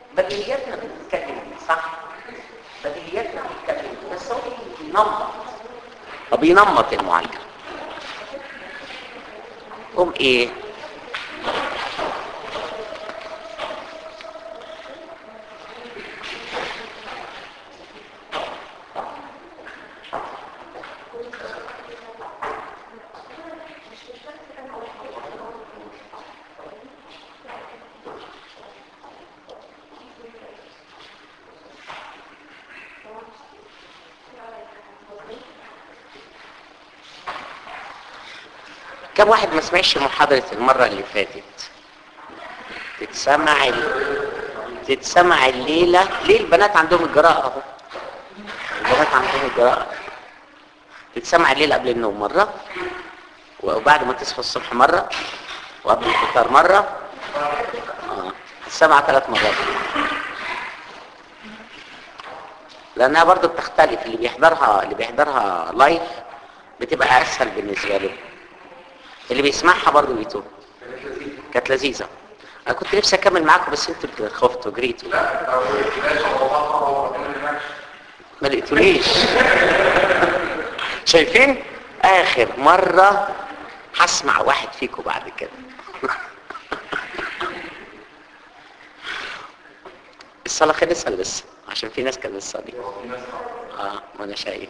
بديهياتنا بتتكلم دي صح بديهياتنا بتتكلم دي بس هو بينمط هو بينمط المعالجه قوم ايه كم واحد ما سمعش محاضرة المرة اللي فاتت تتسمع ال... تتسمع الليلة ليه البنات عندهم الجراءة اهو البنات عندهم الجراءة تتسمع الليلة قبل النوم مرة وبعد ما تصحى الصبح مرة وقبل الفطار مرة آه. تتسمع ثلاث مرات لانها برضو بتختلف اللي بيحضرها اللي بيحضرها لايف بتبقى اسهل بالنسبة له اللي بيسمعها برضه بيتوه كانت لذيذة انا كنت نفسي اكمل معاكم بس انتوا اللي خفتوا جريتوا ما لقيتونيش شايفين اخر مرة هسمع واحد فيكم بعد كده الصلاة خلصها لسه عشان في ناس كانت لسه دي اه ما انا شايف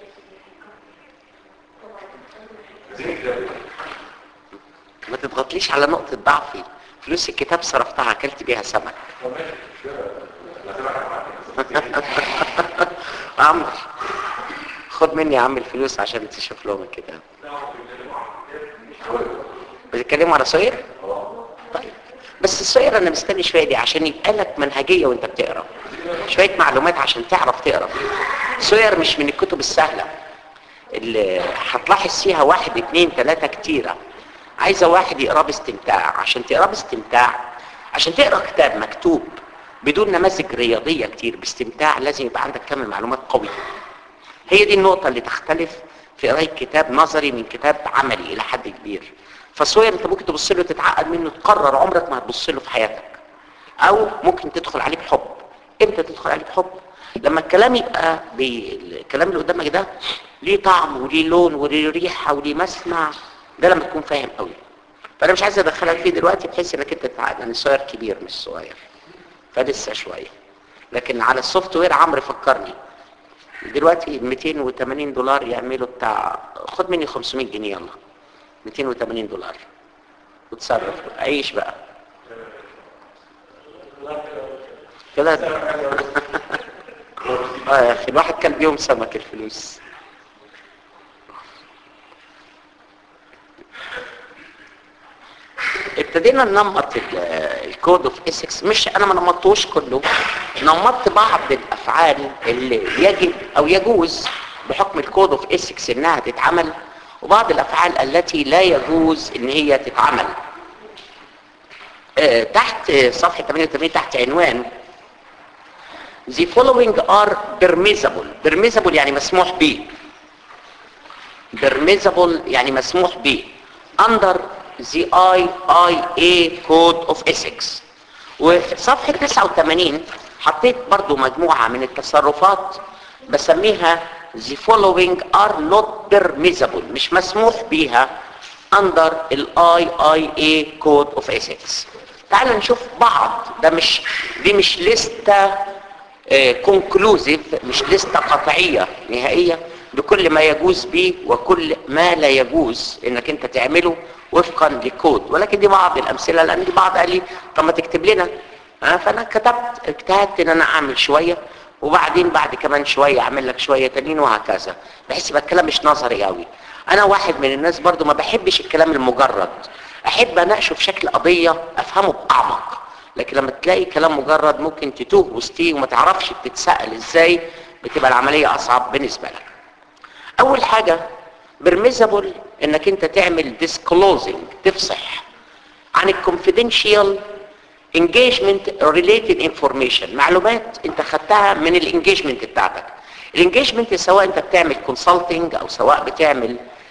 ما تضغطليش على نقطة ضعفي فلوس الكتاب صرفتها اكلت بيها سمك عمرو خد مني يا عم الفلوس عشان تشوف لهم الكتاب بتتكلموا على صير طيب بس الصير انا مستني شويه دي عشان يبقى لك منهجيه وانت بتقرا شويه معلومات عشان تعرف تقرا صير مش من الكتب السهله اللي هتلاحظ فيها واحد اتنين تلاته كتيره عايزه واحد يقراه باستمتاع عشان تقراه باستمتاع عشان تقرا كتاب مكتوب بدون نماذج رياضيه كتير باستمتاع لازم يبقى عندك كم معلومات قويه هي دي النقطه اللي تختلف في قرايه كتاب نظري من كتاب عملي الى حد كبير فالصوير انت ممكن تبص له تتعقد منه تقرر عمرك ما هتبص له في حياتك او ممكن تدخل عليه بحب امتى تدخل عليه بحب لما الكلام يبقى بي... الكلام اللي قدامك ده ليه طعم وليه لون وليه ريحه وليه مسمع ده لما تكون فاهم قوي فانا مش عايز ادخلك فيه دلوقتي بحيث انك انت تتعقد لان الصغير كبير مش صغير فلسه شويه لكن على السوفت وير عمرو فكرني دلوقتي 280 دولار يعملوا بتاع خد مني 500 جنيه يلا 280 دولار وتصرف عيش بقى كده اه يا اخي الواحد كان بيوم سمك الفلوس ابتدينا ننمط الكود اوف اسكس مش انا ما نمطتوش كله نمطت بعض الافعال اللي يجب او يجوز بحكم الكود اوف اسكس انها تتعمل وبعض الافعال التي لا يجوز ان هي تتعمل اه تحت صفحة 88 تحت عنوان The following are permissible permissible يعني مسموح به permissible يعني مسموح به under the IIA Code of Ethics وفي صفحة 89 حطيت برضو مجموعة من التصرفات بسميها the following are not permissible مش مسموح بيها under ال IIA Code of Ethics تعالوا نشوف بعض ده مش دي مش لستة كونكلوزيف مش لستة قطعية نهائية بكل ما يجوز به وكل ما لا يجوز انك انت تعمله وفقا لكود ولكن دي بعض الامثله لان دي بعض قال لي طب ما تكتب لنا ها فانا كتبت اجتهدت ان انا اعمل شويه وبعدين بعد كمان شويه اعمل لك شويه تانيين وهكذا بحيث يبقى الكلام مش نظري قوي انا واحد من الناس برضو ما بحبش الكلام المجرد احب اناقشه في شكل قضيه افهمه باعمق لكن لما تلاقي كلام مجرد ممكن تتوه وسطيه وما تعرفش بتتسال ازاي بتبقى العمليه اصعب بالنسبه لك اول حاجه برميزابل انك انت تعمل disclosing تفصح عن الكونفيدنشال engagement related information معلومات انت خدتها من الانجيجمنت بتاعتك الانجيجمنت سواء انت بتعمل كونسلتنج او سواء بتعمل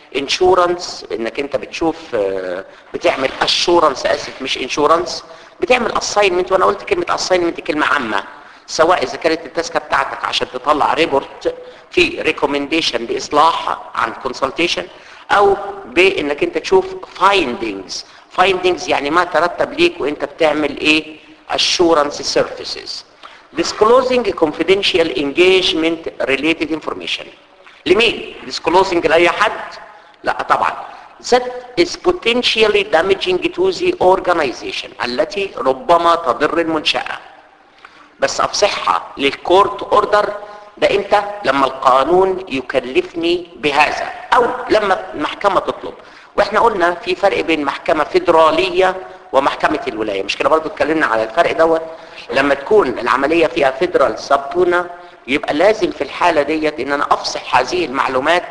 انشورنس انك انت بتشوف آه، بتعمل اشورنس اسف مش انشورنس بتعمل اساينمنت وانا قلت كلمه اساينمنت كلمه عامه سواء اذا كانت التاسكه بتاعتك عشان تطلع ريبورت في ريكومنديشن باصلاح عن كونسلتيشن او بانك انت تشوف فايندينجز فايندينجز يعني ما ترتب ليك وانت بتعمل ايه assurance services disclosing confidential engagement related information لمين disclosing لاي حد لا طبعا that is potentially damaging to the organization التي ربما تضر المنشأة بس افصحها للكورت اوردر ده امتى لما القانون يكلفني بهذا او لما المحكمة تطلب واحنا قلنا في فرق بين محكمة فيدرالية ومحكمة الولاية مش كده برضو اتكلمنا على الفرق دوت لما تكون العملية فيها فيدرال سبتونا يبقى لازم في الحالة ديت ان انا افصح هذه المعلومات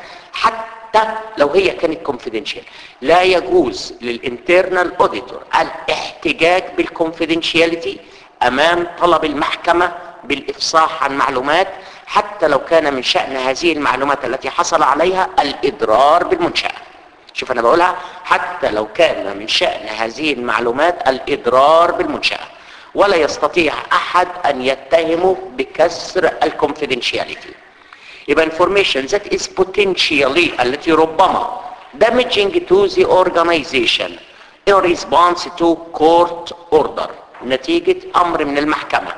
حتى لو هي كانت كونفيدنشال لا يجوز للانترنال اوديتور الاحتجاج بالكونفيدنشاليتي امام طلب المحكمة بالافصاح عن معلومات حتى لو كان من شأن هذه المعلومات التي حصل عليها الاضرار بالمنشأة شوف انا بقولها حتى لو كان من شأن هذه المعلومات الاضرار بالمنشأة ولا يستطيع احد ان يتهمه بكسر الكونفيدنشياليتي يبقى information that is potentially التي ربما damaging to the organization in response to court order نتيجة امر من المحكمة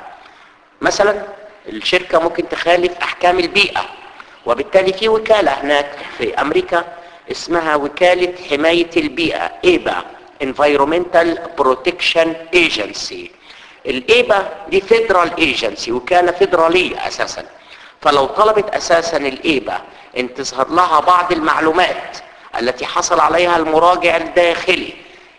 مثلا الشركة ممكن تخالف احكام البيئة وبالتالي في وكالة هناك في امريكا اسمها وكالة حماية البيئة ايبا Environmental Protection Agency الايبا دي فيدرال ايجنسي وكالة فيدرالية اساسا فلو طلبت اساسا الايبا ان تظهر لها بعض المعلومات التي حصل عليها المراجع الداخلي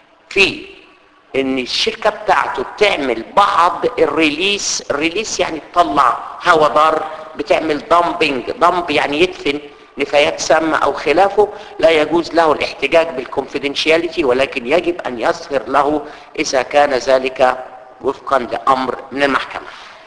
في ان الشركة بتاعته بتعمل بعض الريليس الريليس يعني تطلع هوا ضار بتعمل دامبنج دامب يعني يدفن نفايات سامة او خلافه لا يجوز له الاحتجاج بالكونفيدنشياليتي ولكن يجب ان يظهر له اذا كان ذلك وفقا لامر من المحكمة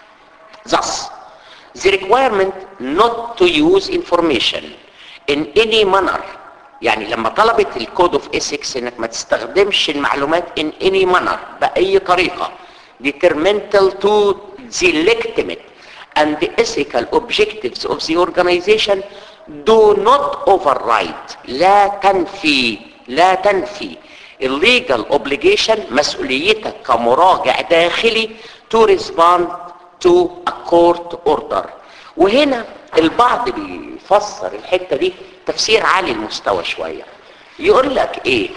thus the requirement not to use information in any manner يعني لما طلبت الكود اوف اسكس انك ما تستخدمش المعلومات in any manner باي طريقة detrimental to the legitimate and the ethical objectives of the organization do not override لا تنفي لا تنفي illegal obligation مسؤوليتك كمراجع داخلي to respond to a court order وهنا البعض بيفسر الحتة دي تفسير عالي المستوى شوية يقول لك ايه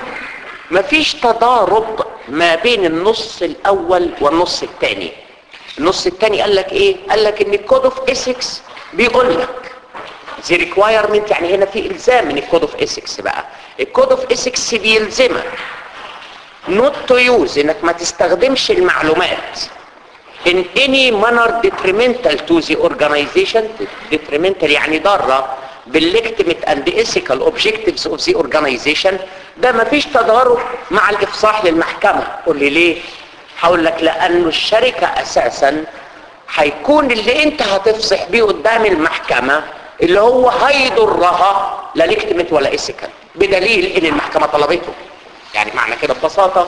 مفيش تضارب ما بين النص الاول والنص الثاني النص الثاني قال لك ايه قال لك ان الكود اوف اسكس بيقول لك the requirement يعني هنا في الزام من الكود اوف اسكس بقى الكود اوف اسكس بيلزمك not to use انك ما تستخدمش المعلومات in any manner detrimental to the organization detrimental يعني ضارة بالlegitimate and ethical objectives of the organization ده مفيش تضارب مع الافصاح للمحكمة قول لي ليه هقول لك لانه الشركة اساسا هيكون اللي انت هتفصح بيه قدام المحكمة اللي هو هيضرها لا legitimate ولا ethical بدليل ان المحكمة طلبته يعني معنى كده ببساطة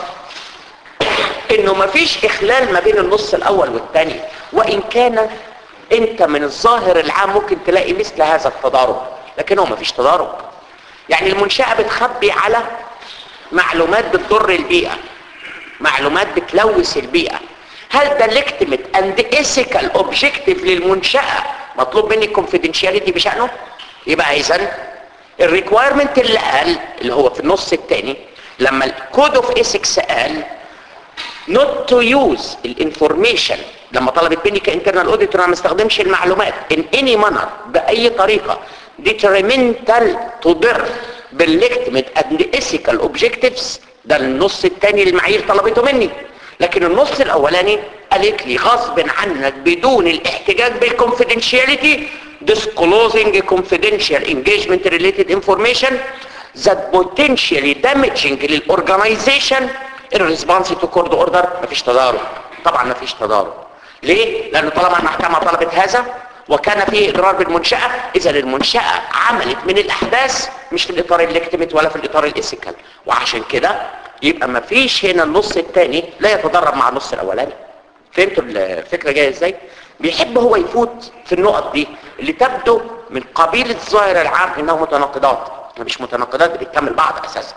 انه مفيش اخلال ما بين النص الاول والثاني وان كان انت من الظاهر العام ممكن تلاقي مثل هذا التضارب لكن هو مفيش تضارب يعني المنشأة بتخبي على معلومات بتضر البيئة معلومات بتلوث البيئة هل ده legitimate and ethical objective للمنشأة مطلوب مني confidentiality بشأنه يبقى اذا الريكوايرمنت اللي قال اللي هو في النص الثاني لما الكود اوف اسكس قال not to use الانفورميشن لما طلبت مني كانترنال اوديتور انا ما استخدمش المعلومات in any manner باي طريقه detrimental تضر بالليجتمنت and ethical objectives ده النص الثاني المعايير طلبته مني لكن النص الاولاني قالت لي غصب عنك بدون الاحتجاج بالconfidentiality disclosing confidential engagement related information that potentially damaging للاورجنايزيشن الريسبونس تو كورد اوردر مفيش تضارب طبعا مفيش تضارب ليه لان طالما المحكمه طلبت هذا وكان فيه اضرار بالمنشاه اذا المنشاه عملت من الاحداث مش في الاطار الليكتمت ولا في الاطار الاسيكال وعشان كده يبقى ما فيش هنا النص الثاني لا يتضرب مع النص الاولاني فهمتوا الفكره جايه ازاي بيحب هو يفوت في النقط دي اللي تبدو من قبيل الظاهر العام انها متناقضات مش متناقضات بتكمل بعض اساسا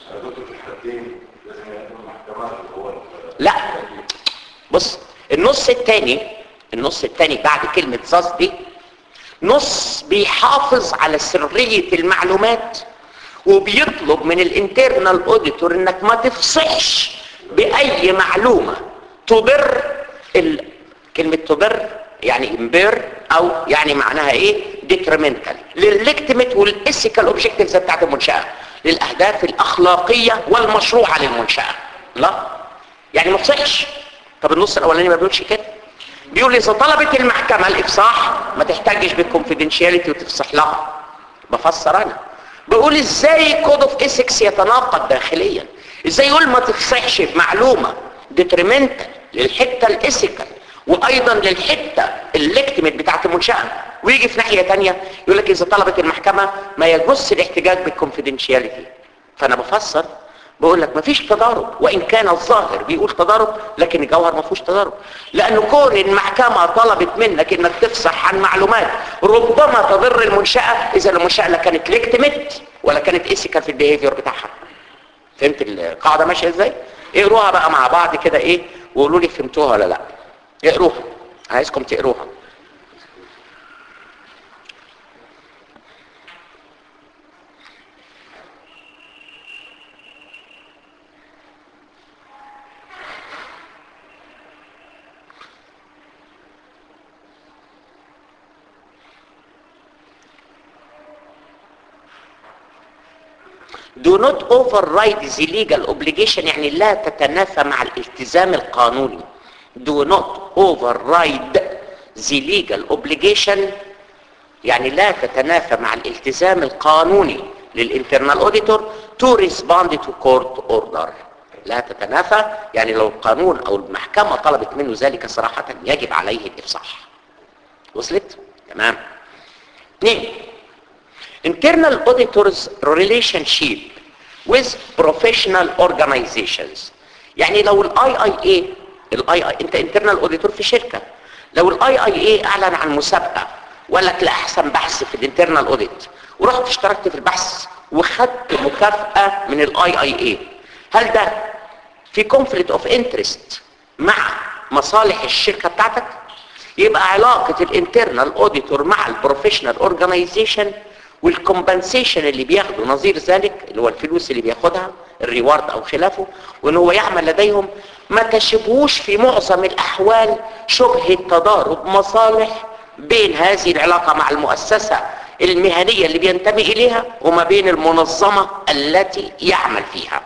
لا بص النص الثاني النص الثاني بعد كلمة زاز دي نص بيحافظ على سرية المعلومات وبيطلب من الانترنال اوديتور انك ما تفصحش باي معلومة تضر ال... كلمة تضر يعني امبير او يعني معناها ايه ديترمنتال للليكتمت والاسيكال اوبجكتيفز بتاعت المنشأة للاهداف الاخلاقية والمشروعة للمنشأة لا يعني ما تصحش طب النص الاولاني ما بيقولش كده بيقول اذا طلبت المحكمة الافصاح ما تحتاجش بالكونفيدنشياليتي وتفصح لها بفسر انا بقول ازاي كود اوف اسكس يتناقض داخليا ازاي يقول ما تفصحش بمعلومة ديترمنتال للحتة الاسيكال وايضا للحتة الليكتمت بتاعت المنشأة ويجي في ناحية تانية يقول لك اذا طلبت المحكمة ما يجوز الاحتجاج بالكونفيدنشياليتي فانا بفسر بقول لك مفيش تضارب وان كان الظاهر بيقول تضارب لكن الجوهر ما فيهوش تضارب لان كون المحكمه طلبت منك انك تفصح عن معلومات ربما تضر المنشاه اذا المنشاه لا كانت ليكتمت ولا كانت اسيكال في البيهيفير بتاعها فهمت القاعده ماشيه ازاي اقروها بقى مع بعض كده ايه وقولوا لي فهمتوها ولا لا اقروها عايزكم تقروها do not override the legal obligation يعني لا تتنافى مع الالتزام القانوني do not override the legal obligation يعني لا تتنافى مع الالتزام القانوني للانترنال اوديتور to respond to court order لا تتنافى يعني لو القانون او المحكمة طلبت منه ذلك صراحة يجب عليه الافصاح وصلت تمام اثنين internal auditors relationship with professional organizations يعني لو الاي اي اي الاي اي انت internal auditor في شركة لو الاي اي اي اعلن عن مسابقة وقال لك لاحسن بحث في الانترنال اوديت ورحت اشتركت في البحث وخدت مكافأة من الاي اي اي هل ده في conflict of interest مع مصالح الشركة بتاعتك يبقى علاقة الانترنال اوديتور مع البروفيشنال اورجانيزيشن والكومبنسيشن اللي بياخده نظير ذلك اللي هو الفلوس اللي بياخدها الريوارد او خلافه وان هو يعمل لديهم ما تشبهوش في معظم الاحوال شبهة تضارب مصالح بين هذه العلاقة مع المؤسسة المهنية اللي بينتمي اليها وما بين المنظمة التي يعمل فيها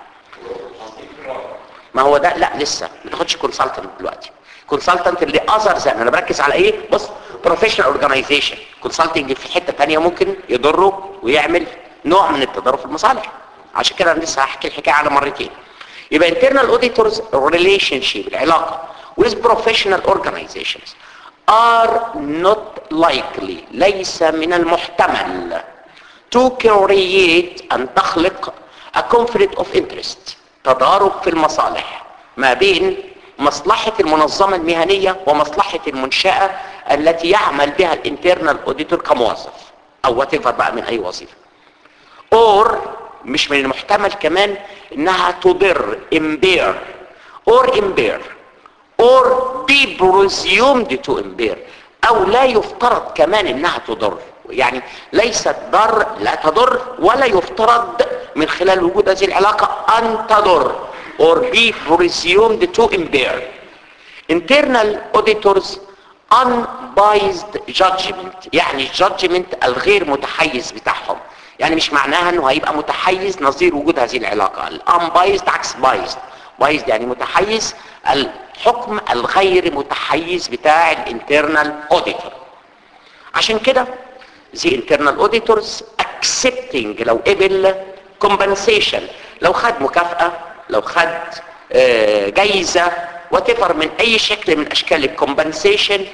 ما هو ده لا لسه ما تاخدش كونسلتنت دلوقتي كونسلتنت اللي اذر زي انا بركز على ايه بص بروفيشنال اورجانيزيشن كونسلتنج في حته ثانيه ممكن يضره ويعمل نوع من التضارب في المصالح عشان كده انا لسه هحكي الحكايه على مرتين يبقى internal auditors relationship العلاقه with professional organizations are not likely ليس من المحتمل to create أن تخلق a conflict of interest تضارب في المصالح ما بين مصلحة المنظمة المهنية ومصلحة المنشأة التي يعمل بها الانترنال اوديتور كموظف او whatever بقى من اي وظيفة or مش من المحتمل كمان انها تضر impair or impair or be presumed to impair او لا يفترض كمان انها تضر يعني ليست ضر لا تضر ولا يفترض من خلال وجود هذه العلاقة ان تضر or be presumed to impair internal auditors unbiased judgment يعني الجادجمنت الغير متحيز بتاعهم يعني مش معناها انه هيبقى متحيز نظير وجود هذه العلاقة الانبايزد عكس بايزد بايزد يعني متحيز الحكم الغير متحيز بتاع الانترنال اوديتور عشان كده the internal auditors accepting لو قبل compensation لو خد مكافأة لو خد آه، جايزة وتفر من اي شكل من اشكال الكومبنسيشن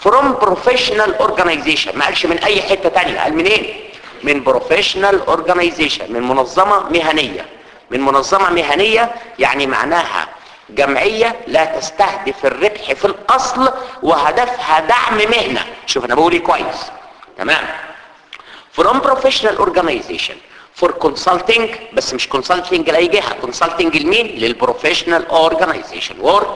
from professional organization ما قالش من اي حتة تانية قال منين من professional organization من منظمة مهنية من منظمة مهنية يعني معناها جمعية لا تستهدف الربح في الاصل وهدفها دعم مهنة شوف انا بقول ايه كويس تمام from professional organization for consulting بس مش consulting لأي جهة consulting لمين للprofessional organization work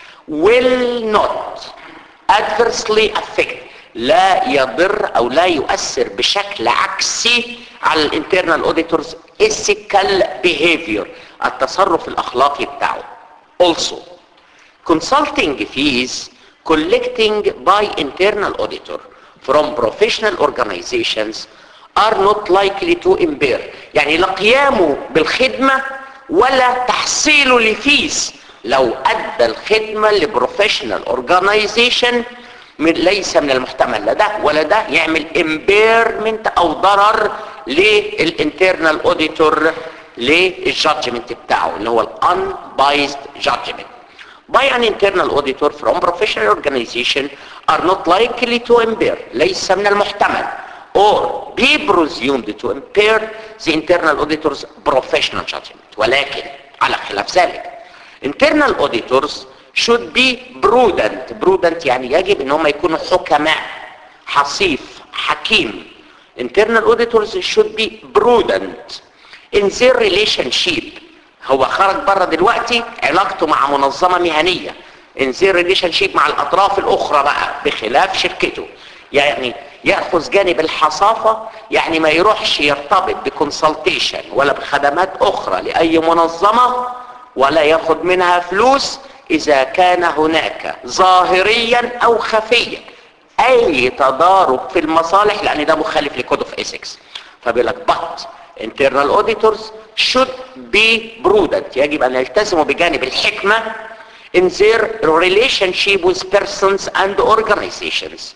will not adversely affect لا يضر او لا يؤثر بشكل عكسي على الانترنال اوديتورز ethical behavior التصرف الاخلاقي بتاعه also consulting fees collecting by internal auditor from professional organizations are not likely to impair يعني لا قيامه بالخدمة ولا تحصيله لفيس لو ادى الخدمة لبروفيشنال اورجانيزيشن من ليس من المحتمل لا ده ولا ده يعمل امبيرمنت او ضرر للانترنال اوديتور للجادجمنت بتاعه اللي هو الانبايزد جادجمنت by an internal auditor from professional organization are not likely to impair ليس من المحتمل or be presumed to impair the internal auditor's professional judgment ولكن على خلاف ذلك internal auditors should be prudent prudent يعني يجب ان هم يكونوا حكماء حصيف حكيم internal auditors should be prudent in their relationship هو خرج بره دلوقتي علاقته مع منظمة مهنية in their relationship مع الاطراف الاخرى بقى بخلاف شركته يعني يأخذ جانب الحصافة يعني ما يروحش يرتبط بكونسلتيشن ولا بخدمات اخرى لأي منظمة ولا ياخد منها فلوس اذا كان هناك ظاهريا او خفيا اي تضارب في المصالح لان ده مخالف لكود اوف ايثكس فبيقول لك but internal auditors should be prudent يجب ان يلتزموا بجانب الحكمة in their relationship with persons and organizations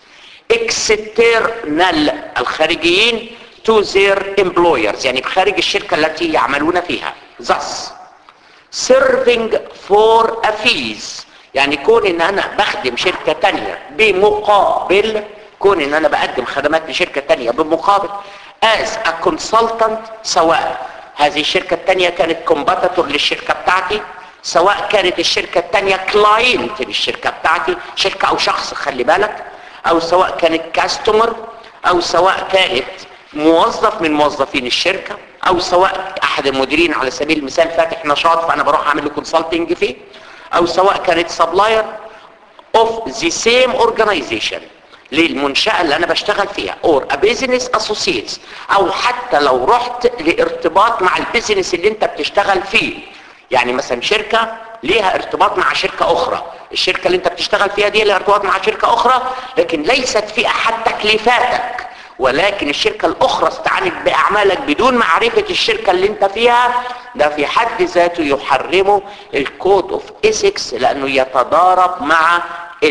external الخارجيين to their employers يعني بخارج الشركة التي يعملون فيها thus serving for a fees يعني كون ان انا بخدم شركة تانية بمقابل كون ان انا بقدم خدمات لشركة تانية بمقابل as a consultant سواء هذه الشركة التانية كانت كومباتاتور للشركة بتاعتي سواء كانت الشركة التانية كلاينت للشركة بتاعتي شركة او شخص خلي بالك او سواء كانت كاستمر او سواء كانت موظف من موظفين الشركة او سواء احد المديرين على سبيل المثال فاتح نشاط فانا بروح اعمل له كونسلتنج فيه او سواء كانت سبلاير اوف ذا سيم اورجانيزيشن للمنشأة اللي انا بشتغل فيها اور a business associates او حتى لو رحت لارتباط مع البيزنس اللي انت بتشتغل فيه يعني مثلا شركة ليها ارتباط مع شركة اخرى الشركة اللي انت بتشتغل فيها دي لها ارتباط مع شركة اخرى لكن ليست في احد تكليفاتك ولكن الشركة الاخرى استعانت باعمالك بدون معرفة الشركة اللي انت فيها ده في حد ذاته يحرمه الكود اوف ايثكس لانه يتضارب مع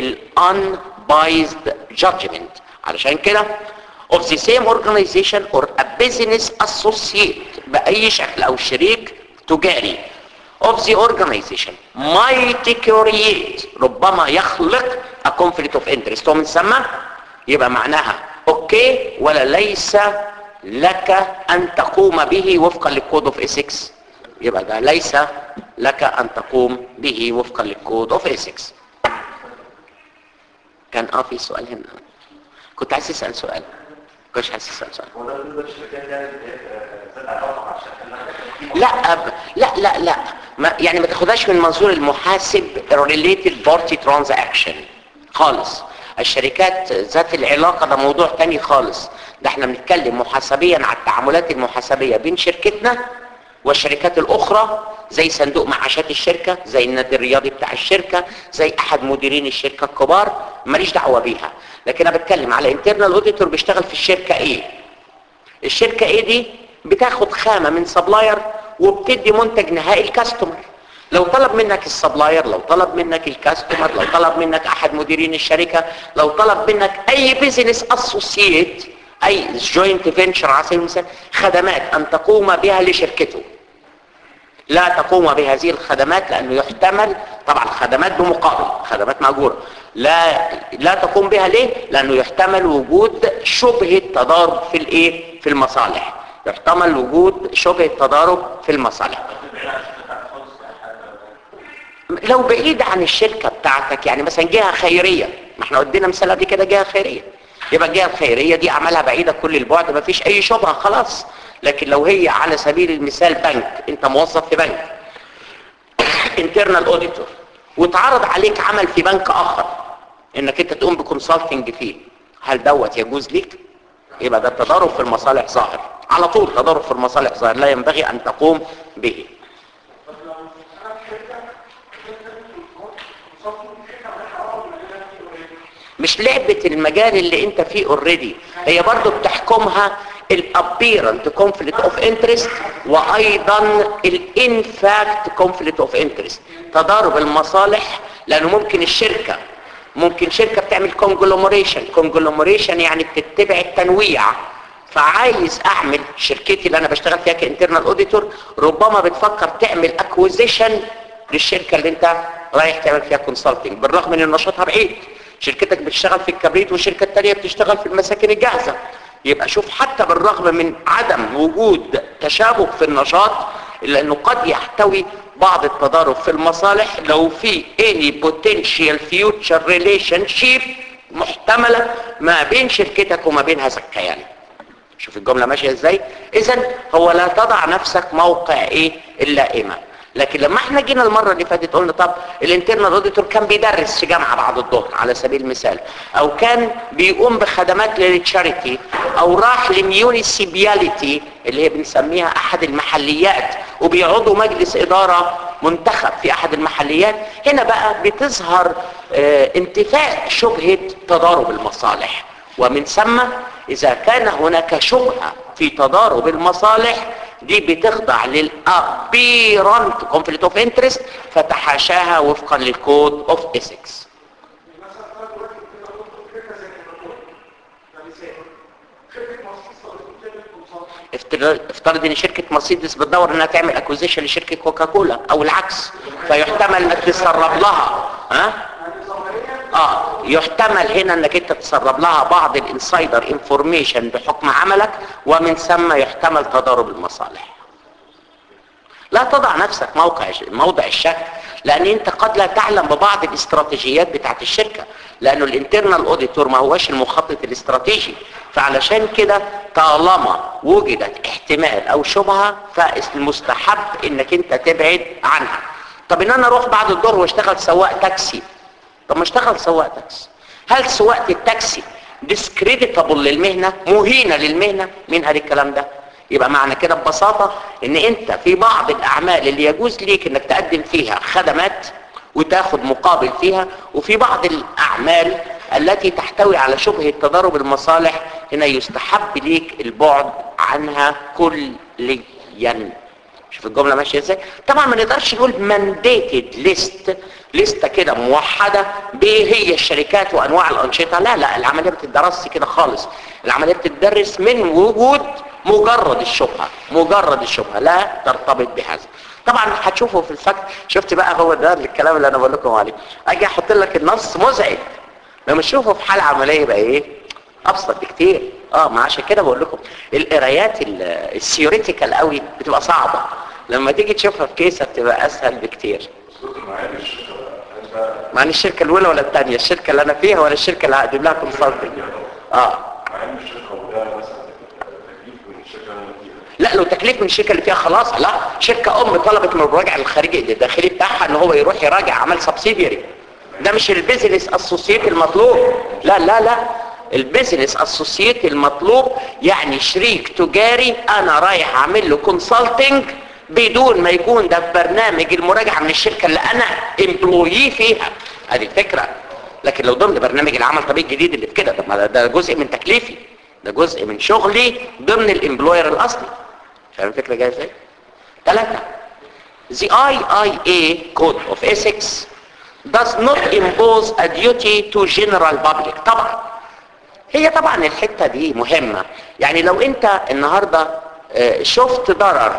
الانبايزد جادجمنت علشان كده of the same organization or a business associate بأي شكل أو شريك تجاري of the organization might create ربما يخلق a conflict of interest هو بنسمى يبقى معناها اوكي ولا ليس لك ان تقوم به وفقا للكود اوف ايثكس يبقى ده ليس لك ان تقوم به وفقا للكود اوف ايثكس كان اه في سؤال هنا كنت عايز تسال سؤال كنتش عايز تسال سؤال لا أب... لا لا لا ما يعني ما تاخدهاش من منظور المحاسب related party transaction خالص الشركات ذات العلاقة ده موضوع تاني خالص ده احنا بنتكلم محاسبيا على التعاملات المحاسبية بين شركتنا والشركات الاخرى زي صندوق معاشات الشركة زي النادي الرياضي بتاع الشركة زي احد مديرين الشركة الكبار ماليش دعوة بيها لكن انا بتكلم على انترنال اوديتور بيشتغل في الشركة ايه الشركة ايه دي بتاخد خامة من سبلاير وبتدي منتج نهائي الكاستمر لو طلب منك السبلاير لو طلب منك الكاستمر لو طلب منك احد مديرين الشركة لو طلب منك اي بيزنس اسوسييت اي جوينت فينشر على سبيل المثال خدمات ان تقوم بها لشركته لا تقوم بهذه الخدمات لانه يحتمل طبعا خدمات بمقابل خدمات مأجورة لا لا تقوم بها ليه لانه يحتمل وجود شبهة تضارب في الايه في المصالح يحتمل وجود شبهة تضارب في المصالح لو بعيد عن الشركة بتاعتك يعني مثلا جهة خيرية ما احنا قدنا مثال قبل كده جهة خيرية يبقى الجهة الخيرية دي اعمالها بعيدة كل البعد ما فيش اي شبهة خلاص لكن لو هي على سبيل المثال بنك انت موظف في بنك انترنال اوديتور واتعرض عليك عمل في بنك اخر انك انت تقوم بكونسلتنج فيه هل دوت يجوز ليك يبقى ده تضارب في المصالح ظاهر على طول تضارب في المصالح ظاهر لا ينبغي ان تقوم به مش لعبة المجال اللي انت فيه اوريدي هي برضو بتحكمها الابيرنت كونفليكت اوف انترست وايضا الانفاكت كونفليكت اوف انترست تضارب المصالح لانه ممكن الشركة ممكن شركة بتعمل كونجلوموريشن كونجلوموريشن يعني بتتبع التنويع فعايز اعمل شركتي اللي انا بشتغل فيها كانترنال اوديتور ربما بتفكر تعمل اكوزيشن للشركة اللي انت رايح تعمل فيها كونسلتنج بالرغم ان نشاطها بعيد شركتك بتشتغل في الكبريت والشركة التانية بتشتغل في المساكن الجاهزة يبقى شوف حتى بالرغم من عدم وجود تشابك في النشاط إلا أنه قد يحتوي بعض التضارب في المصالح لو في any potential future relationship محتملة ما بين شركتك وما بين هذا الكيان شوف الجملة ماشية ازاي اذا هو لا تضع نفسك موقع ايه اللائمة لكن لما احنا جينا المرة اللي فاتت قلنا طب الانترنال اوديتور كان بيدرس في جامعة بعد الظهر على سبيل المثال او كان بيقوم بخدمات للتشاريتي او راح لميونيسيبياليتي اللي هي بنسميها احد المحليات وبيعضوا مجلس ادارة منتخب في احد المحليات هنا بقى بتظهر اه انتفاء شبهة تضارب المصالح ومن ثم اذا كان هناك شبهة في تضارب المصالح دي بتخضع للابيرنت كونفليكت اوف انترست فتحاشاها وفقا للكود اوف ايثكس افترض ان شركة مرسيدس بتدور انها تعمل اكوزيشن لشركة كوكاكولا او العكس فيحتمل انك تسرب لها ها اه يحتمل هنا انك انت تسرب لها بعض الانسايدر انفورميشن بحكم عملك ومن ثم يحتمل تضارب المصالح لا تضع نفسك موقع موضع الشك لان انت قد لا تعلم ببعض الاستراتيجيات بتاعت الشركة لانه الانترنال اوديتور ما هوش المخطط الاستراتيجي فعلشان كده طالما وجدت احتمال او شبهة فالمستحب انك انت تبعد عنها طب ان انا اروح بعد الظهر واشتغل سواق تاكسي طب ما اشتغل سواق تاكسي هل سواقة التاكسي ديسكريديتابل للمهنة مهينة للمهنة مين قال الكلام ده يبقى معنى كده ببساطة ان انت في بعض الاعمال اللي يجوز ليك انك تقدم فيها خدمات وتاخد مقابل فيها وفي بعض الاعمال التي تحتوي على شبهة تضارب المصالح هنا يستحب ليك البعد عنها كليا شوف الجملة ماشية ازاي طبعا ما نقدرش نقول mandated ليست لستة كده موحدة بايه هي الشركات وانواع الانشطة لا لا العملية بتدرس كده خالص العملية بتدرس من وجود مجرد الشبهة مجرد الشبهة لا ترتبط بهذا طبعا هتشوفوا في الفكت شفت بقى هو ده الكلام اللي انا بقول لكم عليه اجي احط لك النص مزعج لما تشوفه في حالة عملية يبقى ايه ابسط بكتير اه ما عشان كده بقول لكم القرايات الثيوريتيكال قوي بتبقى صعبة لما تيجي تشوفها في كيسة بتبقى اسهل بكتير مع ان الشركة الاولى ولا الثانية الشركة اللي انا فيها ولا الشركة اللي هقدم لها كونسلتنج اه لا لو تكليف من الشركه اللي فيها خلاص لا شركه ام طلبت من المراجع الخارجي الداخلي بتاعها ان هو يروح يراجع عمل سبسيديري ده مش البيزنس اسوسييت المطلوب لا لا لا البيزنس اسوسييت المطلوب يعني شريك تجاري انا رايح اعمل له كونسلتنج بدون ما يكون ده في برنامج المراجعه من الشركه اللي انا امبلوي فيها هذه الفكره لكن لو ضمن برنامج العمل الطبيعي الجديد اللي في كده طب ما ده جزء من تكليفي ده جزء من شغلي ضمن الامبلوير الاصلي فاهم الفكره جايه ازاي ثلاثه The IIA Code of Ethics does not impose a duty to general public طبعا هي طبعا الحته دي مهمه يعني لو انت النهارده شفت ضرر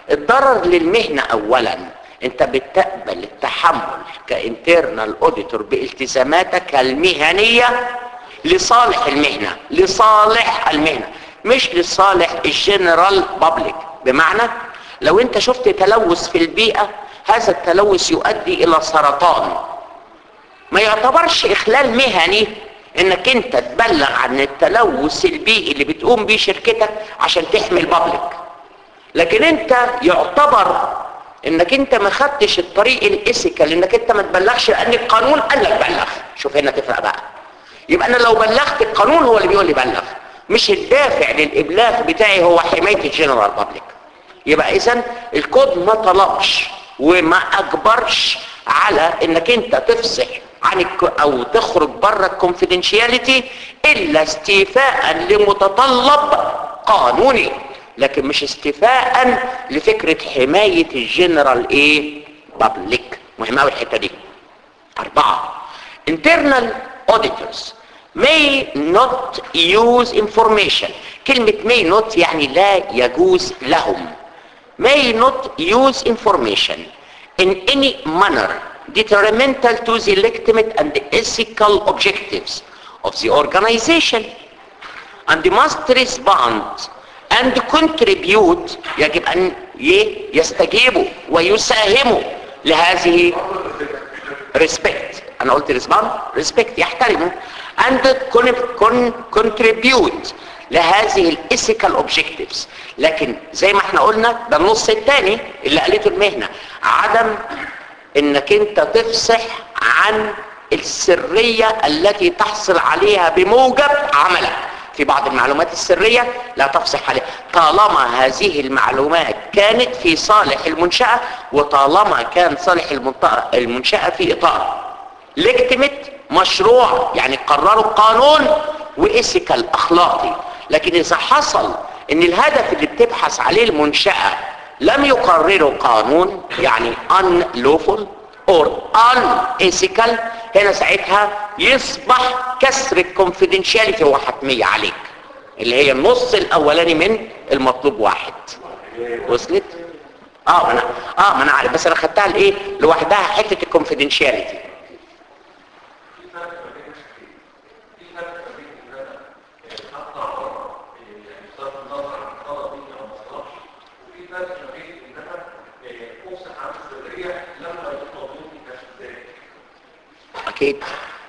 الضرر للمهنة اولا انت بتقبل التحمل كانترنال اوديتور بالتزاماتك المهنية لصالح المهنة لصالح المهنة مش لصالح الجنرال بابليك بمعنى لو انت شفت تلوث في البيئة هذا التلوث يؤدي الى سرطان ما يعتبرش اخلال مهني انك انت تبلغ عن التلوث البيئي اللي بتقوم بيه شركتك عشان تحمي البابليك لكن انت يعتبر انك انت ما خدتش الطريق الاسيكال انك انت ما تبلغش لان القانون قال لك بلغ شوف هنا تفرق بقى يبقى انا لو بلغت القانون هو اللي بيقول لي بلغ مش الدافع للابلاغ بتاعي هو حمايه الجنرال بابليك يبقى اذا الكود ما طلبش وما اجبرش على انك انت تفصح عن الك... او تخرج بره الكونفيدنشياليتي الا استيفاء لمتطلب قانوني لكن مش استيفاء لفكره حمايه الجنرال ايه بابليك مهمه قوي الحته دي اربعه internal auditors may not use information كلمة may not يعني لا يجوز لهم may not use information in any manner detrimental to the legitimate and ethical objectives of the organization and must respond and contribute يجب أن يستجيبوا ويساهموا لهذه respect انا قلت ريسبوند ريسبكت يحترموا and contribute لهذه الايثيكال اوبجكتيفز لكن زي ما احنا قلنا ده النص الثاني اللي قالته المهنه عدم انك انت تفصح عن السريه التي تحصل عليها بموجب عملك في بعض المعلومات السريه لا تفصح عليها طالما هذه المعلومات كانت في صالح المنشاه وطالما كان صالح المنشاه في اطار ليجتمت مشروع يعني قرروا قانون وإيثيكال أخلاقي لكن إذا حصل إن الهدف اللي بتبحث عليه المنشأة لم يقرره قانون يعني unlawful or unethical هنا ساعتها يصبح كسر الكونفيدنشاليتي هو حتمية عليك اللي هي النص الأولاني من المطلوب واحد وصلت؟ اه ما انا اه ما انا عارف بس انا خدتها لايه لوحدها حته الكونفيدنشاليتي اكيد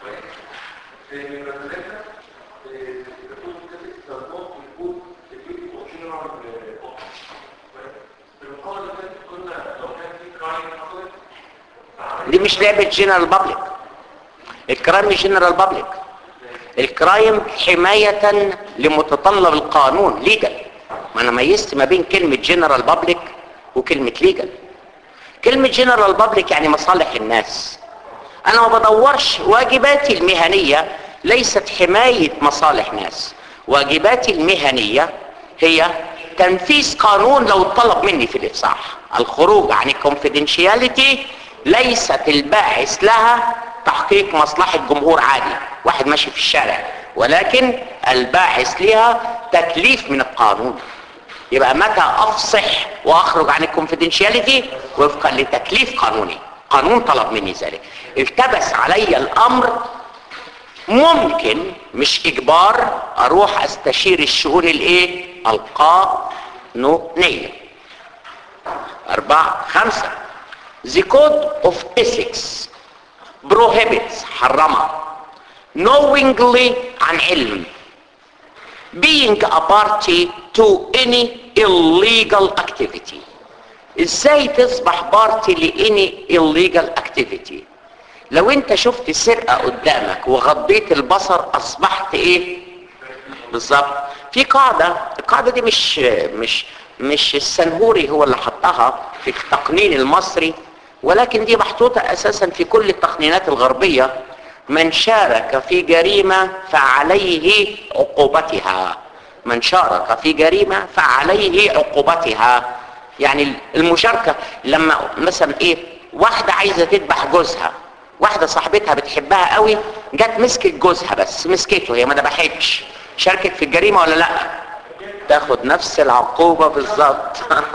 دي مش لعبة جنرال بابليك الكرايم مش جنرال بابليك الكرايم حماية لمتطلب القانون ليجل ما انا ميزت ما بين كلمة جنرال بابليك وكلمة ليجل كلمة جنرال بابليك يعني مصالح الناس انا ما بدورش واجباتي المهنية ليست حماية مصالح ناس واجباتي المهنية هي تنفيذ قانون لو طلب مني في الافصاح الخروج عن الكونفيدنشياليتي ليست الباعث لها تحقيق مصلحة جمهور عادي واحد ماشي في الشارع ولكن الباعث لها تكليف من القانون يبقى متى افصح واخرج عن الكونفيدنشياليتي وفقا لتكليف قانوني قانون طلب مني ذلك التبس علي الامر ممكن مش اجبار اروح استشير الشؤون الايه القانونيه اربعة خمسة the code of ethics prohibits حرمها knowingly عن علم being a party to any illegal activity ازاي تصبح بارتي لاني illegal activity لو انت شفت سرقة قدامك وغضيت البصر اصبحت ايه بالظبط في قاعدة القاعدة دي مش مش مش السنهوري هو اللي حطها في التقنين المصري ولكن دي محطوطة اساسا في كل التقنينات الغربية من شارك في جريمة فعليه عقوبتها من شارك في جريمة فعليه عقوبتها يعني المشاركة لما مثلا ايه واحدة عايزة تذبح جوزها واحدة صاحبتها بتحبها قوي جت مسكت جوزها بس مسكته هي ما ذبحتش شاركت في الجريمة ولا لا تاخد نفس العقوبة بالظبط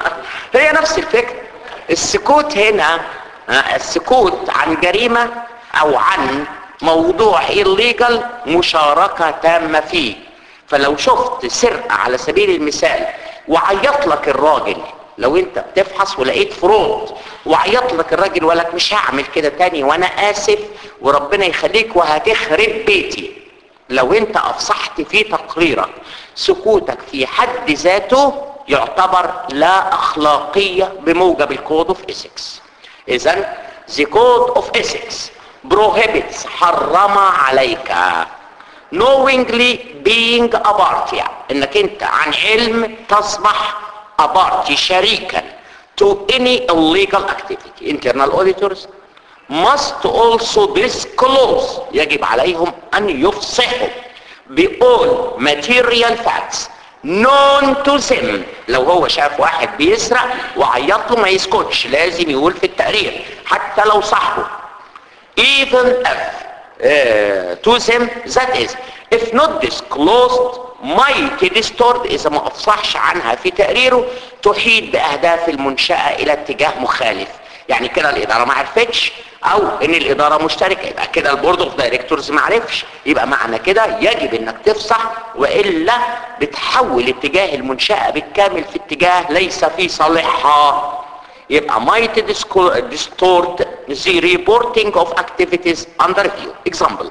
هي نفس الفكرة السكوت هنا آه، السكوت عن جريمة او عن موضوع illegal مشاركة تامة فيه فلو شفت سرقة على سبيل المثال وعيط لك الراجل لو انت بتفحص ولقيت فرود وعيط لك الراجل ولك مش هعمل كده تاني وانا اسف وربنا يخليك وهتخرب بيتي لو انت افصحت في تقريرك سكوتك في حد ذاته يعتبر لا اخلاقية بموجب الكود اوف اسكس اذا the code of ethics prohibits حرم عليك knowingly being a party انك انت عن علم تصبح a party شريكا to any illegal activity internal auditors must also disclose يجب عليهم ان يفصحوا بall material facts known to them لو هو شاف واحد بيسرق وعيط له ما يسكتش لازم يقول في التقرير حتى لو صاحبه even if uh, to them that is if not disclosed might distort اذا ما افصحش عنها في تقريره تحيد باهداف المنشأة الى اتجاه مخالف يعني كده الادارة ما عرفتش او ان الادارة مشتركة يبقى كده البورد اوف دايركتورز ما عرفش يبقى معنى كده يجب انك تفصح والا بتحول اتجاه المنشأة بالكامل في اتجاه ليس في صالحها يبقى might distort the reporting of activities under review. Example.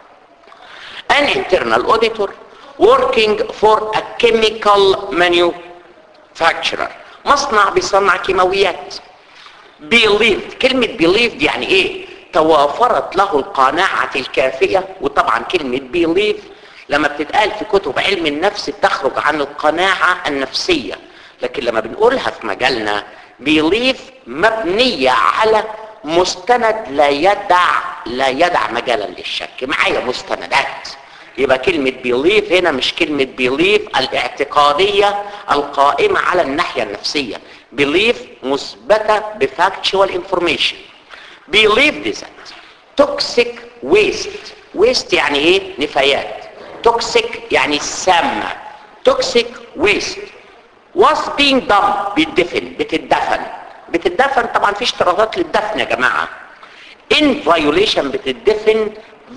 An internal auditor working for a chemical manufacturer مصنع بيصنع كيماويات believed كلمة believed يعني ايه توافرت له القناعة الكافية وطبعا كلمة believe لما بتتقال في كتب علم النفس بتخرج عن القناعة النفسية لكن لما بنقولها في مجالنا believe مبنية على مستند لا يدع لا يدع مجالا للشك معايا مستندات يبقى كلمة believe هنا مش كلمة believe الاعتقادية القائمة على الناحية النفسية believe مثبتة بفactual information believe that toxic waste waste يعني ايه نفايات toxic يعني سامة toxic waste was being done بيدفن بتدفن بتدفن طبعا في اشتراطات للدفن يا جماعة in violation بتدفن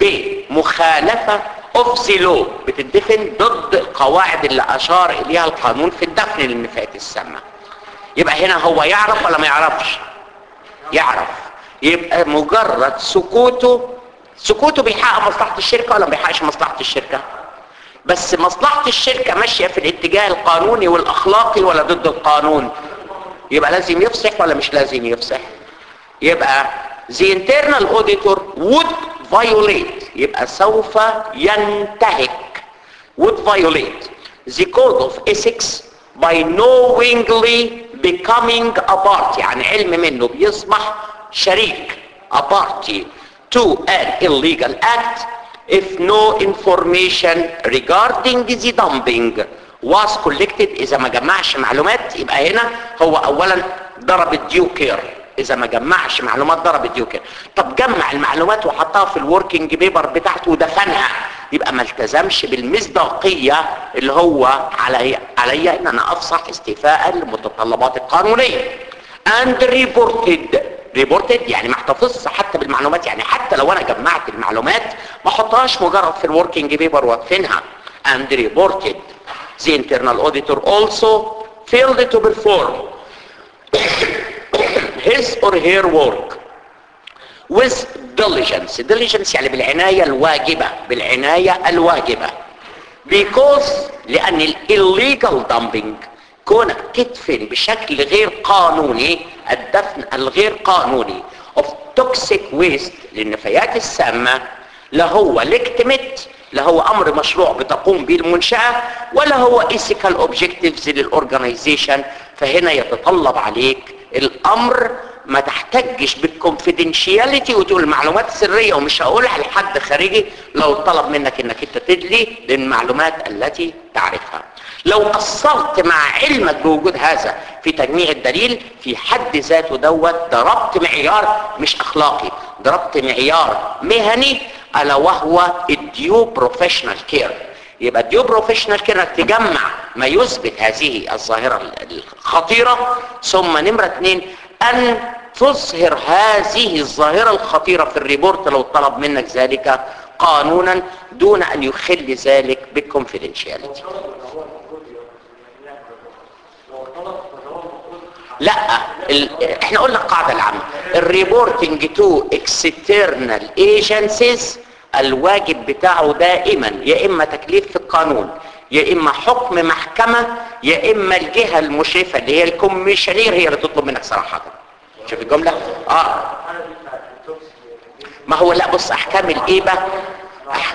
بمخالفة of the law بتدفن ضد القواعد اللي اشار اليها القانون في الدفن للنفايات السامة يبقى هنا هو يعرف ولا ما يعرفش يعرف يبقى مجرد سكوته سكوته بيحقق مصلحة الشركة ولا ما بيحققش مصلحة الشركة بس مصلحة الشركة ماشية في الاتجاه القانوني والاخلاقي ولا ضد القانون يبقى لازم يفصح ولا مش لازم يفصح يبقى the internal auditor would violate يبقى سوف ينتهك would violate the code of ethics by knowingly becoming a party يعني علم منه بيصبح شريك a party to an illegal act if no information regarding the dumping was collected اذا ما جمعش معلومات يبقى هنا هو اولا ضرب الديو كير اذا ما جمعش معلومات ضرب الديو كير طب جمع المعلومات وحطها في الوركينج بيبر بتاعته ودفنها يبقى ما التزمش بالمصداقيه اللي هو علي عليا ان انا افصح استيفاء للمتطلبات القانونيه and reported reported يعني ما احتفظش حتى بالمعلومات يعني حتى لو انا جمعت المعلومات ما احطهاش مجرد في الوركينج بيبر وادفنها and reported the internal auditor also failed to perform his or her work with diligence diligence يعني بالعناية الواجبة بالعناية الواجبة because لأن ال illegal dumping كونك تدفن بشكل غير قانوني الدفن الغير قانوني of toxic waste للنفايات السامة لا هو legitimate لا هو امر مشروع بتقوم به المنشأة ولا هو ethical objectives للorganization فهنا يتطلب عليك الامر ما تحتجش بالكونفيدنشياليتي وتقول معلومات سرية ومش هقولها لحد خارجي لو طلب منك انك انت تدلي للمعلومات التي تعرفها لو قصرت مع علمك بوجود هذا في تجميع الدليل في حد ذاته دوت ضربت معيار مش اخلاقي ضربت معيار مهني الا وهو الديو بروفيشنال كير يبقى الديو بروفيشنال كير انك تجمع ما يثبت هذه الظاهرة الخطيرة ثم نمرة اثنين ان تظهر هذه الظاهرة الخطيرة في الريبورت لو طلب منك ذلك قانونا دون ان يخل ذلك بالكونفيدنشياليتي لا ال... احنا قلنا القاعدة العامة الريبورتنج تو اكسترنال ايجنسيز الواجب بتاعه دائما يا اما تكليف في القانون يا اما حكم محكمة يا اما الجهة المشرفة اللي هي الكوميشنير هي اللي تطلب منك صراحة شوف الجملة اه ما هو لا بص احكام الايبة أح...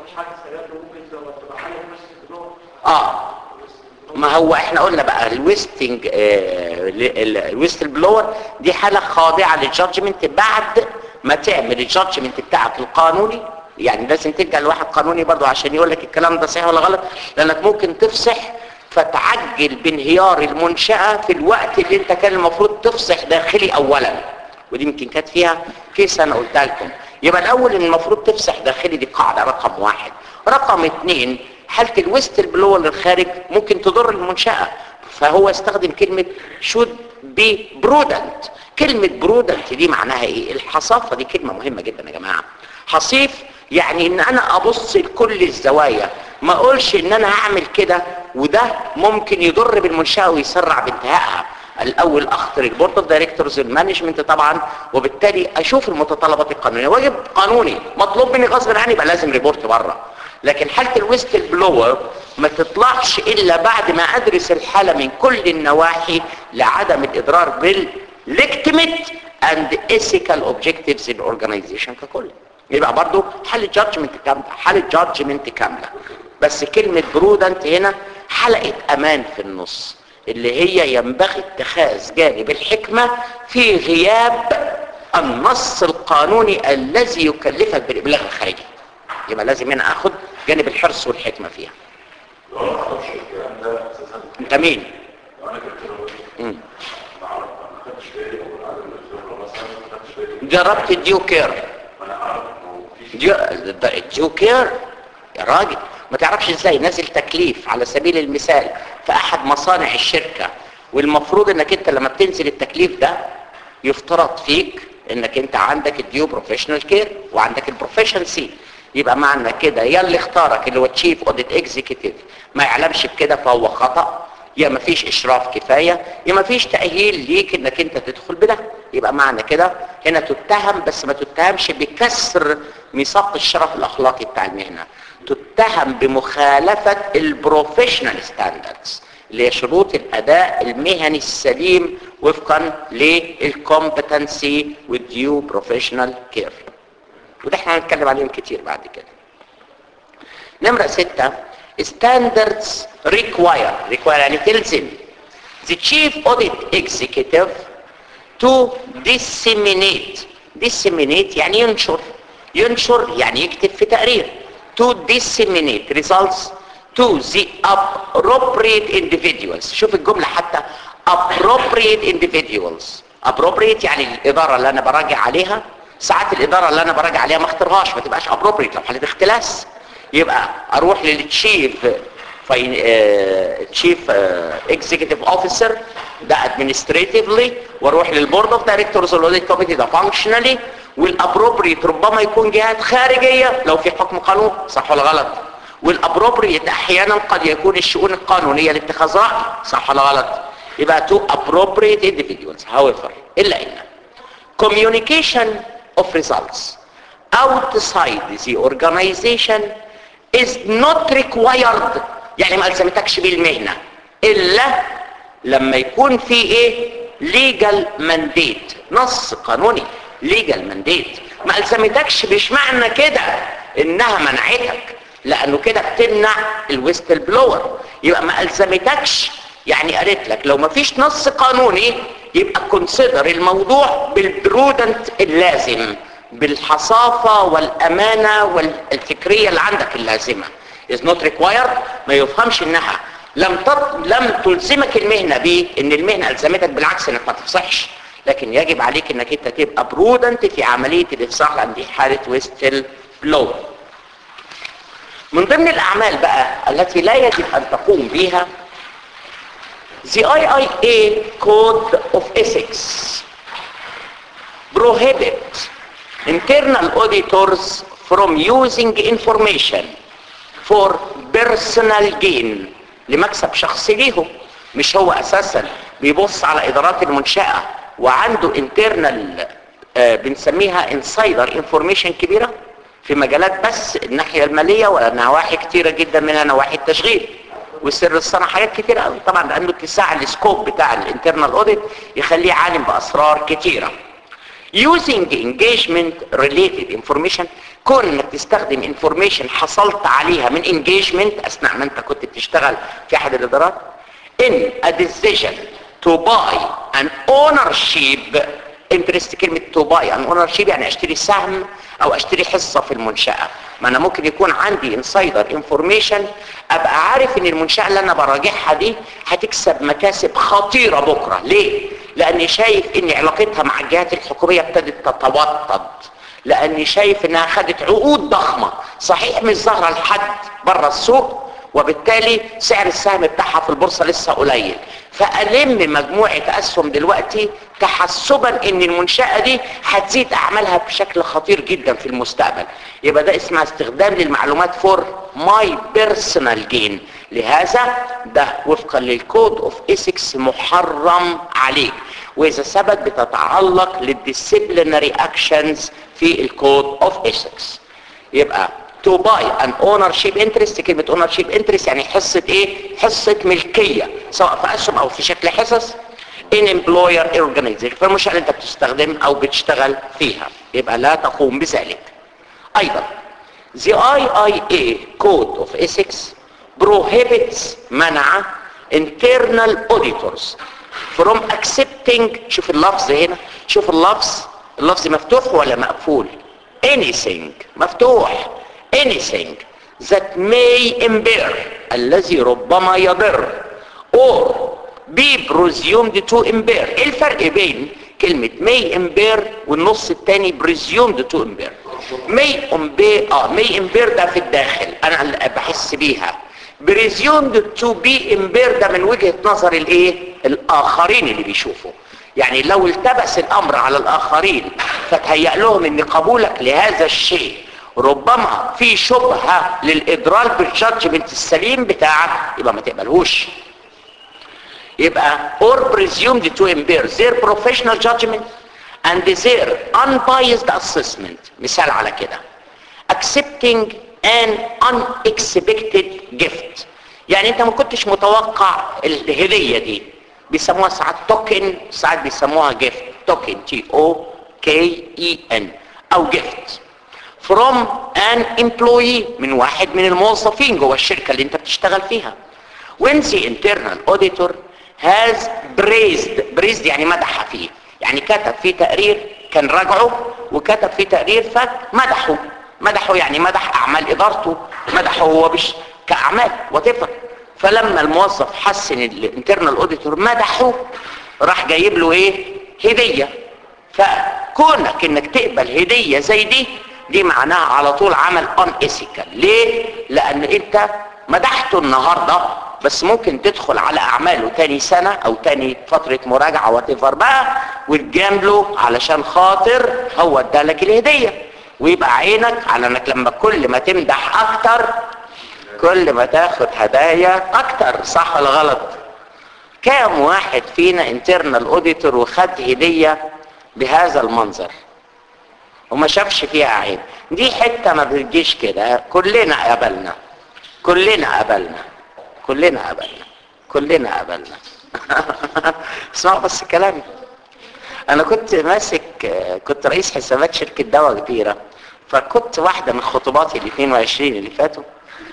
اه ما هو احنا قلنا بقى الويستنج آه الويست بلور دي حالة خاضعة للجادجمنت بعد ما تعمل الجادجمنت بتاعك القانوني يعني لازم تلجأ لواحد قانوني برضو عشان يقول لك الكلام ده صحيح ولا غلط لانك ممكن تفصح فتعجل بانهيار المنشأة في الوقت اللي انت كان المفروض تفصح داخلي اولا ودي يمكن كانت فيها كيس انا قلتها لكم يبقى الاول ان المفروض تفصح داخلي دي قاعدة رقم واحد رقم اثنين حالة الويست البلو للخارج ممكن تضر المنشأة فهو استخدم كلمة should be prudent كلمة prudent دي معناها ايه الحصافة دي كلمة مهمة جدا يا جماعة حصيف يعني ان انا ابص لكل الزوايا ما اقولش ان انا هعمل كده وده ممكن يضر بالمنشأة ويسرع بانتهائها الاول اخطر البورد اوف دايركتورز المانجمنت طبعا وبالتالي اشوف المتطلبات القانونيه واجب قانوني مطلوب مني غصب عني يبقى لازم ريبورت بره لكن حاله الويست بلور ما تطلعش الا بعد ما ادرس الحاله من كل النواحي لعدم الاضرار بالليجتيميت اند ethical objectives الاورجنايزيشن ككل يبقى برضو حاله جادجمنت كامله حاله جادجمنت كامله بس كلمه برودنت هنا حلقه امان في النص اللي هي ينبغي اتخاذ جانب الحكمة في غياب النص القانوني الذي يكلفك بالإبلاغ الخارجي يبقى لازم هنا أخذ جانب الحرص والحكمة فيها انت مين مم. جربت الديو كير ديو, الديو كير يا راجل ما تعرفش ازاي نازل تكليف على سبيل المثال في احد مصانع الشركة والمفروض انك انت لما بتنزل التكليف ده يفترض فيك انك انت عندك الديو بروفيشنال كير وعندك البروفيشنسي يبقى معنى كده يا اللي اختارك اللي هو تشيف اوديت اكزيكتيف ما يعلمش بكده فهو خطأ يا ما فيش اشراف كفاية يا ما فيش تأهيل ليك انك انت تدخل بده يبقى معنى كده هنا تتهم بس ما تتهمش بكسر ميثاق الشرف الاخلاقي بتاع المهنة تتهم بمخالفة البروفيشنال ستاندردز اللي هي شروط الاداء المهني السليم وفقا للكومبتنسي والديو بروفيشنال كير وده احنا هنتكلم عليهم كتير بعد كده نمرة ستة standards require require يعني تلزم the chief audit executive to disseminate disseminate يعني ينشر ينشر يعني يكتب في تقرير to disseminate results to the appropriate individuals شوف الجملة حتى appropriate individuals appropriate يعني الإدارة اللي أنا براجع عليها ساعات الإدارة اللي أنا براجع عليها ما اخترهاش ما تبقاش appropriate لو حالة اختلاس يبقى أروح للتشيف تشيف اكزيكتيف اوفيسر ده ادمنستريتيفلي واروح للبورد اوف دايركتورز والاوديت كوميتي ده فانكشنالي والابروبريت ربما يكون جهات خارجيه لو في حكم قانون صح ولا غلط والابروبريت احيانا قد يكون الشؤون القانونيه لاتخاذ راي صح ولا غلط يبقى تو appropriate individuals however الا ان communication of results outside the organization is not required يعني ما الزمتكش بالمهنة الا لما يكون في ايه legal mandate نص قانوني legal mandate ما الزمتكش مش معنى كده انها منعتك لانه كده بتمنع الويست بلور يبقى ما الزمتكش يعني قالت لك لو ما فيش نص قانوني يبقى كونسيدر الموضوع بالبرودنت اللازم بالحصافة والامانة والفكرية اللي عندك اللازمة is not required ما يفهمش انها لم تط... لم تلزمك المهنة بيه ان المهنة الزمتك بالعكس انك ما تفصحش لكن يجب عليك انك انت تبقى برودنت في عملية الافصاح لان دي حالة ويستل بلو من ضمن الاعمال بقى التي لا يجب ان تقوم بها The IIA Code of Ethics prohibit internal auditors from using information for personal gain لمكسب شخصي ليهم مش هو اساسا بيبص على ادارات المنشأة وعنده internal آه بنسميها انسايدر انفورميشن كبيرة في مجالات بس الناحية المالية ولا نواحي كتيرة جدا منها نواحي التشغيل وسر الصنع حاجات كتيرة قوي طبعا لانه اتساع السكوب بتاع الانترنال اوديت يخليه عالم باسرار كتيره using engagement related information كون انك تستخدم information حصلت عليها من engagement اثناء ما انت كنت بتشتغل في احد الادارات in a decision to buy an ownership interest كلمة to buy an ownership يعني اشتري سهم او اشتري حصة في المنشأة ما انا ممكن يكون عندي insider information ابقى عارف ان المنشأة اللي انا براجعها دي هتكسب مكاسب خطيرة بكرة ليه لاني شايف ان علاقتها مع الجهات الحكومية ابتدت تتوطد لاني شايف انها خدت عقود ضخمة صحيح مش ظاهرة لحد بره السوق وبالتالي سعر السهم بتاعها في البورصة لسه قليل فألم مجموعة أسهم دلوقتي تحسبا ان المنشأة دي هتزيد أعمالها بشكل خطير جدا في المستقبل يبقى ده اسمها استخدام للمعلومات فور ماي بيرسونال جين لهذا ده وفقا للكود اوف ايثكس محرم عليك واذا ثبت بتتعلق للديسيبلينري اكشنز في الكود اوف ايثكس يبقى to buy an ownership interest كلمة ownership interest يعني حصة ايه حصة ملكية سواء في اسهم او في شكل حصص in employer organization فالمنشأة اللي انت بتستخدم او بتشتغل فيها يبقى لا تقوم بذلك ايضا the IIA code of ethics prohibits منع internal auditors from accepting شوف اللفظ هنا شوف اللفظ اللفظ مفتوح ولا مقفول anything مفتوح anything that may impair الذي ربما يضر or be presumed to impair ايه الفرق بين كلمة may impair والنص التاني presumed to impair may impair اه may impair ده في الداخل انا اللي بحس بيها presumed to be impair ده من وجهة نظر الايه الاخرين اللي بيشوفوا يعني لو التبس الامر على الاخرين فتهيأ لهم ان قبولك لهذا الشيء ربما في شبهة للإدرار بالجادجمنت السليم بتاعك يبقى ما تقبلهوش يبقى or presumed to impair their professional judgment and their unbiased assessment مثال على كده accepting an unexpected gift يعني انت ما كنتش متوقع الهدية دي بيسموها ساعات توكن ساعات بيسموها gift توكن تي او كي اي ان او gift from an employee من واحد من الموظفين جوه الشركة اللي انت بتشتغل فيها when the internal auditor has praised praised يعني مدح فيه يعني كتب فيه تقرير كان راجعه وكتب فيه تقرير فمدحه مدحه يعني مدح اعمال ادارته مدحه هو بش كاعمال وتفر فلما الموظف حس ان الانترنال اوديتور مدحه راح جايب له ايه هديه فكونك انك تقبل هديه زي دي دي معناها على طول عمل ان ايثيكال ليه لان انت مدحته النهارده بس ممكن تدخل على اعماله تاني سنة او تاني فترة مراجعة وتفر بقى وتجامله علشان خاطر هو ادالك الهدية ويبقى عينك على انك لما كل ما تمدح اكتر كل ما تاخد هدايا اكتر صح ولا غلط كام واحد فينا انترنال اوديتور وخد هدية بهذا المنظر وما شافش فيها عين دي حتة ما بتجيش كده كلنا قبلنا كلنا قبلنا كلنا قبلنا كلنا قبلنا اسمعوا بس كلامي انا كنت ماسك كنت رئيس حسابات شركة دواء كبيرة فكنت واحدة من خطوباتي ال 22 اللي فاتوا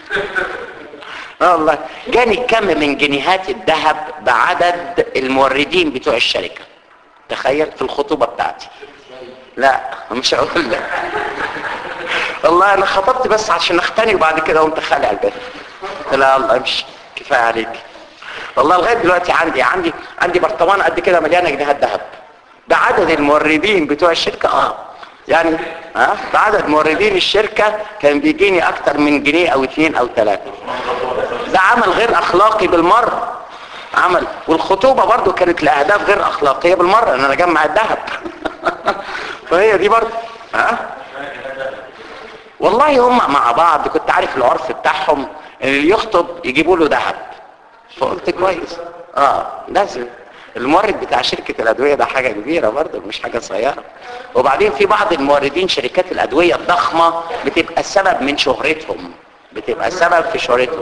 اه والله جاني كم من جنيهات الذهب بعدد الموردين بتوع الشركة تخيل في الخطوبة بتاعتي لا مش هقول لك والله انا خطبت بس عشان اختني وبعد كده قمت خالع البيت لا الله امشي كفايه عليك والله لغايه دلوقتي عندي عندي عندي برطمان قد كده مليانه جنيهات ذهب بعدد الموردين بتوع الشركه اه يعني ها أه؟ بعدد موردين الشركه كان بيجيني اكتر من جنيه او اثنين او ثلاثه ده عمل غير اخلاقي بالمره عمل والخطوبة برضو كانت لأهداف غير أخلاقية بالمرة أن أنا أجمع الذهب فهي دي برضو ها والله هم مع بعض كنت عارف العرف بتاعهم اللي يخطب يجيبوا له ذهب فقلت كويس اه لازم المورد بتاع شركة الأدوية ده حاجة كبيرة برضه مش حاجة صغيرة وبعدين في بعض الموردين شركات الأدوية الضخمة بتبقى السبب من شهرتهم بتبقى السبب في شهرتهم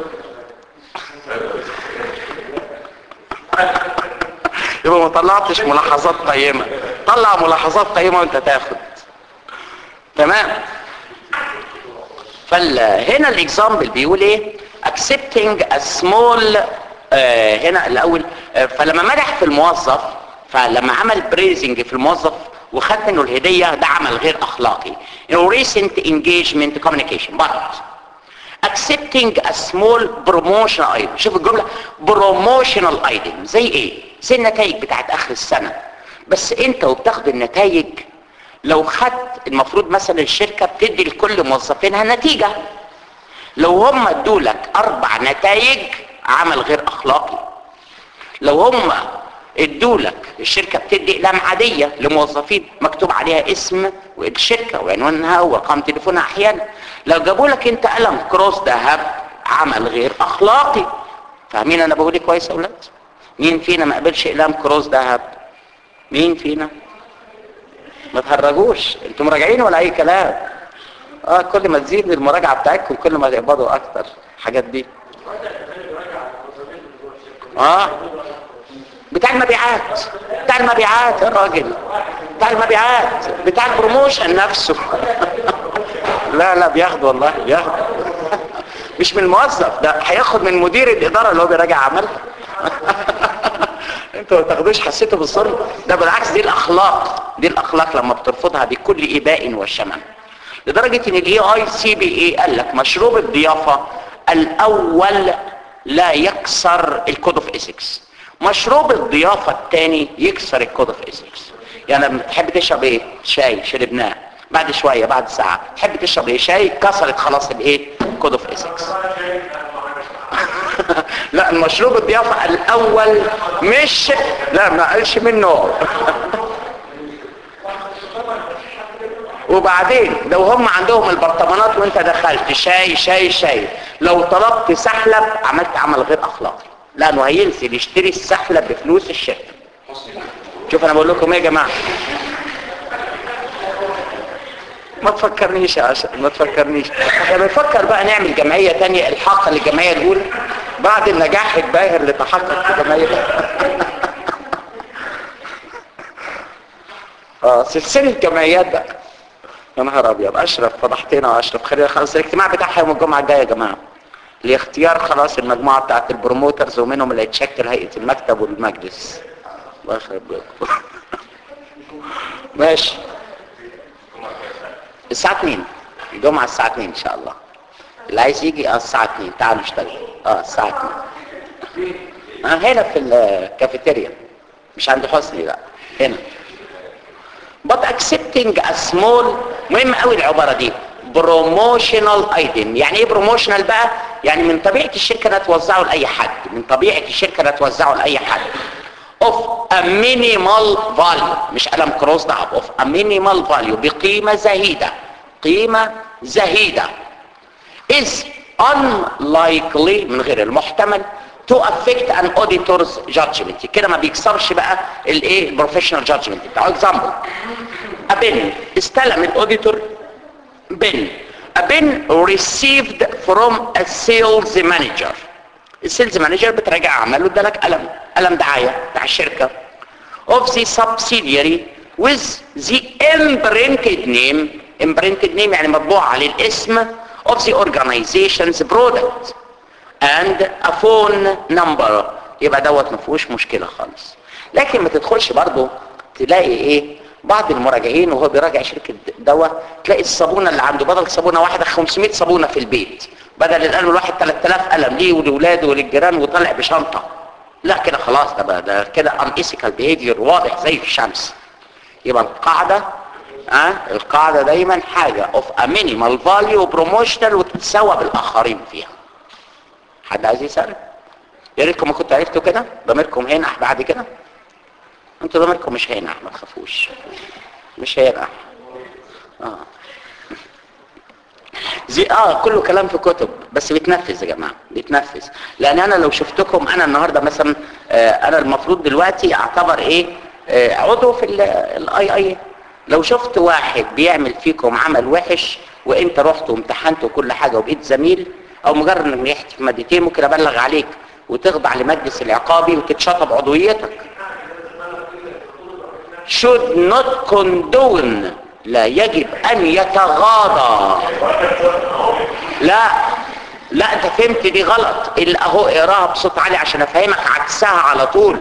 يبقى ما طلعتش ملاحظات قيمة طلع ملاحظات قيمة وانت تاخد تمام فهنا الاكزامبل بيقول ايه accepting a small آه هنا الاول آه فلما مدح في الموظف فلما عمل بريزنج في الموظف وخد منه الهدية ده عمل غير اخلاقي in recent engagement communication but accepting a small promotional item شوف الجملة promotional item زي ايه زي النتائج بتاعت اخر السنة بس انت وبتاخد النتائج لو خدت المفروض مثلا الشركة بتدي لكل موظفينها نتيجة لو هم ادولك اربع نتائج عمل غير اخلاقي لو هم ادولك الشركة بتدي اقلام عادية لموظفين مكتوب عليها اسم الشركة وعنوانها ورقم تليفونها احيانا لو جابوا لك انت قلم كروس ذهب عمل غير اخلاقي فاهمين انا بقول ايه كويس يا اولاد مين فينا ما قبلش اقلام كروس ذهب مين فينا ما تهرجوش انتوا مراجعين ولا اي كلام اه كل ما تزيد المراجعه بتاعتكم كل ما تقبضوا اكتر الحاجات دي اه بتاع المبيعات بتاع المبيعات يا راجل بتاع المبيعات بتاع البروموشن نفسه لا لا بياخد والله بياخد مش من الموظف ده هياخد من مدير الاداره اللي هو بيراجع عملها انتوا ما تاخدوش حسيته بالظلم ده بالعكس دي الاخلاق دي الاخلاق لما بترفضها بكل اباء وشمم لدرجه ان الاي اي سي بي اي قال لك مشروب الضيافه الاول لا يكسر الكود اوف ايثكس مشروب الضيافه الثاني يكسر الكود اوف ايثكس يعني لما تحب تشرب ايه شاي شربناه بعد شويه بعد ساعه تحب تشرب ايه شاي كسرت خلاص الايه كود اوف ايثكس لا المشروب الضيافة الاول مش لا ما قالش منه وبعدين لو هم عندهم البرطمانات وانت دخلت شاي شاي شاي لو طلبت سحلب عملت عمل غير اخلاقي لانه هينزل يشتري السحلب بفلوس الشركه شوف انا بقول لكم ايه يا جماعه ما تفكرنيش يا عشان ما تفكرنيش احنا بنفكر بقى نعمل جمعية تانية الحاقة للجمعية الاولى بعد النجاح الباهر اللي تحقق في الجمعية اه سلسلة جمعيات بقى يا نهار ابيض اشرف فضحتنا واشرف خلينا خلاص الاجتماع بتاعها يوم الجمعة الجاية يا جماعة لاختيار خلاص المجموعة بتاعت البروموترز ومنهم اللي هيتشكل هيئة المكتب والمجلس الله يخرب بيتكم ماشي الساعة 2 الجمعة الساعة 2 ان شاء الله اللي عايز يجي اه الساعة 2 تعالوا اشتغل اه الساعة 2 اه هنا في الكافيتيريا مش عند حسني لا هنا but accepting a small مهم قوي العبارة دي promotional item يعني ايه promotional بقى يعني من طبيعة الشركة انها توزعه لأي حد من طبيعة الشركة انها توزعه لأي حد of a minimal value مش قلم كروس ده of a minimal value بقيمة زهيدة قيمة زهيدة is unlikely من غير المحتمل to affect an auditor's judgment كده ما بيكسرش بقى الايه professional judgment بتاعه example a pen استلم الاوديتور بن a pen received from a sales manager السيلز مانجر بتراجع عمله ادالك قلم قلم دعايه بتاع الشركه of the subsidiary with the imprinted name imprinted name يعني مطبوع عليه الاسم of the organization's product and a phone number يبقى دوت ما فيهوش مشكله خالص لكن ما تدخلش برضه تلاقي ايه بعض المراجعين وهو بيراجع شركه دواء تلاقي الصابونه اللي عنده بدل صابونه واحده 500 صابونه في البيت بدل القلم الواحد 3000 قلم ليه ولاولاده وللجيران وطلع بشنطه لا كده خلاص ده بقى ده كده unethical behavior واضح زي الشمس يبقى القاعده اه القاعده دايما حاجه of a minimal value promotional وتتساوى بالاخرين فيها حد عايز يسال يا ريتكم ما كنتوا عرفتوا كده ضميركم هينح بعد كده انتوا ضميركم مش هينح ما تخافوش مش هينح اه زي اه كله كلام في كتب بس بيتنفذ يا جماعه بيتنفذ لان انا لو شفتكم انا النهارده مثلا آه انا المفروض دلوقتي اعتبر ايه آه عضو في الاي اي لو شفت واحد بيعمل فيكم عمل وحش وانت رحت وامتحنت وكل حاجه وبقيت زميل او مجرد انك نجحت في مادتين ممكن ابلغ عليك وتخضع لمجلس العقابي وتتشطب عضويتك should not condone لا يجب ان يتغاضى لا لا انت فهمت دي غلط اللي اهو اقراها بصوت عالي عشان افهمك عكسها على طول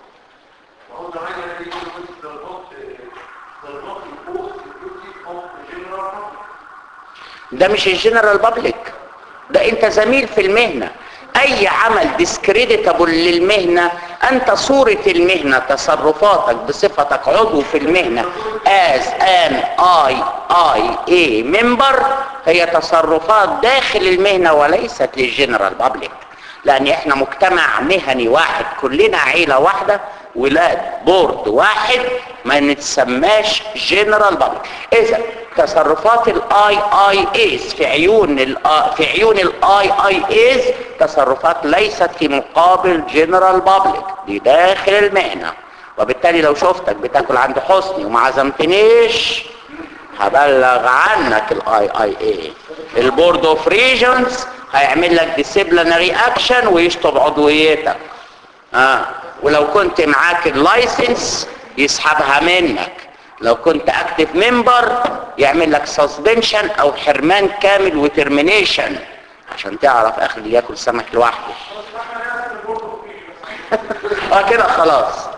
ده مش الجنرال بابليك ده انت زميل في المهنة اي عمل ديسكريديتابل للمهنة انت صورة المهنة تصرفاتك بصفتك عضو في المهنة as an I I A member هي تصرفات داخل المهنة وليست للجنرال بابليك لان احنا مجتمع مهني واحد كلنا عيلة واحدة ولاد بورد واحد ما نتسماش جنرال بابليك اذا تصرفات الاي اي ايز في عيون ال في عيون الاي اي ايز تصرفات ليست في مقابل جنرال بابليك دي داخل المهنه وبالتالي لو شفتك بتاكل عند حسني وما عزمتنيش هبلغ عنك الاي اي اي البورد اوف ريجنز هيعمل لك ديسيبلينري اكشن ويشطب عضويتك اه ولو كنت معاك اللايسنس يسحبها منك لو كنت اكتف ممبر يعمل لك سسبنشن او حرمان كامل وترمينيشن عشان تعرف اخر اللي ياكل سمك لوحده اه كده خلاص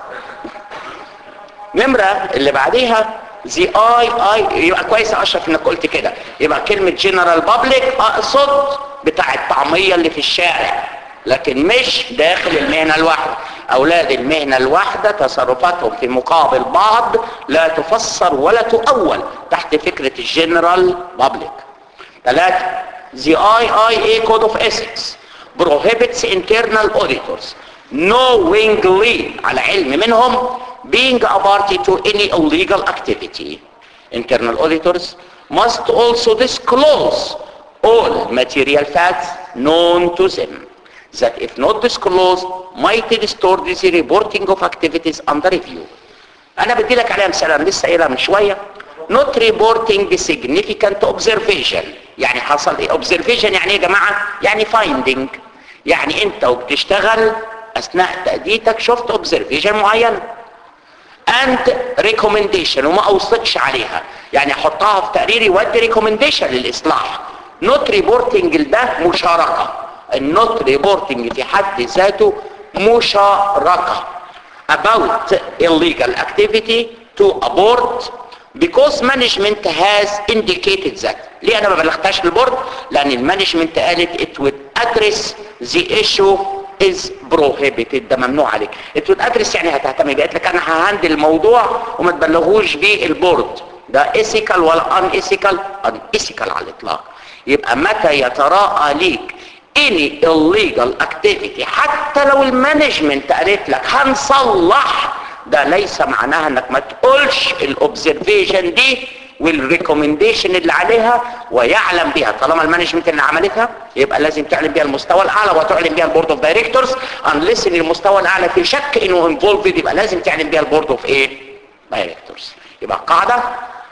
نمرة اللي بعديها زي اي اي يبقى كويس يا اشرف انك قلت كده يبقى كلمة جنرال بابليك اقصد بتاع الطعمية اللي في الشارع لكن مش داخل المهنة الواحدة اولاد المهنة الواحدة تصرفاتهم في مقابل بعض لا تفسر ولا تؤول تحت فكرة الجنرال بابليك ثلاثة the IIA Code of Ethics prohibits internal auditors knowingly على علم منهم being a party to any illegal activity internal auditors must also disclose all material facts known to them that if not disclosed might distort the reporting of activities under review انا بدي لك عليها مثال انا لسه قايلها من شويه not reporting significant observation يعني حصل ايه observation يعني ايه يا جماعه يعني finding يعني انت وبتشتغل اثناء تاديتك شفت observation معينه and recommendation وما اوصتش عليها يعني احطها في تقريري وادي recommendation للاصلاح not reporting ده مشاركه النوت ريبورتنج في حد ذاته مشاركة about illegal activity to abort because management has indicated that ليه انا ما بلغتهاش للبورد لان المانجمنت قالت it would address the issue is prohibited ده ممنوع عليك it would address يعني هتهتم قالت لك انا ههندل الموضوع وما تبلغوش بيه البورد ده ethical ولا unethical unethical على الاطلاق يبقى متى يتراءى ليك any illegal activity حتى لو المانجمنت قالت لك هنصلح ده ليس معناها انك ما تقولش الاوبزرفيشن دي والريكومنديشن اللي عليها ويعلم بها طالما المانجمنت اللي عملتها يبقى لازم تعلم بها المستوى الاعلى وتعلم بها البورد اوف دايركتورز انليس ان المستوى الاعلى في شك انه انفولفد يبقى لازم تعلم بها البورد اوف ايه دايركتورز يبقى قاعده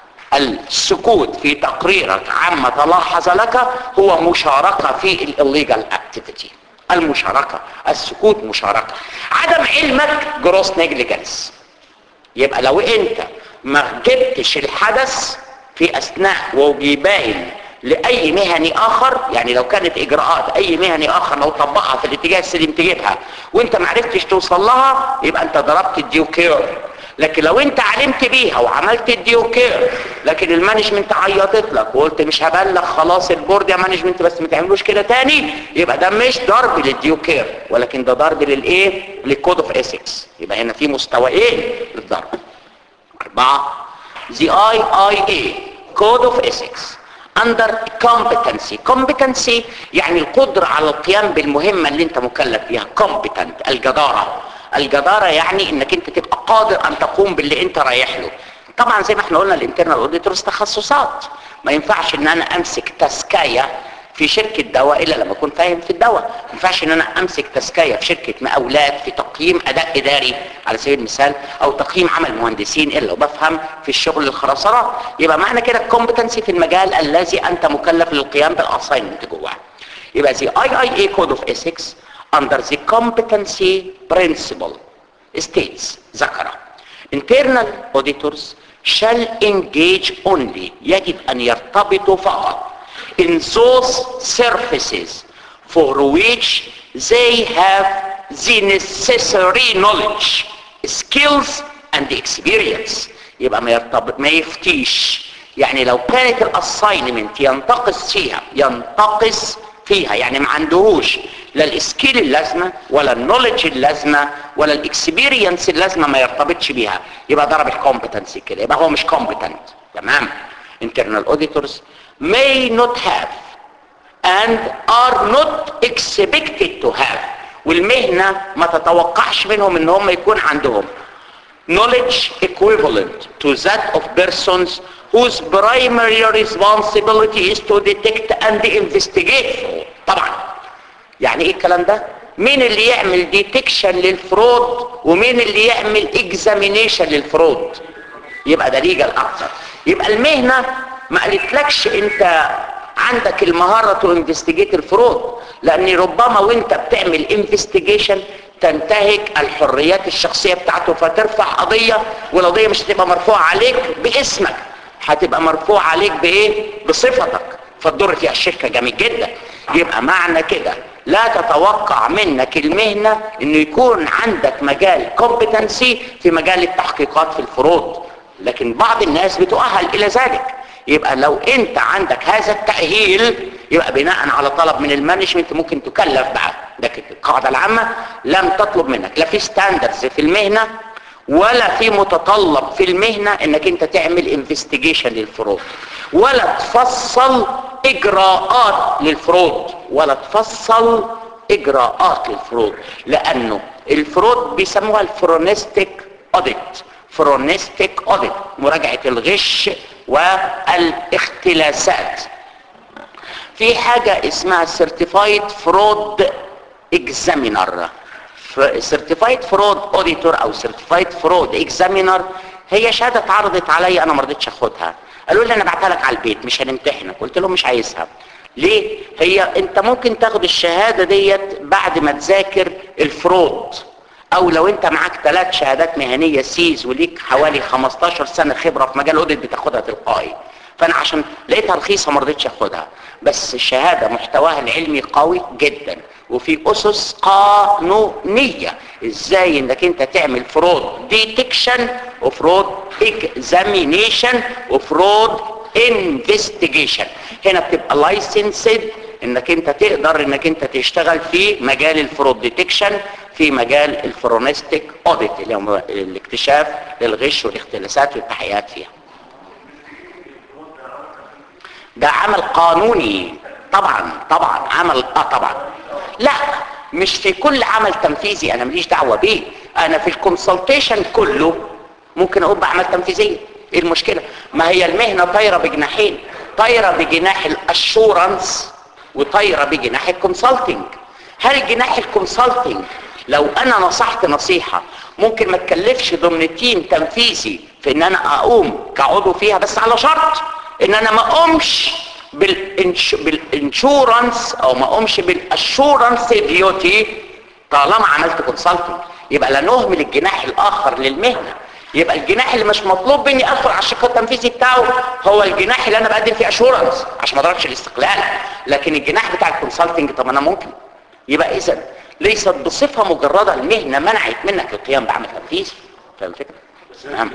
السكوت في تقريرك عما تلاحظ لك هو مشاركة في الليجال اكتيفيتي المشاركة السكوت مشاركة عدم علمك جروس نيجليجنس يبقى لو انت ما جبتش الحدث في اثناء وبيبين لاي مهني اخر يعني لو كانت اجراءات اي مهني اخر لو طبقها في الاتجاه السليم تجيبها وانت ما عرفتش توصل لها يبقى انت ضربت الديوكير لكن لو انت علمت بيها وعملت الديوكير لكن المانجمنت عيطت لك وقلت مش هبلغ خلاص البورد يا مانجمنت بس ما تعملوش كده تاني يبقى ده مش ضرب للديوكير ولكن ده ضرب للايه للكود اوف اسكس يبقى هنا في مستويين للضرب اربعه the IIA Code of Ethics under competency competency يعني القدرة على القيام بالمهمة اللي انت مكلف بيها competent الجدارة الجدارة يعني انك انت تبقى قادر ان تقوم باللي انت رايح له طبعا زي ما احنا قلنا الانترنال اوديتورز تخصصات ما ينفعش ان انا امسك تسكاية في شركة دواء الا لما اكون فاهم في الدواء ما ينفعش ان انا امسك تسكاية في شركة مقاولات في تقييم اداء اداري على سبيل المثال او تقييم عمل مهندسين الا وبفهم في الشغل الخرسانات يبقى معنى كده الكومبتنسي في المجال الذي انت مكلف للقيام بالاساينمنت جواه يبقى the IIA Code of Ethics under the competency principle states ذكر internal auditors shall engage only يجب ان يرتبطوا فقط in those services for which they have the necessary knowledge skills and experience يبقى ما يرتبط ما يفتيش يعني لو كانت الاساينمنت ينتقص فيها ينتقص فيها يعني ما عندهوش لا السكيل اللازمه ولا النولج اللازمه ولا الاكسبيرينس اللازمه ما يرتبطش بيها يبقى ضرب الكومبتنسي كده يبقى هو مش كومبتنت تمام internal auditors may not have and are not expected to have والمهنة ما تتوقعش منهم ان هم يكون عندهم knowledge equivalent to that of persons whose primary responsibility is to detect and investigate طبعا يعني ايه الكلام ده مين اللي يعمل ديتكشن للفرود ومين اللي يعمل اكزامينيشن للفرود يبقى ده ليجل اكتر يبقى المهنه ما قالتلكش انت عندك المهارة تو انفستيجيت الفرود لان ربما وانت بتعمل انفستيجيشن تنتهك الحريات الشخصية بتاعته فترفع قضية والقضية مش هتبقى مرفوعة عليك باسمك هتبقى مرفوعة عليك بايه بصفتك فتضر فيها الشركة جميل جدا يبقى معنى كده لا تتوقع منك المهنة انه يكون عندك مجال كومبتنسي في مجال التحقيقات في الفروض لكن بعض الناس بتؤهل الى ذلك يبقى لو انت عندك هذا التأهيل يبقى بناء على طلب من المانجمنت ممكن تكلف بقى لكن القاعدة العامة لم تطلب منك لا في ستاندردز في المهنة ولا في متطلب في المهنة انك انت تعمل انفستيجيشن للفروض ولا تفصل اجراءات للفروض ولا تفصل اجراءات للفروض لانه الفروض بيسموها الفرونستيك اوديت فرونستيك اوديت مراجعة الغش والاختلاسات في حاجة اسمها سيرتيفايد فرود اكزامينر سيرتيفايد فرود اوديتور او سيرتيفايد فرود اكزامينر هي شهادة اتعرضت عليا انا ما رضيتش اخدها قالوا لي انا بعتها لك على البيت مش هنمتحنك قلت لهم مش عايزها ليه هي انت ممكن تاخد الشهادة ديت بعد ما تذاكر الفرود او لو انت معاك ثلاث شهادات مهنية سيز وليك حوالي 15 سنة خبرة في مجال الاوديت بتاخدها تلقائي فانا عشان لقيتها رخيصة ما رضيتش اخدها بس الشهادة محتواها العلمي قوي جدا وفي اسس قانونية ازاي انك انت تعمل فرود ديتكشن وفرود اكزامينيشن وفرود انفستيجيشن هنا بتبقى لايسنسد انك انت تقدر انك انت تشتغل في مجال الفرود ديتكشن في مجال الفرونستيك اوديت اللي هو الاكتشاف للغش والاختلاسات والتحقيقات فيها ده عمل قانوني طبعا طبعا عمل اه طبعا لا مش في كل عمل تنفيذي انا ماليش دعوه بيه انا في الكونسلتيشن كله ممكن اقول بعمل تنفيذيه ايه المشكله ما هي المهنه طايره بجناحين طايره بجناح الاشورنس وطايره بجناح الكونسلتنج هل جناح الكونسلتنج لو انا نصحت نصيحة ممكن ما تكلفش ضمن تيم تنفيذي في ان انا اقوم كعضو فيها بس على شرط ان انا ما اقومش بالإنش... بالانشورنس او ما اقومش بالاشورنس ديوتي طالما عملت كونسلتنج يبقى لا نهمل الجناح الاخر للمهنة يبقى الجناح اللي مش مطلوب مني ادخل على الشق التنفيذي بتاعه هو الجناح اللي انا بقدم فيه اشورنس عشان ما اضربش الاستقلال لكن الجناح بتاع الكونسلتنج طب انا ممكن يبقى اذا ليست بصفة مجردة المهنة منعت منك القيام بعمل تنفيذي فاهم الفكرة؟ نعم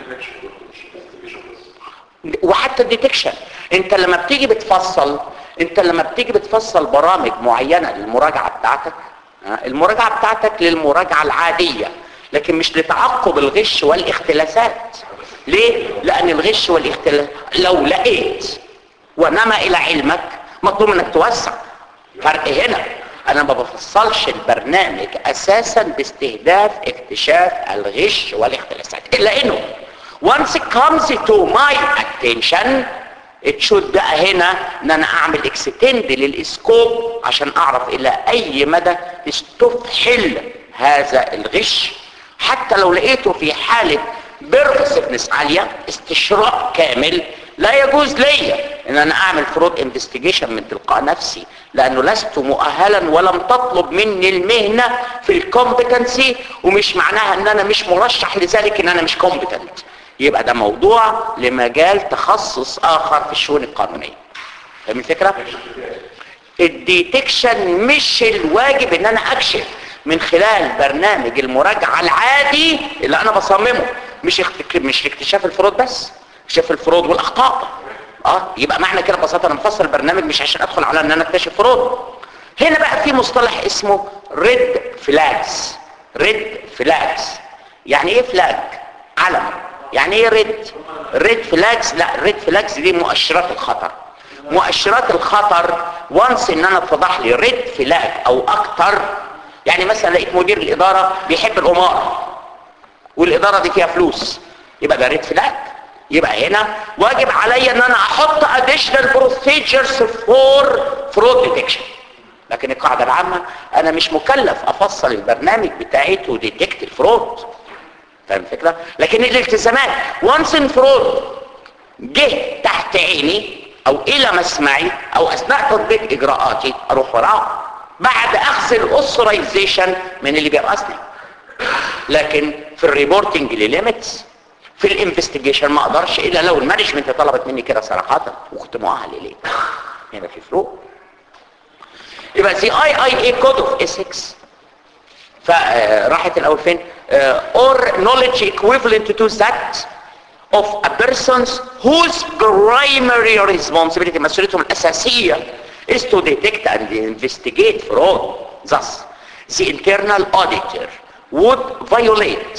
وحتى الديتكشن انت لما بتيجي بتفصل انت لما بتيجي بتفصل برامج معينة للمراجعة بتاعتك المراجعة بتاعتك للمراجعة العادية لكن مش لتعقب الغش والاختلاسات ليه؟ لان الغش والاختلاس لو لقيت ونما الى علمك مطلوب انك توسع فرق هنا انا ما بفصلش البرنامج اساسا باستهداف اكتشاف الغش والاختلاسات الا انه once it comes to my attention it should بقى هنا ان انا اعمل اكستند للاسكوب عشان اعرف الى اي مدى استفحل هذا الغش حتى لو لقيته في حالة بيرفسفنس عالية استشراق كامل لا يجوز لي ان انا اعمل فرود انفستيجيشن من تلقاء نفسي لانه لست مؤهلا ولم تطلب مني المهنة في الكومبتنسي ومش معناها ان انا مش مرشح لذلك ان انا مش كومبتنت يبقى ده موضوع لمجال تخصص اخر في الشؤون القانونية فاهم الفكرة؟ الديتكشن مش الواجب ان انا اكشف من خلال برنامج المراجعة العادي اللي انا بصممه مش اخت... مش اكتشاف الفروض بس اكتشاف الفروض والاخطاء اه يبقى معنى كده ببساطه انا مفصل البرنامج مش عشان ادخل على ان انا اكتشف فروض هنا بقى في مصطلح اسمه ريد فلاجز ريد فلاجز يعني ايه فلاج علم يعني ايه ريد ريد فلاجز لا ريد فلاجز دي مؤشرات الخطر مؤشرات الخطر وانس ان انا اتضح لي ريد فلاج او اكتر يعني مثلا لقيت مدير الاداره بيحب القمار والاداره دي فيها فلوس يبقى ده ريد فلاج يبقى هنا واجب عليا ان انا احط additional procedures for fraud detection لكن القاعدة العامة انا مش مكلف افصل البرنامج بتاعي تو ديتكت الفرود فاهم الفكرة لكن الالتزامات وانس ان فرود جه تحت عيني او الى مسمعي او اثناء تطبيق اجراءاتي اروح وراه بعد اخذ الاوثرايزيشن من اللي بيرأسني لكن في الريبورتنج لليميتس في الانفستيجيشن ما اقدرش الا لو المانجمنت طلبت مني كده صراحه وكنت مؤهل اليه هنا في فروق يبقى زي اي اي اي كود اوف اسكس فراحت الاول فين or knowledge equivalent to that of a person's whose primary responsibility مسؤوليتهم الاساسيه is to detect and investigate fraud thus the internal auditor would violate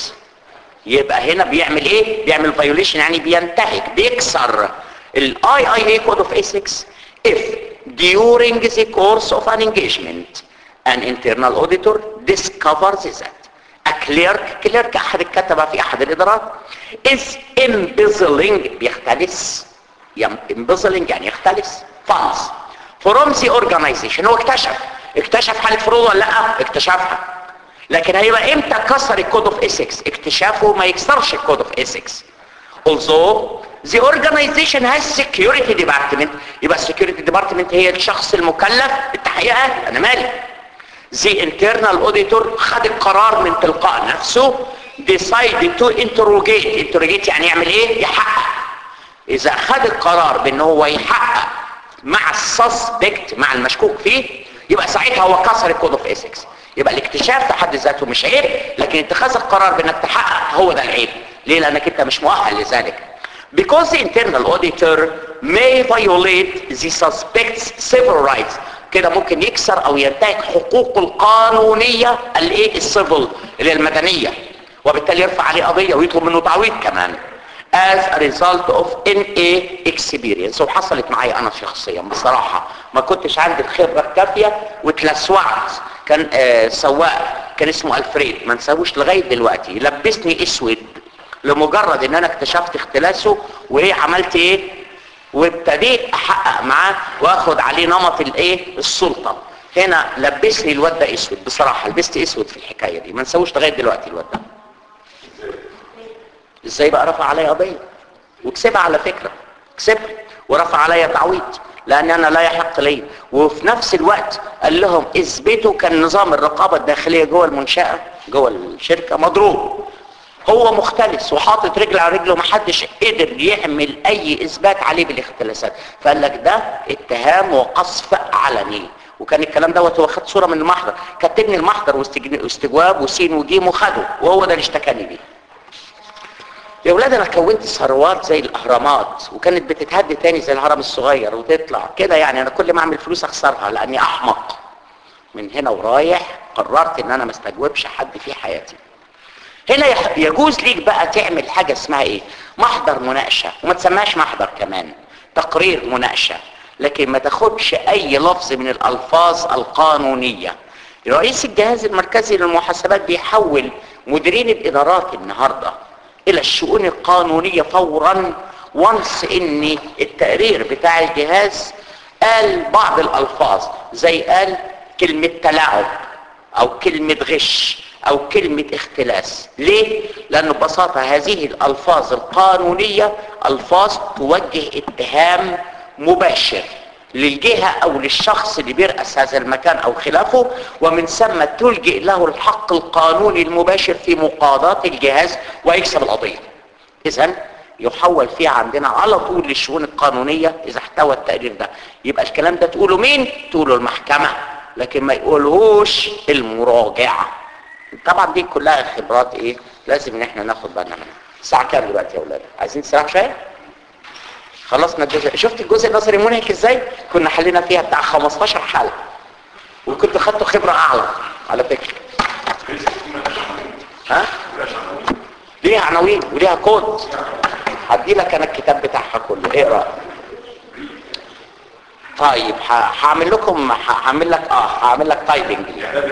يبقى هنا بيعمل ايه بيعمل violation يعني بينتهك بيكسر الاي اي اي كود اوف ethics if during the course of an engagement an internal auditor discovers that a clerk clerk احد الكتبة في احد الادارات is embezzling بيختلس embezzling يعني يختلس funds from the organization هو اكتشف اكتشف حالة فروض ولا لا اكتشفها لكن هيبقى امتى كسر الكود اوف اسكس اكتشافه ما يكسرش الكود اوف اسكس although the organization has security department يبقى security department هي الشخص المكلف بالتحقيقات انا مالي the internal auditor خد القرار من تلقاء نفسه decided to interrogate interrogate يعني يعمل ايه يحقق اذا خد القرار بان هو يحقق مع السسبكت مع المشكوك فيه يبقى ساعتها هو كسر الكود اوف اسكس يبقى الاكتشاف في حد ذاته مش عيب لكن اتخاذ القرار بانك تحقق هو ده العيب ليه لانك انت مش مؤهل لذلك because the internal auditor may violate the suspect's civil rights كده ممكن يكسر او ينتهك حقوقه القانونية الايه السيفل اللي هي المدنية وبالتالي يرفع عليه قضية ويطلب منه تعويض كمان as a result of NA experience وحصلت معايا انا شخصيا بصراحة ما كنتش عندي الخبرة الكافية واتلسوعت كان آه سواق كان اسمه الفريد ما نساوش لغاية دلوقتي لبسني اسود لمجرد ان انا اكتشفت اختلاسه وايه عملت ايه وابتديت احقق معاه واخد عليه نمط الايه السلطة هنا لبسني الواد ده اسود بصراحة لبست اسود في الحكاية دي ما نساوش لغاية دلوقتي الواد ده ازاي بقى رفع عليا قضية وكسبها على فكرة كسبها ورفع عليا تعويض لان انا لا يحق لي وفي نفس الوقت قال لهم اثبتوا كان نظام الرقابة الداخلية جوه المنشأة جوه الشركة مضروب هو مختلس وحاطط رجل على رجله محدش قدر يعمل اي اثبات عليه بالاختلاسات فقال لك ده اتهام وقصف علني وكان الكلام دوت هو خد صوره من المحضر كتبني المحضر واستجواب وسين وجيم وخده وهو ده اللي اشتكاني بيه يا ولاد انا كونت ثروات زي الاهرامات وكانت بتتهد تاني زي الهرم الصغير وتطلع كده يعني انا كل ما اعمل فلوس اخسرها لاني احمق من هنا ورايح قررت ان انا ما استجوبش حد في حياتي هنا يجوز ليك بقى تعمل حاجة اسمها ايه محضر مناقشة وما تسماش محضر كمان تقرير مناقشة لكن ما تاخدش اي لفظ من الالفاظ القانونية رئيس الجهاز المركزي للمحاسبات بيحول مديرين الادارات النهاردة الى الشؤون القانونية فورا وانس ان التقرير بتاع الجهاز قال بعض الالفاظ زي قال كلمة تلاعب او كلمة غش او كلمة اختلاس ليه؟ لان ببساطة هذه الالفاظ القانونية الفاظ توجه اتهام مباشر للجهة او للشخص اللي بيرأس هذا المكان او خلافه ومن ثم تلجئ له الحق القانوني المباشر في مقاضاة الجهاز ويكسب القضية اذا يحول فيها عندنا على طول للشؤون القانونية اذا احتوى التقرير ده يبقى الكلام ده تقوله مين تقوله المحكمة لكن ما يقولهوش المراجعة طبعا دي كلها خبرات ايه لازم ان احنا ناخد بالنا منها الساعة كام دلوقتي يا اولاد عايزين نستراح شوية خلصنا الجزء شفت الجزء النظري منهك ازاي كنا حلينا فيها بتاع 15 حلقة وكنت خدتوا خبرة اعلى على فكرة ها ليها عناوين وليها كود هدي لك انا الكتاب بتاعها كله اقرا طيب هعمل لكم هعمل لك اه هعمل لك تايبنج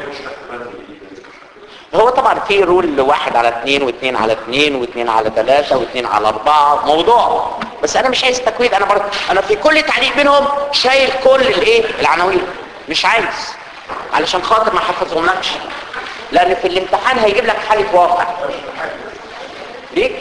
هو طبعا في رول واحد على اثنين واثنين على اثنين واثنين على ثلاثة واثنين على اربعة موضوع بس انا مش عايز تكويد انا برضه انا في كل تعليق منهم شايل كل الايه العناوين مش عايز علشان خاطر ما حفظهملكش لان في الامتحان هيجيب لك حالة واقع ليك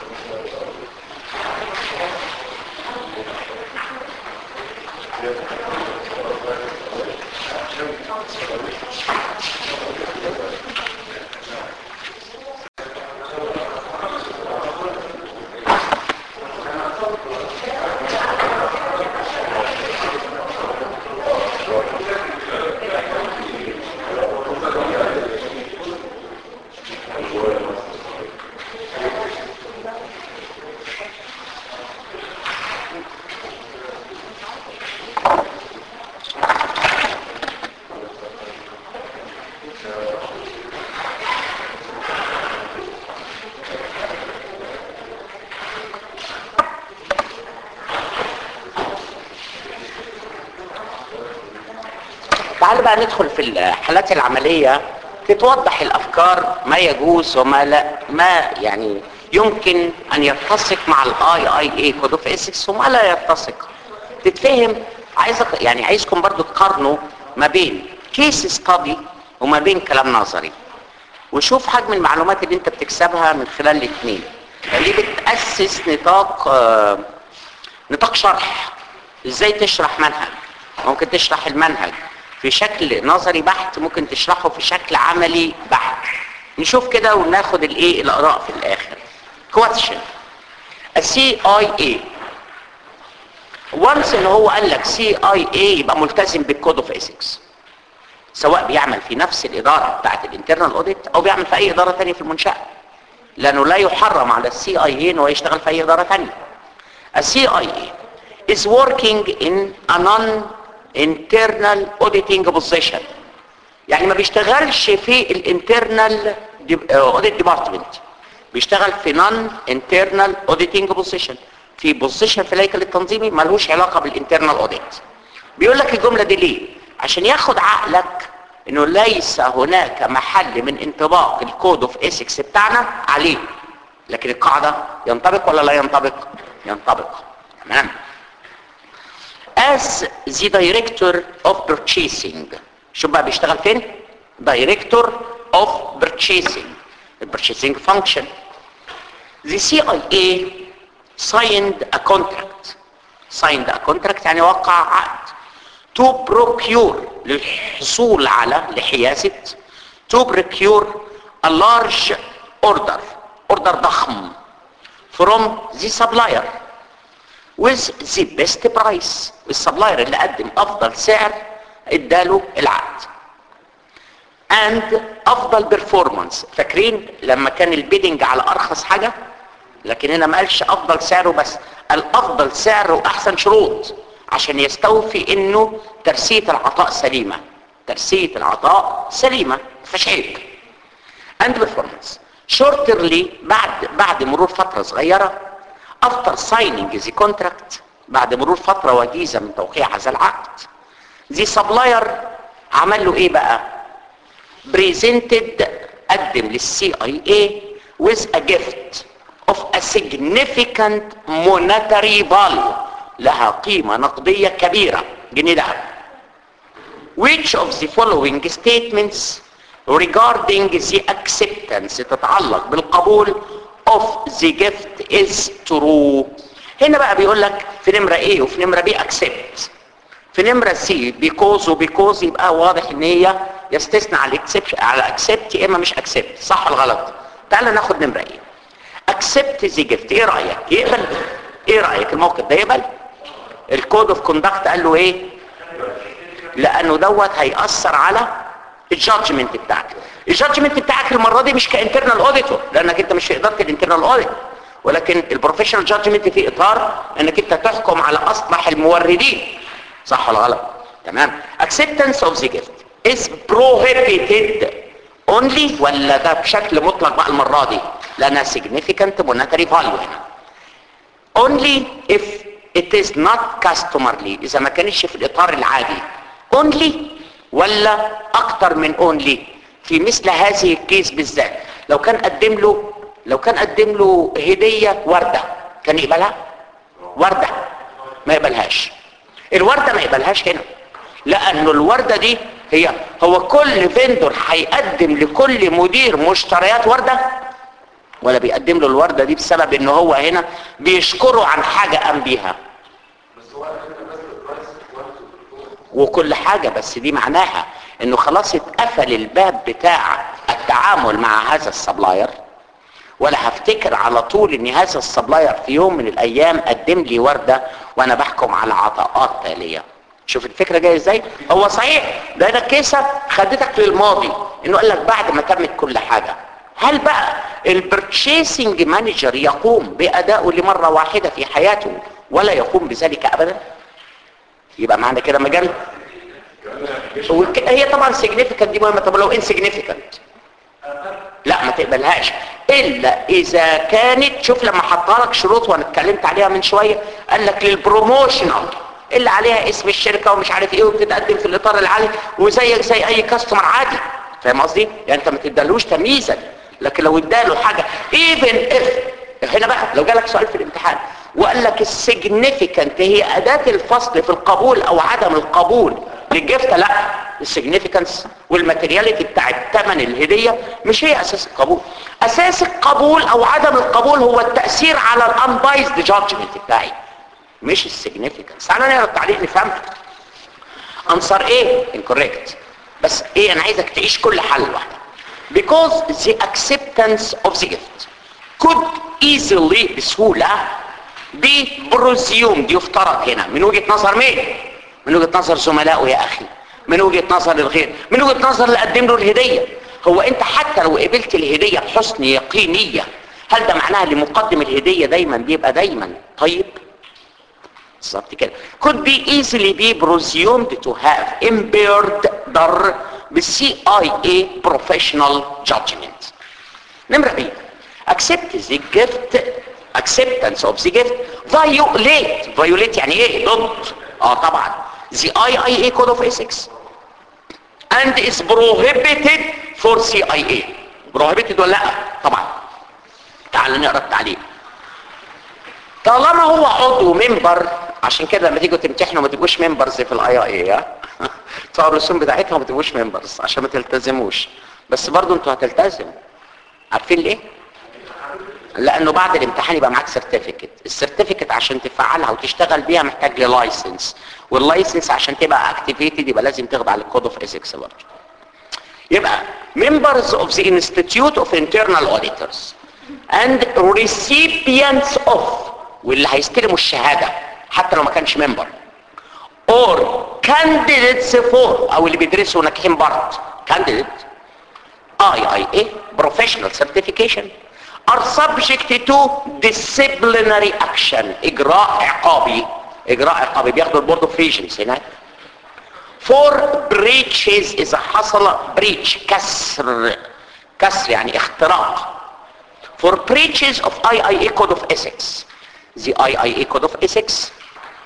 تعال بقى ندخل في الحالات العملية تتوضح الافكار ما يجوز وما لا ما يعني يمكن ان يتسق مع الاي اي اي كود اوف اسكس وما لا يتسق تتفهم عايز يعني عايزكم برضو تقارنوا ما بين كيس ستادي وما بين كلام نظري وشوف حجم المعلومات اللي انت بتكسبها من خلال الاثنين اللي بتأسس نطاق آه نطاق شرح ازاي تشرح منهج ممكن تشرح المنهج في شكل نظري بحت ممكن تشرحه في شكل عملي بحت نشوف كده وناخد الايه الاراء في الاخر question السي اي اي وانس ان هو قال لك سي اي اي يبقى ملتزم بالكود اوف ايثكس سواء بيعمل في نفس الاداره بتاعت الانترنال اوديت او بيعمل في اي اداره ثانيه في المنشاه لانه لا يحرم على السي اي اي انه يشتغل في اي اداره ثانيه السي اي اي is working in a non internal auditing position يعني ما بيشتغلش في الانترنال اوديت ديبارتمنت بيشتغل في نون انترنال اوديتنج بوزيشن في بوزيشن في الهيكل التنظيمي ملوش علاقه بالانترنال اوديت بيقول لك الجمله دي ليه عشان ياخد عقلك انه ليس هناك محل من انطباق الكود اوف ايثكس بتاعنا عليه لكن القاعده ينطبق ولا لا ينطبق ينطبق تمام as the director of purchasing شوف بقى بيشتغل فين director of purchasing the purchasing function the CIA signed a contract signed a contract يعني وقع عقد to procure للحصول على لحيازة to procure a large order order ضخم from the supplier with the best price السبلاير اللي قدم افضل سعر اداله العقد and افضل performance فاكرين لما كان البيدنج على ارخص حاجة لكن هنا ما قالش افضل سعر وبس قال افضل سعر واحسن شروط عشان يستوفي انه ترسية العطاء سليمة ترسية العطاء سليمة مفيش عيب and performance shortly بعد بعد مرور فترة صغيرة after signing the contract بعد مرور فترة وجيزة من توقيع هذا العقد دي سبلاير عمل له ايه بقى presented قدم للسي اي اي with a gift of a significant monetary value لها قيمة نقدية كبيرة جنيه ذهب which of the following statements regarding the acceptance تتعلق بالقبول of the gift is true هنا بقى بيقول لك في نمرة A وفي نمرة B accept في نمرة C because وبيكوز يبقى واضح ان هي يستثنى على الاكسبت على accept يا اما مش accept صح ولا غلط تعال ناخد نمرة A accept the gift ايه رأيك يقبل ايه رأيك الموقف ده يقبل الكود اوف كوندكت قال له ايه لانه دوت هيأثر على الجادجمنت بتاعك الجادجمنت بتاعك المره دي مش كانترنال اوديتور لانك انت مش في اداره الانترنال اوديت ولكن البروفيشنال جادجمنت في اطار انك انت تحكم على اصلح الموردين صح ولا غلط تمام acceptance of the gift is prohibited only ولا ده بشكل مطلق بقى المره دي لانها significant monetary value هنا only if it is not customarily اذا ما كانتش في الاطار العادي only ولا اكتر من only في مثل هذه الكيس بالذات لو كان قدم له لو كان قدم له هدية وردة كان يقبلها وردة ما يقبلهاش الوردة ما يقبلهاش هنا لانه الوردة دي هي هو كل فيندور هيقدم لكل مدير مشتريات وردة ولا بيقدم له الوردة دي بسبب ان هو هنا بيشكره عن حاجة قام بيها وكل حاجة بس دي معناها انه خلاص اتقفل الباب بتاع التعامل مع هذا السبلاير ولا هفتكر على طول ان هذا السبلاير في يوم من الايام قدم لي وردة وانا بحكم على عطاءات تالية شوف الفكرة جاية ازاي هو صحيح ده انا كيسة خدتك للماضي انه قال لك بعد ما تمت كل حاجة هل بقى البرتشيسنج مانجر يقوم بادائه لمرة واحدة في حياته ولا يقوم بذلك ابدا يبقى معنى كده مجال هي طبعا significant دي مهمة طب لو insignificant لا ما تقبلهاش الا اذا كانت شوف لما حطها لك شروط وانا اتكلمت عليها من شوية قال لك للبروموشنال اللي عليها اسم الشركة ومش عارف ايه وبتتقدم في الاطار العالي وزيك زي اي كاستمر عادي فاهم قصدي يعني انت ما تدالوش تمييزا لكن لو اداله حاجة even if هنا بقى لو جالك سؤال في الامتحان وقال لك السيجنيفيكانت هي اداة الفصل في القبول او عدم القبول للجفت لا السيجنيفيكانس والماتيرياليتي بتاع الثمن الهدية مش هي اساس القبول اساس القبول او عدم القبول هو التأثير على الانبايزد جادجمنت بتاعي مش السيجنيفيكانس تعالى نقرا التعليق نفهم انصر ايه incorrect بس ايه انا عايزك تعيش كل حل لوحدك because the acceptance of the gift could easily بسهولة be presumed يفترض هنا من وجهة نظر مين من وجهة نظر زملائه يا اخي من وجهة نظر الغير من وجهة نظر اللي قدم له الهدية هو انت حتى لو قبلت الهدية بحسن يقينية هل ده معناها اللي مقدم الهدية دايما بيبقى دايما طيب بالظبط كده could be easily be presumed to have impaired ضر بالسي اي اي professional judgment نمرة بي accept the gift acceptance of the gift violate violate يعني ايه ضد اه طبعا the IIA code of ethics and is prohibited for CIA prohibited ولا لا طبعا تعال نقرا التعليق طالما هو عضو ممبر عشان كده لما تيجوا تمتحنوا ما تبقوش ممبرز في الاي اي ها بتوع الرسوم بتاعتها ما تبقوش ممبرز عشان ما تلتزموش بس برضو انتوا هتلتزموا عارفين ليه لانه بعد الامتحان يبقى معاك سيرتيفيكت السيرتيفيكت عشان تفعلها وتشتغل بيها محتاج للايسنس واللايسنس عشان تبقى اكتيفيتد يبقى لازم تخضع للكود اوف ايثكس برضه يبقى members of the institute of internal auditors and recipients of واللي هيستلموا الشهادة حتى لو ما كانش ممبر or candidates for او اللي بيدرسوا ناجحين برضه candidate IIA professional certification are subject to disciplinary action اجراء عقابي اجراء عقابي بياخدوا البورد اوف ريجنز هناك for breaches اذا حصل breach كسر كسر يعني اختراق for breaches of IIA code of ethics the IIA code of ethics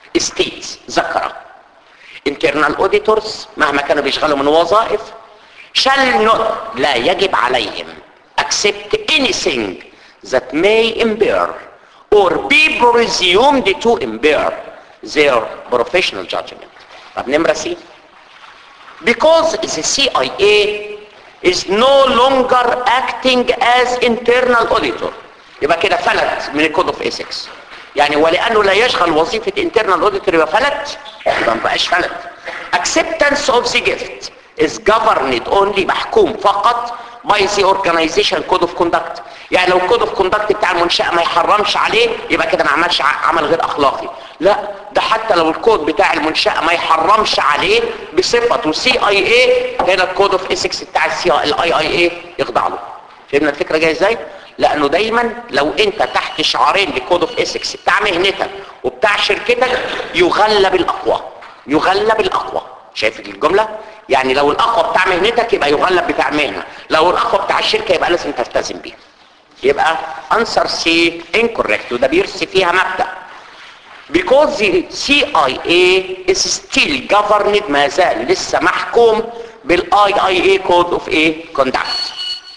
states ذكر internal auditors مهما كانوا بيشغلوا من وظائف shall not لا يجب عليهم accept anything that may impair or be presumed to impair their professional judgment طب نمرة سي because the CIA is no longer acting as internal auditor يبقى كده فلت من الكود اوف ايثكس يعني ولانه لا يشغل وظيفه internal auditor يبقى فلت يبقى ما بقاش فلت acceptance of the gift is governed only محكوم فقط by the organization code of conduct يعني لو الكود اوف كوندكت بتاع المنشأة ما يحرمش عليه يبقى كده ما عملش عمل غير اخلاقي لا ده حتى لو الكود بتاع المنشأة ما يحرمش عليه بصفته سي اي اي هنا الكود اوف ايثكس بتاع السي الاي اي اي يخضع له فهمنا الفكرة جايه ازاي لانه دايما لو انت تحت شعارين لكود اوف ايثكس بتاع مهنتك وبتاع شركتك يغلب الاقوى يغلب الاقوى شايف الجملة يعني لو الاقوى بتاع مهنتك يبقى يغلب بتاع مهنة لو الاقوى بتاع الشركة يبقى لازم تلتزم بيه يبقى answer C incorrect وده بيرسي فيها مبدأ because the CIA is still governed ما زال لسه محكوم بالاي اي اي كود اوف ايه conduct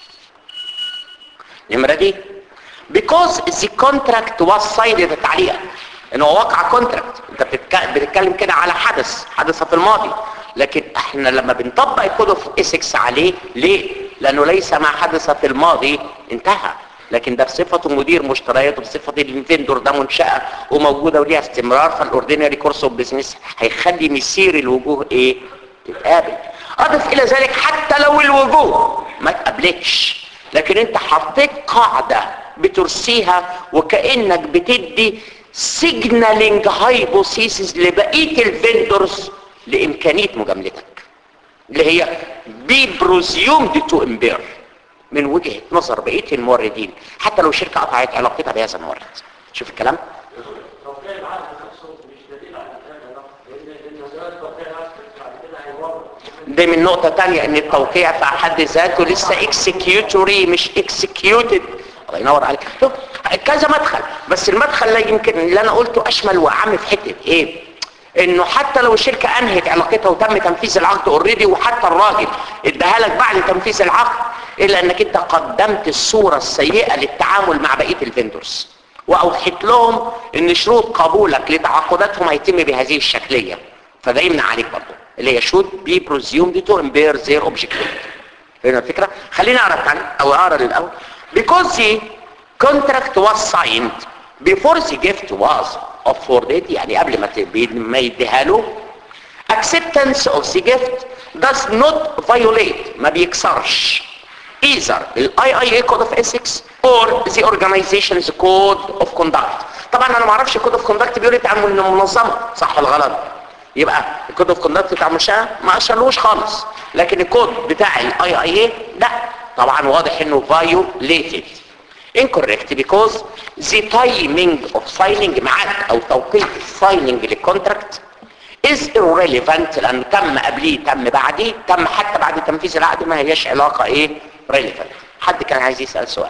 نمرة دي because the contract was signed ده تعليق ان هو وقع كونتراكت انت بتتك- بتتكلم كده على حدث حدث في الماضي لكن احنا لما بنطبق الكود اوف ايثكس عليه ليه لانه ليس ما حدث في الماضي انتهى لكن ده بصفته مدير مشتريات وبصفه الفندور ده منشاه وموجوده وليها استمرار فالاوردينري كورس اوف بزنس هيخلي مسير الوجوه ايه تتقابل اضف الى ذلك حتى لو الوجوه ما تقابلكش لكن انت حطيت قاعده بترسيها وكانك بتدي سيجنالينج هايبوثيسيس لبقيه الفندورز لامكانيه مجاملتك اللي هي بي بريزيومد تو امبير من وجهه نظر بقيه الموردين حتى لو الشركه قطعت علاقتها بهذا المورد شوف الكلام توقيع العقد نفسه مش دليل على هذا لان لان مجرد توقيع العقد بعد كده هيورط دي من نقطة تانية ان التوقيع في حد ذاته لسه اكسكيوتوري مش اكسكيوتد الله ينور عليك شوف كذا مدخل بس المدخل لا يمكن اللي انا قلته اشمل واعم في حتة ايه انه حتى لو الشركة انهت علاقتها وتم تنفيذ العقد اوريدي وحتى الراجل اداها لك بعد تنفيذ العقد الا انك انت قدمت الصورة السيئة للتعامل مع بقية الفندورز واوحيت لهم ان شروط قبولك لتعاقداتهم هيتم بهذه الشكلية فده يمنع عليك برضه اللي هي should be presumed to impair their objective فهمنا الفكرة؟ خلينا اقرا الثاني او اقرا الاول because the contract was signed before the gift was afforded يعني قبل ما ت- ما يديها له acceptance of the gift does not violate ما بيكسرش either ال IIA code of ethics or the organization's code of conduct طبعا انا ما اعرفش الكود اوف كوندكت بيقول تعامل من المنظمه صح ولا غلط يبقى الكود اوف كوندكت بتاع المنشاه ما اشرلوش خالص لكن الكود بتاع الاي اي اي لا طبعا واضح انه violated incorrect because the timing of signing معاك او توقيت السايننج للكونتراكت is irrelevant لانه تم قبليه تم بعديه تم حتى بعد تنفيذ العقد ما هياش علاقه ايه relevant حد كان عايز يسال سؤال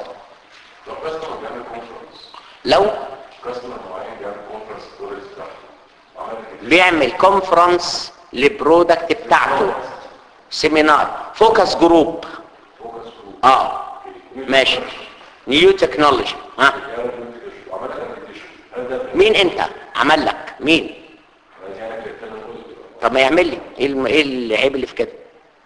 لو كاستمر بيعمل كونفرنس لو كاستمر معين بيعمل كونفرنس ستوريز بتاعته عمل كده بيعمل كونفرنس للبرودكت بتاعته سيمينار فوكس جروب فوكس جروب اه ماشي نيو تكنولوجي ها وعمل كونفرنس هل ده مين انت عمل لك مين يعني كده طب ما يعمل لي ايه الم- ايه العيب اللي في كده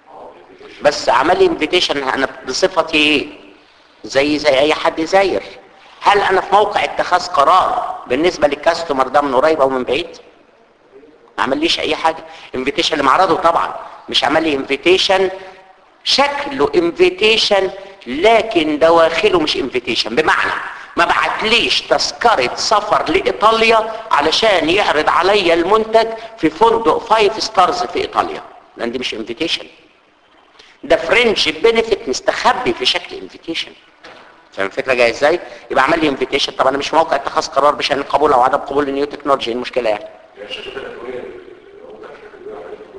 بس عمل لي انفيتيشن انا بصفتي ايه زي زي اي حد زاير هل انا في موقع اتخاذ قرار بالنسبه للكاستمر ده من قريب او من بعيد ما عمليش اي حاجه انفيتيشن اللي معرضه طبعا مش عمل لي انفيتيشن شكله انفيتيشن لكن دواخله مش انفيتيشن بمعنى ما بعتليش تذكرة سفر لإيطاليا علشان يعرض عليا المنتج في فندق فايف ستارز في إيطاليا لأن دي مش انفيتيشن ده فرنش بنفيت مستخبي في شكل انفيتيشن فاهم الفكره جايه ازاي يبقى عمل لي انفيتيشن طب انا مش موقع اتخاذ قرار بشان القبول او عدم قبول النيو تكنولوجي إيه المشكله يعني يعني الشركات الادويه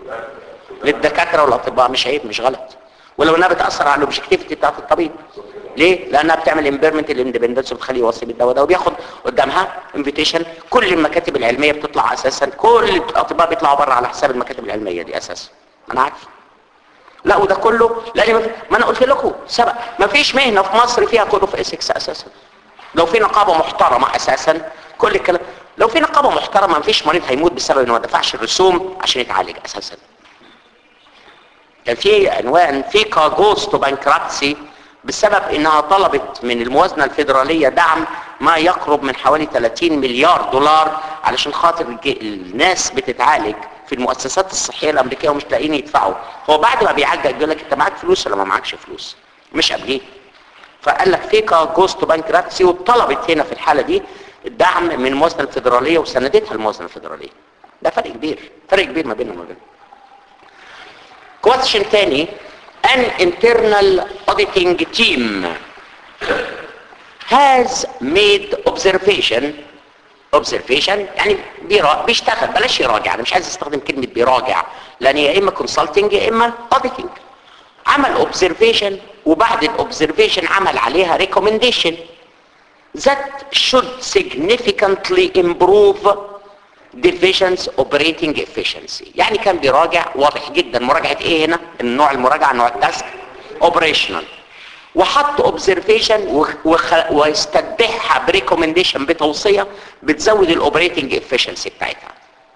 للدكاتره والاطباء مش عيب مش غلط ولو انها بتاثر على الاوبجكتيفيتي بتاعت الطبيب ليه لانها بتعمل امبيرمنت الاندبندنس وبتخليه يوصي بالدواء ده وبياخد قدامها انفيتيشن كل المكاتب العلميه بتطلع اساسا كل الاطباء بيطلعوا بره على حساب المكاتب العلميه دي اساسا انا عارف لا وده كله لان ما في- ما انا قلت لكم سبق ما فيش مهنه في مصر فيها كود اوف اسكس اساسا لو في نقابه محترمه اساسا كل الكلام لو في نقابه محترمه ما فيش مريض هيموت بسبب انه ما دفعش الرسوم عشان يتعالج اساسا كان في عنوان فيكا جوز تو بانكرابسي بسبب انها طلبت من الموازنه الفيدراليه دعم ما يقرب من حوالي 30 مليار دولار علشان خاطر الج- الناس بتتعالج في المؤسسات الصحيه الامريكيه ومش لاقيين يدفعوا هو بعد ما بيعجل يقول لك انت معاك فلوس ولا ما معكش فلوس مش قبليه فقال لك فيكا جوز تو بانكرابسي وطلبت هنا في الحاله دي الدعم من الموازنه الفيدراليه وسندتها الموازنه الفيدراليه ده فرق كبير فرق كبير ما بينهم وما بينهم question تاني an internal auditing team has made observation observation يعني بيرا بيشتغل بلاش يراجع انا مش عايز استخدم كلمة بيراجع لان يا اما consulting يا اما auditing عمل observation وبعد الاوبزرفيشن عمل عليها recommendation that should significantly improve divisions operating efficiency يعني كان بيراجع واضح جدا مراجعة ايه هنا النوع المراجعة نوع التاسك operational وحط observation وخ... واستتبعها بريكومنديشن بتوصية بتزود الاوبريتنج efficiency بتاعتها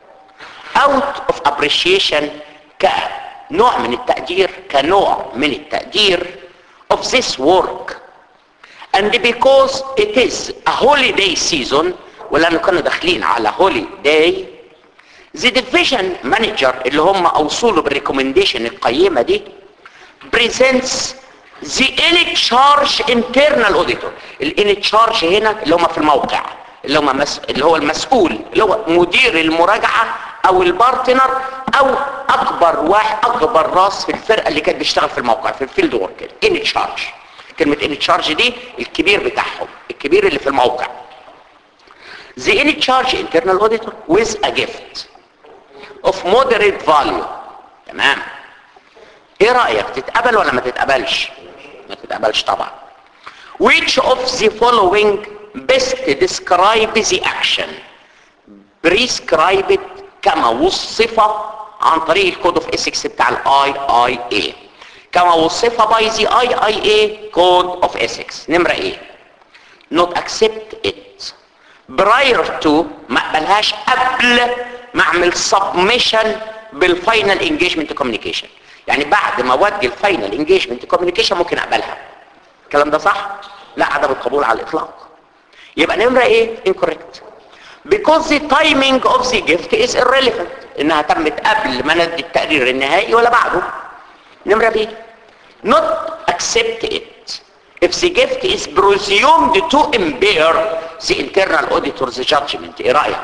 out of appreciation كنوع من التقدير كنوع من التقدير of this work and because it is a holiday season ولانه كانوا داخلين على holiday the division manager اللي هم اوصلوا بالريكومنديشن القيمة دي presents the in charge internal auditor ال in charge هنا اللي هم في الموقع اللي هم مس... اللي هو المسؤول اللي هو مدير المراجعة او البارتنر او اكبر واحد اكبر راس في الفرقة اللي كانت بتشتغل في الموقع في الفيلد ورك in charge كلمة in charge دي الكبير بتاعهم الكبير اللي في الموقع the in charge internal auditor with a gift of moderate value تمام ايه رأيك تتقبل ولا ما تتقبلش ما تتقبلش طبعا which of the following best describe the action prescribed كما وصف عن طريق الكود اوف اسكس بتاع الاي اي اي كما وصف باي the اي اي اي كود اوف اسكس نمرة ايه not accept it prior to ما اقبلهاش قبل ما اعمل submission بالفاينل انجيجمنت كوميونيكيشن يعني بعد ما اودي الفاينل انجيجمنت كوميونيكيشن ممكن اقبلها الكلام ده صح لا عدم القبول على الاطلاق يبقى نمرة ايه incorrect because the timing of the gift is irrelevant انها تمت قبل ما ندي التقرير النهائي ولا بعده نمرة بي not accept it if the gift is presumed to impair the internal auditor's judgment ايه رأيك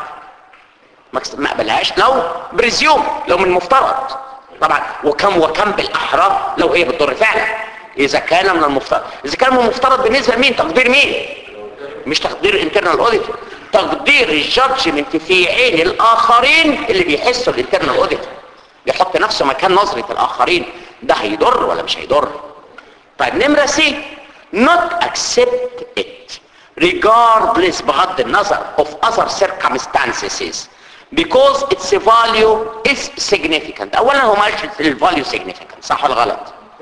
ما ما قبلهاش لو بريزيوم لو من المفترض طبعا وكم وكم بالاحرى لو هي بتضر فعلا اذا كان من المفترض اذا كان من المفترض بالنسبه لمين تقدير مين مش تقدير انترنال اوديتور تقدير الجادجمنت في عين الاخرين اللي بيحسوا الانترنال اوديتور بيحط نفسه مكان نظره الاخرين ده هيضر ولا مش هيضر طيب نمره سي not accept it regardless بغض النظر of other circumstances because its value is significant اولا هو ما قالش الفاليو significant صح ولا غلط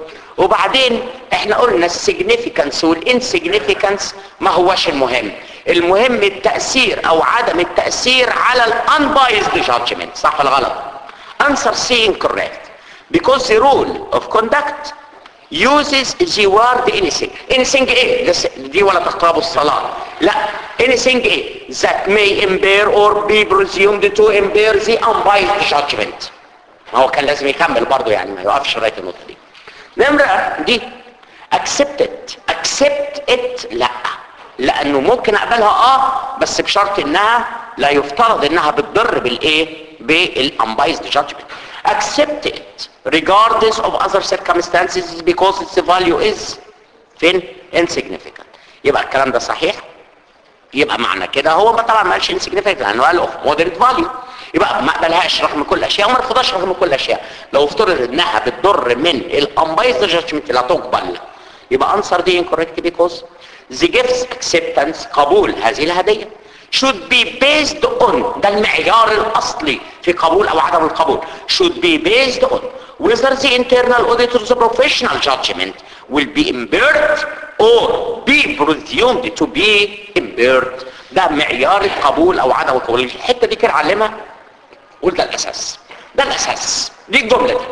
وبعدين احنا قلنا السيجنيفيكانس والانسيجنيفيكانس ما هوش المهم المهم التأثير او عدم التأثير على الانبايزد جادجمنت صح ولا غلط answer C incorrect because the rule of conduct uses the word anything anything ايه this- دي ولا تقربوا الصلاة لا anything ايه that may impair or be presumed to impair the unbiased judgment ما هو كان لازم يكمل برضه يعني ما يوقفش لغايه النقطه دي نمرة دي accept it accept it لا لانه ممكن اقبلها اه بس بشرط انها لا يفترض انها بتضر بالايه بالunbiased judgment accept it regardless of other circumstances because its value is فين insignificant يبقى الكلام ده صحيح يبقى معنى كده هو ما طبعا ما قالش insignificant لانه قال اوف moderate value يبقى ما اقبلهاش رغم كل الاشياء وما رفضهاش رغم كل الاشياء لو افترض انها بتضر من الانبايزد جادجمنت لا تقبل يبقى answer دي incorrect because the gifts acceptance قبول هذه الهدية should be based on ده المعيار الأصلي في قبول أو عدم القبول should be based on whether the internal auditor's professional judgment will be impaired or be presumed to be impaired ده معيار القبول أو عدم القبول الحتة دي كده علمها قول ده الأساس ده الأساس دي الجملة دي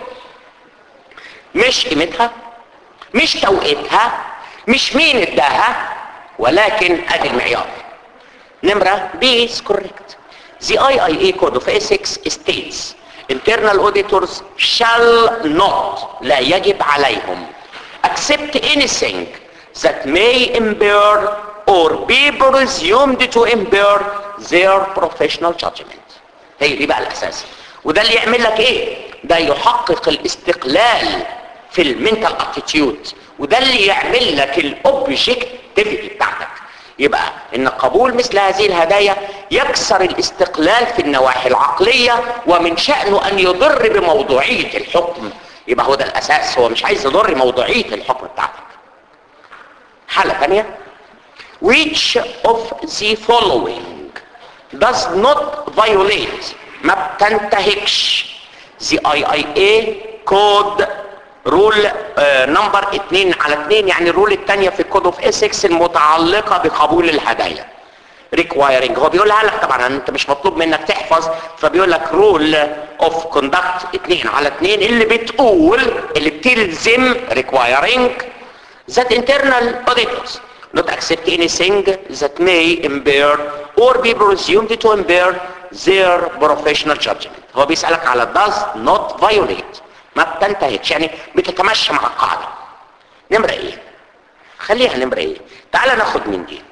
مش قيمتها مش توقيتها مش مين اداها ولكن ادي المعيار نمرة B is correct the IIA code of ethics states internal auditors shall not لا يجب عليهم accept anything that may impair or be presumed to impair their professional judgment هي دي بقى الاساس وده اللي يعمل لك ايه ده يحقق الاستقلال في المنتال اتيتيود وده اللي يعمل لك الاوبجكتيفيتي بتاعتك يبقى ان قبول مثل هذه الهدايا يكسر الاستقلال في النواحي العقلية ومن شأنه ان يضر بموضوعية الحكم يبقى هو ده الاساس هو مش عايز يضر موضوعية الحكم بتاعتك حالة ثانية which of the following does not violate ما بتنتهكش the IIA code رول نمبر 2 على 2 يعني الرول الثانيه في كود اوف اسكس المتعلقه بقبول الهدايا requiring هو بيقولها لك طبعا انت مش مطلوب منك تحفظ فبيقول لك رول اوف كوندكت 2 على 2 اللي بتقول اللي بتلزم requiring that internal auditors not accept anything that may impair or be presumed to impair their professional judgment هو بيسألك على does not violate ما بتنتهكش يعني بتتمشى مع القاعدة نمرة ايه خليها نمرة ايه تعال ناخد من دي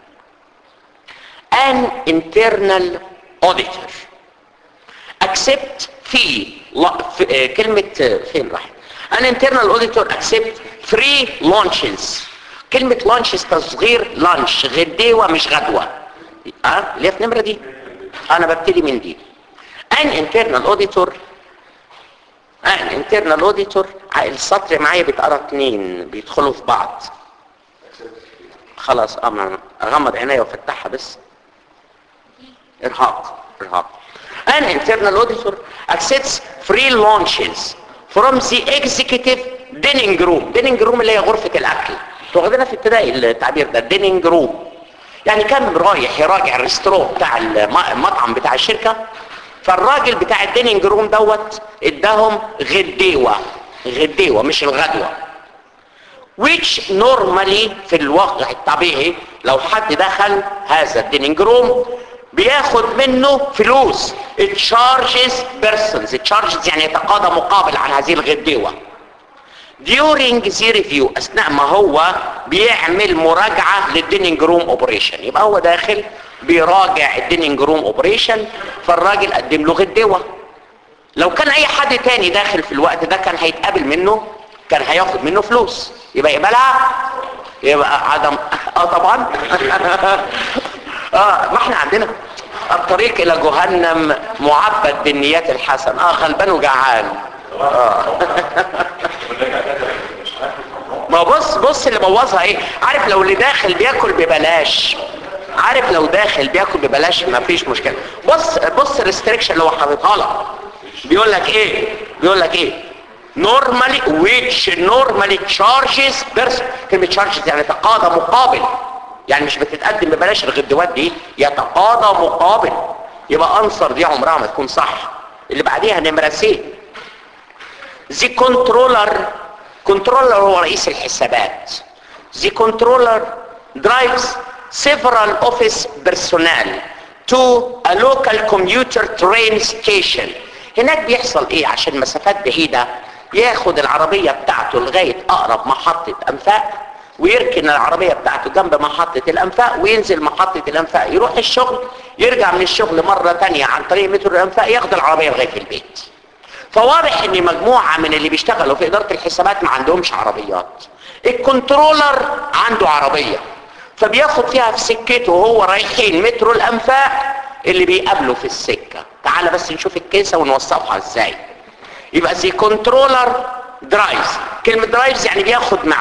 an internal auditor accept في, لا في آه كلمة آه فين راح an internal auditor accept free lunches كلمة lunches تصغير lunch غديوة مش غدوة اه اللي في النمرة دي انا ببتدي من دي an internal auditor an internal auditor السطر معايا بيتقرا اتنين بيدخلوا في بعض خلاص اما اغمض عينيا وافتحها بس ارهاق ارهاق an internal auditor accepts free lunches from the executive dining room dining room اللي هي غرفة الاكل واخدينها في ابتدائي التعبير ده dining room يعني كان رايح يراجع الريستورو بتاع المطعم بتاع الشركة فالراجل بتاع الديننج روم دوت اداهم غديوة غديوة مش الغدوة which normally في الواقع الطبيعي لو حد دخل هذا الديننج روم بياخد منه فلوس charges persons charges يعني يتقاضى مقابل عن هذه الغديوة during the review اثناء ما هو بيعمل مراجعة للديننج روم اوبريشن يبقى هو داخل بيراجع الديننج روم اوبريشن فالراجل قدم له غدوة لو كان اي حد تاني داخل في الوقت ده كان هيتقابل منه كان هياخد منه فلوس يبقى يقبلها يبقى عدم اه طبعا اه ما احنا عندنا الطريق الى جهنم معبد بالنيات الحسن اه غلبان وجعان اه ما بص بص اللي بوظها ايه عارف لو اللي داخل بياكل ببلاش عارف لو داخل بياكل ببلاش ما فيش مشكله بص بص الريستريكشن اللي هو حاططها لك بيقول لك ايه بيقول لك ايه normally which normally charges person كلمه charges يعني تقاضى مقابل يعني مش بتتقدم ببلاش الغدوات دي يتقاضى مقابل يبقى انصر دي عمرها ما تكون صح اللي بعديها نمره سي the controller controller هو رئيس الحسابات the controller drives several office personnel to a local commuter train station هناك بيحصل ايه عشان مسافات بعيدة ياخد العربية بتاعته لغاية اقرب محطة انفاق ويركن العربية بتاعته جنب محطة الانفاق وينزل محطة الانفاق يروح الشغل يرجع من الشغل مرة تانية عن طريق مترو الانفاق ياخد العربية لغاية البيت فواضح ان مجموعة من اللي بيشتغلوا في ادارة الحسابات ما عندهمش عربيات الكنترولر عنده عربية فبياخد فيها في سكته وهو رايحين مترو الانفاق اللي بيقابله في السكة تعال بس نشوف الكيسة ونوصفها ازاي يبقى زي كنترولر درايفز كلمة درايفز يعني بياخد معاه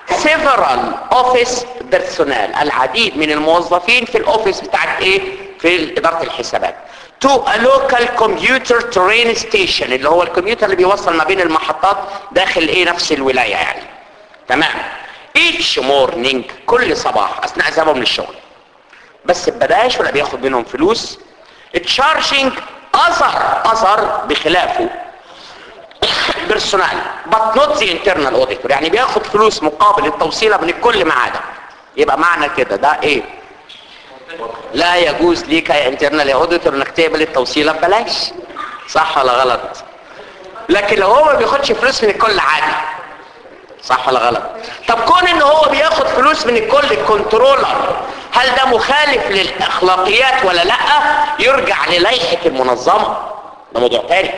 several office personnel العديد من الموظفين في الاوفيس بتاعت ايه في اداره الحسابات to a local computer train station اللي هو الكمبيوتر اللي بيوصل ما بين المحطات داخل ايه نفس الولايه يعني تمام each morning كل صباح اثناء ذهابهم للشغل بس ببلاش ولا بياخد منهم فلوس تشارجنج اثر اثر بخلافه بيرسونال but not the internal auditor يعني بياخد فلوس مقابل التوصيله من الكل ما عدا يبقى معنى كده ده ايه لا يجوز ليك يا انترنال اوديتور انك تقبل التوصيله ببلاش صح ولا غلط لكن لو هو ما بياخدش فلوس من الكل عادي صح ولا غلط طب كون ان هو بياخد فلوس من الكل الكنترولر هل ده مخالف للاخلاقيات ولا لا يرجع للائحه المنظمه ده موضوع تاني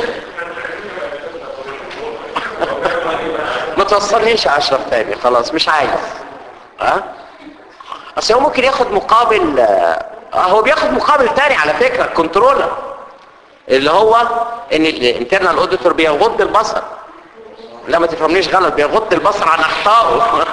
ما توصلنيش يا اشرف تاني خلاص مش عايز ها أه؟ اصل هو ممكن ياخد مقابل آه هو بياخد مقابل تاني على فكره الكنترولر اللي هو ان الانترنال اوديتور بيغض البصر لا ما تفهمنيش غلط بيغض البصر عن اخطائه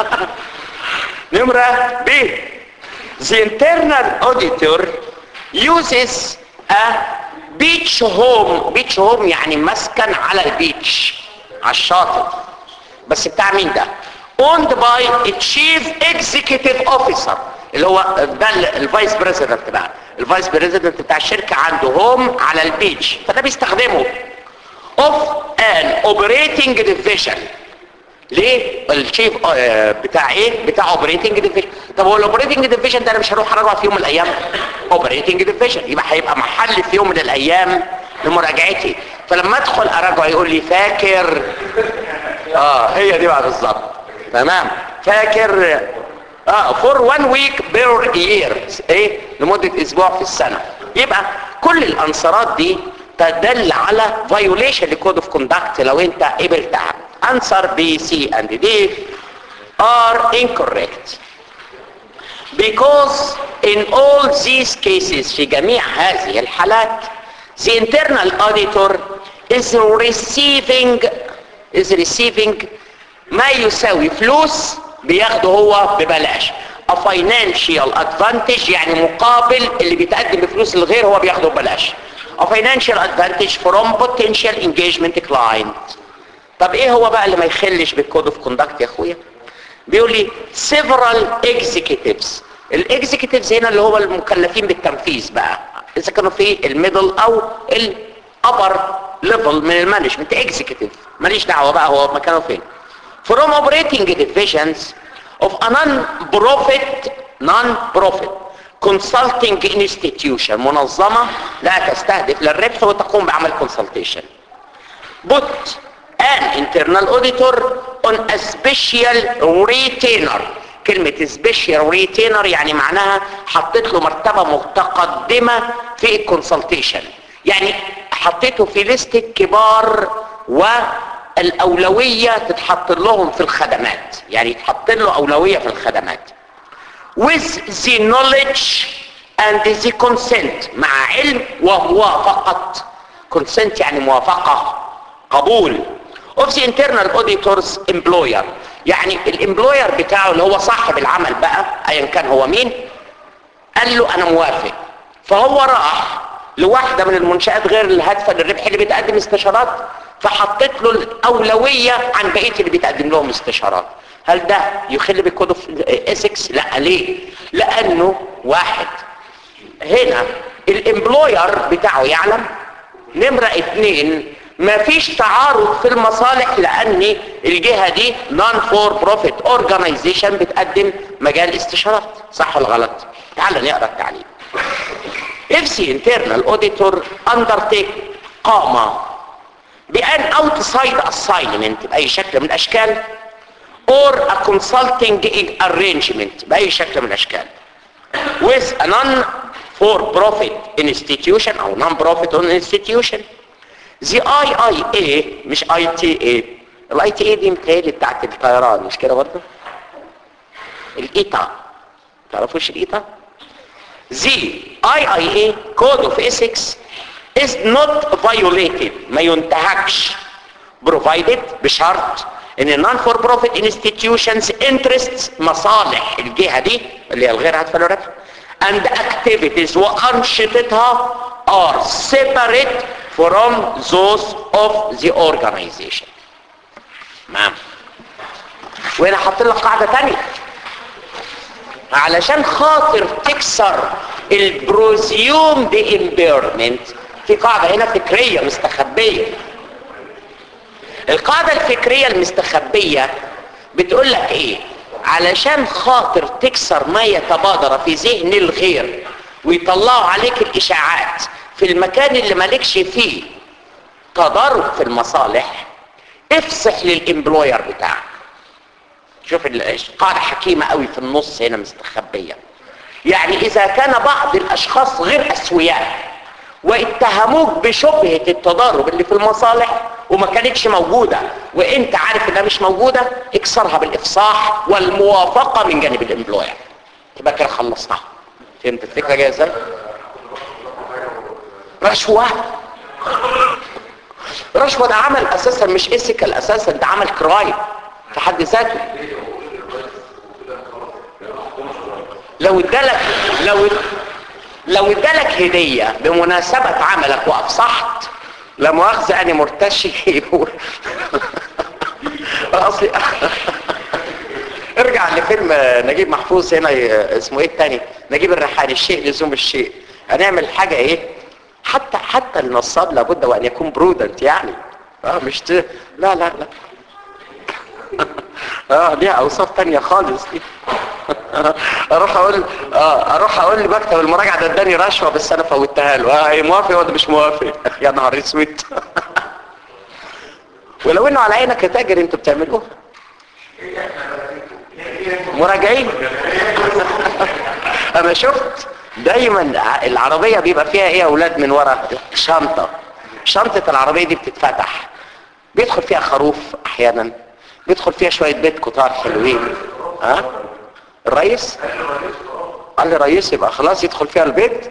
نمره ب The internal auditor uses a beach home beach home يعني مسكن على البيتش على الشاطئ بس بتاع مين ده owned by a chief executive officer اللي هو ده الفايس بريزيدنت بقى الفايس بريزيدنت بتاع الشركة عنده هوم على البيتش فده بيستخدمه of an operating division ليه الشيف بتاع ايه بتاع اوبريتنج ديفيجن طب هو الاوبريتنج ديفيجن ده انا مش هروح اراجعه في يوم من الايام اوبريتنج ديفيجن يبقى هيبقى محل في يوم من الايام لمراجعتي فلما ادخل اراجعه يقول لي فاكر اه هي دي بقى بالظبط تمام فاكر اه فور وان ويك بير يير ايه لمده اسبوع في السنه يبقى كل الانصارات دي تدل على violation لكود اوف كوندكت لو انت قبلتها answer B, C and D are incorrect because in all these cases في جميع هذه الحالات the internal auditor is receiving is receiving ما يساوي فلوس بياخده هو ببلاش a financial advantage يعني مقابل اللي بيتقدم بفلوس الغير هو بياخده ببلاش a financial advantage from potential engagement client طب ايه هو بقى اللي ما يخلش بالكود اوف كوندكت يا اخويا بيقول لي several executives الاكزيكتيفز هنا اللي هو المكلفين بالتنفيذ بقى اذا كانوا في الميدل او الابر ليفل من المانجمنت اكزيكتيف ماليش دعوه بقى هو مكانه فين from operating divisions of a non-profit non-profit consulting institution منظمة لا تستهدف للربح وتقوم بعمل consultation put an internal auditor on a special retainer كلمة special retainer يعني معناها حطيت له مرتبة متقدمة في الكونسلتيشن يعني حطيته في لستة كبار والأولوية تتحط لهم في الخدمات يعني يتحط له أولوية في الخدمات with the knowledge and the consent مع علم وموافقة consent يعني موافقة قبول of the internal auditors employer يعني الامبلوير بتاعه اللي هو صاحب العمل بقى ايا كان هو مين قال له انا موافق فهو راح لواحدة من المنشآت غير الهادفة للربح اللي بتقدم استشارات فحطيت له الأولوية عن بقية اللي بتقدم لهم استشارات هل ده يخل بالكود اوف اسكس لا ليه لانه واحد هنا الامبلوير بتاعه يعلم نمرة اتنين مفيش تعارض في المصالح لان الجهة دي نون فور بروفيت اورجانيزيشن بتقدم مجال استشارات صح ولا غلط تعال نقرا التعليم if the internal auditor undertake قام بان outside assignment باي شكل من الاشكال or a consulting arrangement بأي شكل من الأشكال with a non-for-profit institution أو non-profit institution the IIA مش ITA ال ITA دي متهيألي بتاعت الطيران مش كده برضه الإيتا تعرفوش الإيتا the IIA Code of Ethics is not violated ما ينتهكش provided بشرط ان non for profit institutions interests مصالح الجهة دي اللي هي الغير هادفة للربح and activities وأنشطتها are separate from those of the organization تمام وهنا حاطط لك قاعدة تانية علشان خاطر تكسر البروزيوم دي امبيرمنت في قاعدة هنا فكرية مستخبية القاعدة الفكرية المستخبية بتقول لك ايه علشان خاطر تكسر ما يتبادر في ذهن الغير ويطلعوا عليك الاشاعات في المكان اللي مالكش فيه تضارب في المصالح افصح للامبلوير بتاعك شوف القاعدة حكيمة قوي في النص هنا مستخبية يعني اذا كان بعض الاشخاص غير اسوياء واتهموك بشبهة التضارب اللي في المصالح وما كانتش موجودة وانت عارف انها مش موجودة اكسرها بالافصاح والموافقة من جانب الامبلوير تبقى كده خلصتها فهمت الفكرة جاية ازاي؟ رشوة رشوة ده عمل اساسا مش اسيكال اساسا ده عمل كرايم في حد ذاته لو ادالك لو لو ادالك هدية بمناسبة عملك وافصحت لا مؤاخذة انا مرتشي اصلي ارجع لفيلم نجيب محفوظ هنا اسمه ايه التاني نجيب الريحاني الشيء لزوم الشيء هنعمل حاجة ايه حتى حتى النصاب لابد وان يكون برودنت يعني اه مش ت... لا لا لا اه ليها اوصاف تانية خالص دي اروح اقول اه اروح اقول لمكتب المراجعه ده اداني رشوه بس انا فوتها له اه موافق ولا مش موافق يا نهار اسود ولو انه على عينك يا تاجر انتوا بتعملوها مراجعين انا شفت دايما العربيه بيبقى فيها ايه يا اولاد من ورا شنطه شنطه العربيه دي بتتفتح بيدخل فيها خروف احيانا بيدخل فيها شويه بيت كتار حلوين ها الرئيس قال لي رئيس يبقى خلاص يدخل فيها البيت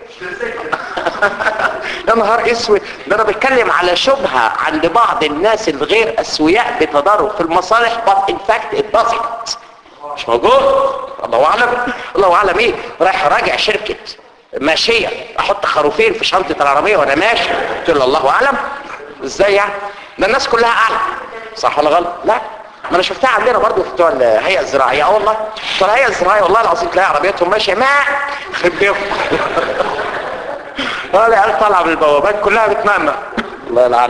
يا نهار اسود ده انا بتكلم على شبهه عند بعض الناس الغير اسوياء بتضارب في المصالح but in fact it doesn't مش موجود الله اعلم الله اعلم ايه رايح راجع شركه ماشيه احط خروفين في شنطه العربيه وانا ماشي قلت له الله اعلم ازاي يعني ده الناس كلها اعلم صح ولا غلط لا ما انا شفتها عندنا برضو في بتوع الهيئه الزراعيه اه والله بتوع الهيئه الزراعيه والله العظيم تلاقي عربيتهم ماشيه ما خبيهم اه العيال طالعه من البوابات كلها بتمأمأ الله يلعن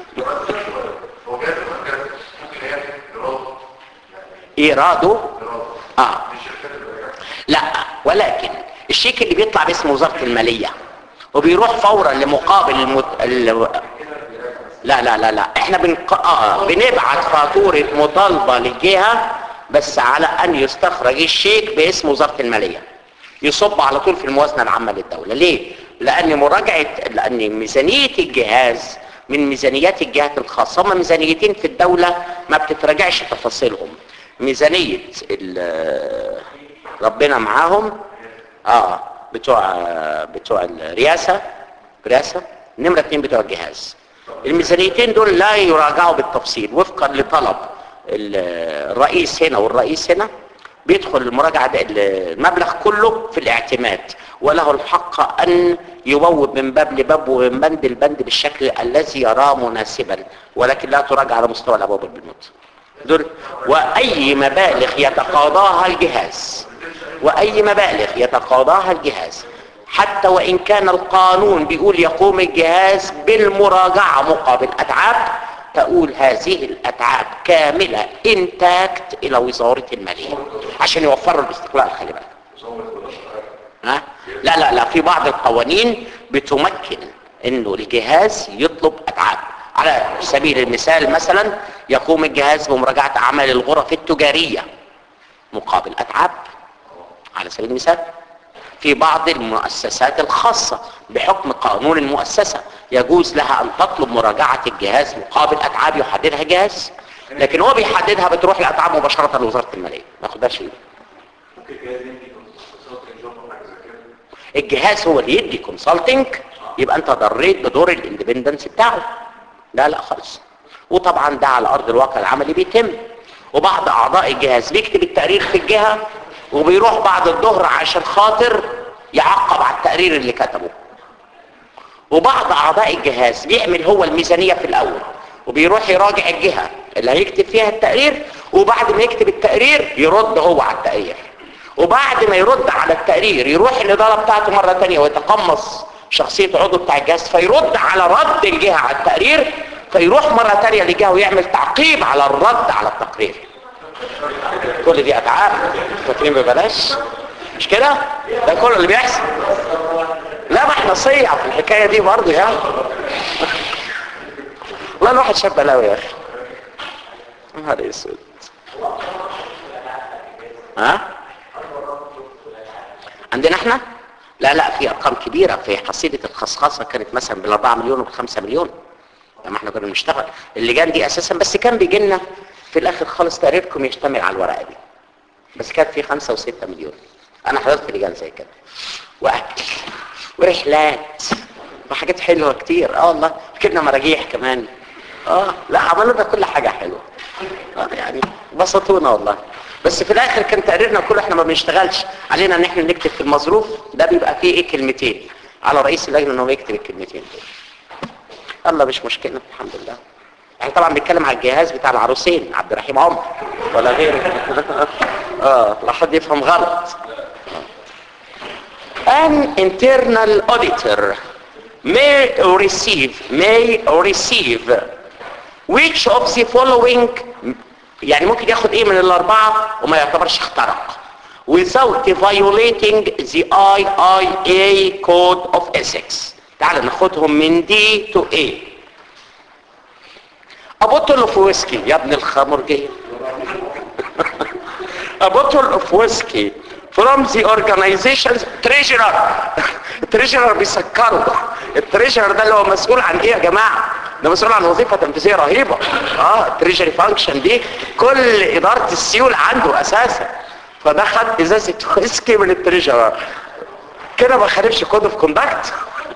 ايراده اه لا ولكن الشيك اللي بيطلع باسم وزاره الماليه وبيروح فورا لمقابل المت... ال... لا لا لا لا احنا بنق... آه بنبعت فاتورة مطالبة للجهة بس على ان يستخرج الشيك باسم وزارة المالية يصب على طول في الموازنة العامة للدولة ليه؟ لان مراجعة لان ميزانية الجهاز من ميزانيات الجهات الخاصة هم ميزانيتين في الدولة ما بتتراجعش تفاصيلهم ميزانية ال... ربنا معاهم اه بتوع بتوع الرئاسة رئاسة نمرة اتنين بتوع الجهاز الميزانيتين دول لا يراجعوا بالتفصيل وفقا لطلب الرئيس هنا والرئيس هنا بيدخل المراجعة المبلغ كله في الاعتماد وله الحق أن يبوب من باب لباب ومن بند لبند بالشكل الذي يراه مناسبا ولكن لا تراجع على مستوى الأبواب بالبنود دول وأي مبالغ يتقاضاها الجهاز وأي مبالغ يتقاضاها الجهاز حتى وإن كان القانون بيقول يقوم الجهاز بالمراجعة مقابل أتعاب تقول هذه الأتعاب كاملة انتاكت إلى وزارة المالية عشان يوفروا الاستقلال خلي بالك ها؟ لا لا لا في بعض القوانين بتمكن انه الجهاز يطلب اتعاب على سبيل المثال مثلا يقوم الجهاز بمراجعة اعمال الغرف التجارية مقابل اتعاب على سبيل المثال في بعض المؤسسات الخاصة بحكم قانون المؤسسة يجوز لها ان تطلب مراجعة الجهاز مقابل اتعاب يحددها جهاز لكن هو بيحددها بتروح الاتعاب مباشرة لوزارة المالية ما ياخدهاش ايه الجهاز هو اللي يدي كونسلتنج يبقى انت ضريت بدور الاندبندنس بتاعه لا لا خالص وطبعا ده على ارض الواقع العملي بيتم وبعض اعضاء الجهاز بيكتب التقرير في الجهة وبيروح بعد الظهر عشان خاطر يعقب على التقرير اللي كتبه وبعض اعضاء الجهاز بيعمل هو الميزانية في الاول وبيروح يراجع الجهة اللي هيكتب فيها التقرير وبعد ما يكتب التقرير يرد هو على التقرير وبعد ما يرد على التقرير يروح الاداره بتاعته مره تانية ويتقمص شخصيه عضو بتاع الجهاز فيرد على رد الجهه على التقرير فيروح مره تانية للجهه ويعمل تعقيب على الرد على التقرير كل دي اتعاب فاكرين ببلاش مش كده ده كل اللي بيحصل لا ما احنا صيع في الحكايه دي برضه يعني والله الواحد شاب بلاوي يا اخي نهار اسود ها عندنا احنا لا لا في ارقام كبيره في حصيله الخصخصه كانت مثلا بالاربعة مليون وبالخمسة مليون لما احنا كنا بنشتغل اللجان دي اساسا بس كان بيجي لنا في الاخر خالص تقريركم يشتمل على الورقه دي بس كان في خمسة وستة مليون انا حضرت لجان زي كده واكل ورحلات وحاجات حلوه كتير اه والله ركبنا مراجيح كمان اه لا عملوا لنا كل حاجه حلوه اه يعني بسطونا والله بس في الاخر كان تقريرنا كله احنا ما بنشتغلش علينا ان احنا نكتب في المظروف ده بيبقى فيه ايه كلمتين على رئيس اللجنه ان هو يكتب الكلمتين دول الله مش مشكله الحمد لله احنا طبعا بنتكلم على الجهاز بتاع العروسين عبد الرحيم عمر ولا غيره اه لا حد يفهم غلط an internal auditor may receive may receive which of the following يعني ممكن ياخد ايه من الاربعة وما يعتبرش اخترق without violating the IIA code of ethics تعال ناخدهم من D to A A bottle of whiskey يا ابن الخمر جه A bottle of whiskey from the organization's treasurer التريجرر بيسكروا التريجرر ده اللي هو مسؤول عن ايه يا جماعه ده مسؤول عن وظيفه تنفيذيه رهيبه اه التريجري فانكشن دي كل اداره السيول عنده اساسا فده خد ازازه ويسكي من التريجرر كده ما خالفش كود اوف كوندكت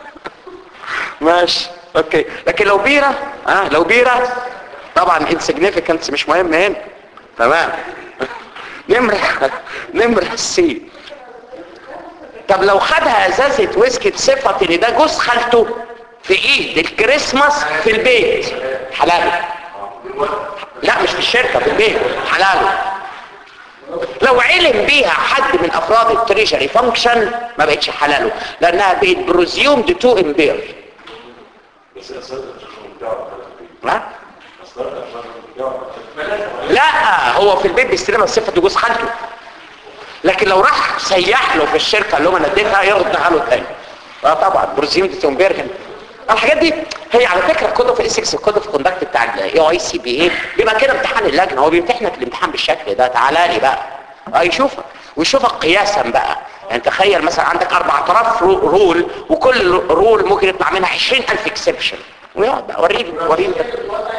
ماشي اوكي لكن لو بيره اه لو بيره طبعا انسيجنيفيكانس مش مهم هنا تمام نمرة نمرة سي طب لو خدها ازازة ويسكي بصفة ان ده جوز خالته في ايد الكريسماس في البيت حلاله لا مش في الشركة في البيت حلاله لو علم بيها حد من افراد التريجري فانكشن ما بقتش حلاله لانها بقت بروزيومد تو امبير بس الأسئلة مش بتاعه ها أصلا بتاعه لا هو في البيت بيستلمها بصفة جوز خالته لكن لو راح سيح له في الشركة اللي هو انا اديتها يردها له تاني اه طبعا بروزيم دي تنبيرجن الحاجات دي هي على فكره كود اوف اسكس الكود اوف كوندكت بتاع الاي اي سي بي اي بيبقى كده امتحان اللجنه هو بيمتحنك الامتحان بالشكل ده تعالى لي بقى اه يشوفك ويشوفك قياسا بقى يعني تخيل مثلا عندك 4000 رو- رول وكل رول ممكن يطلع منها 20000 اكسبشن ويقعد بقى وريني وريني ده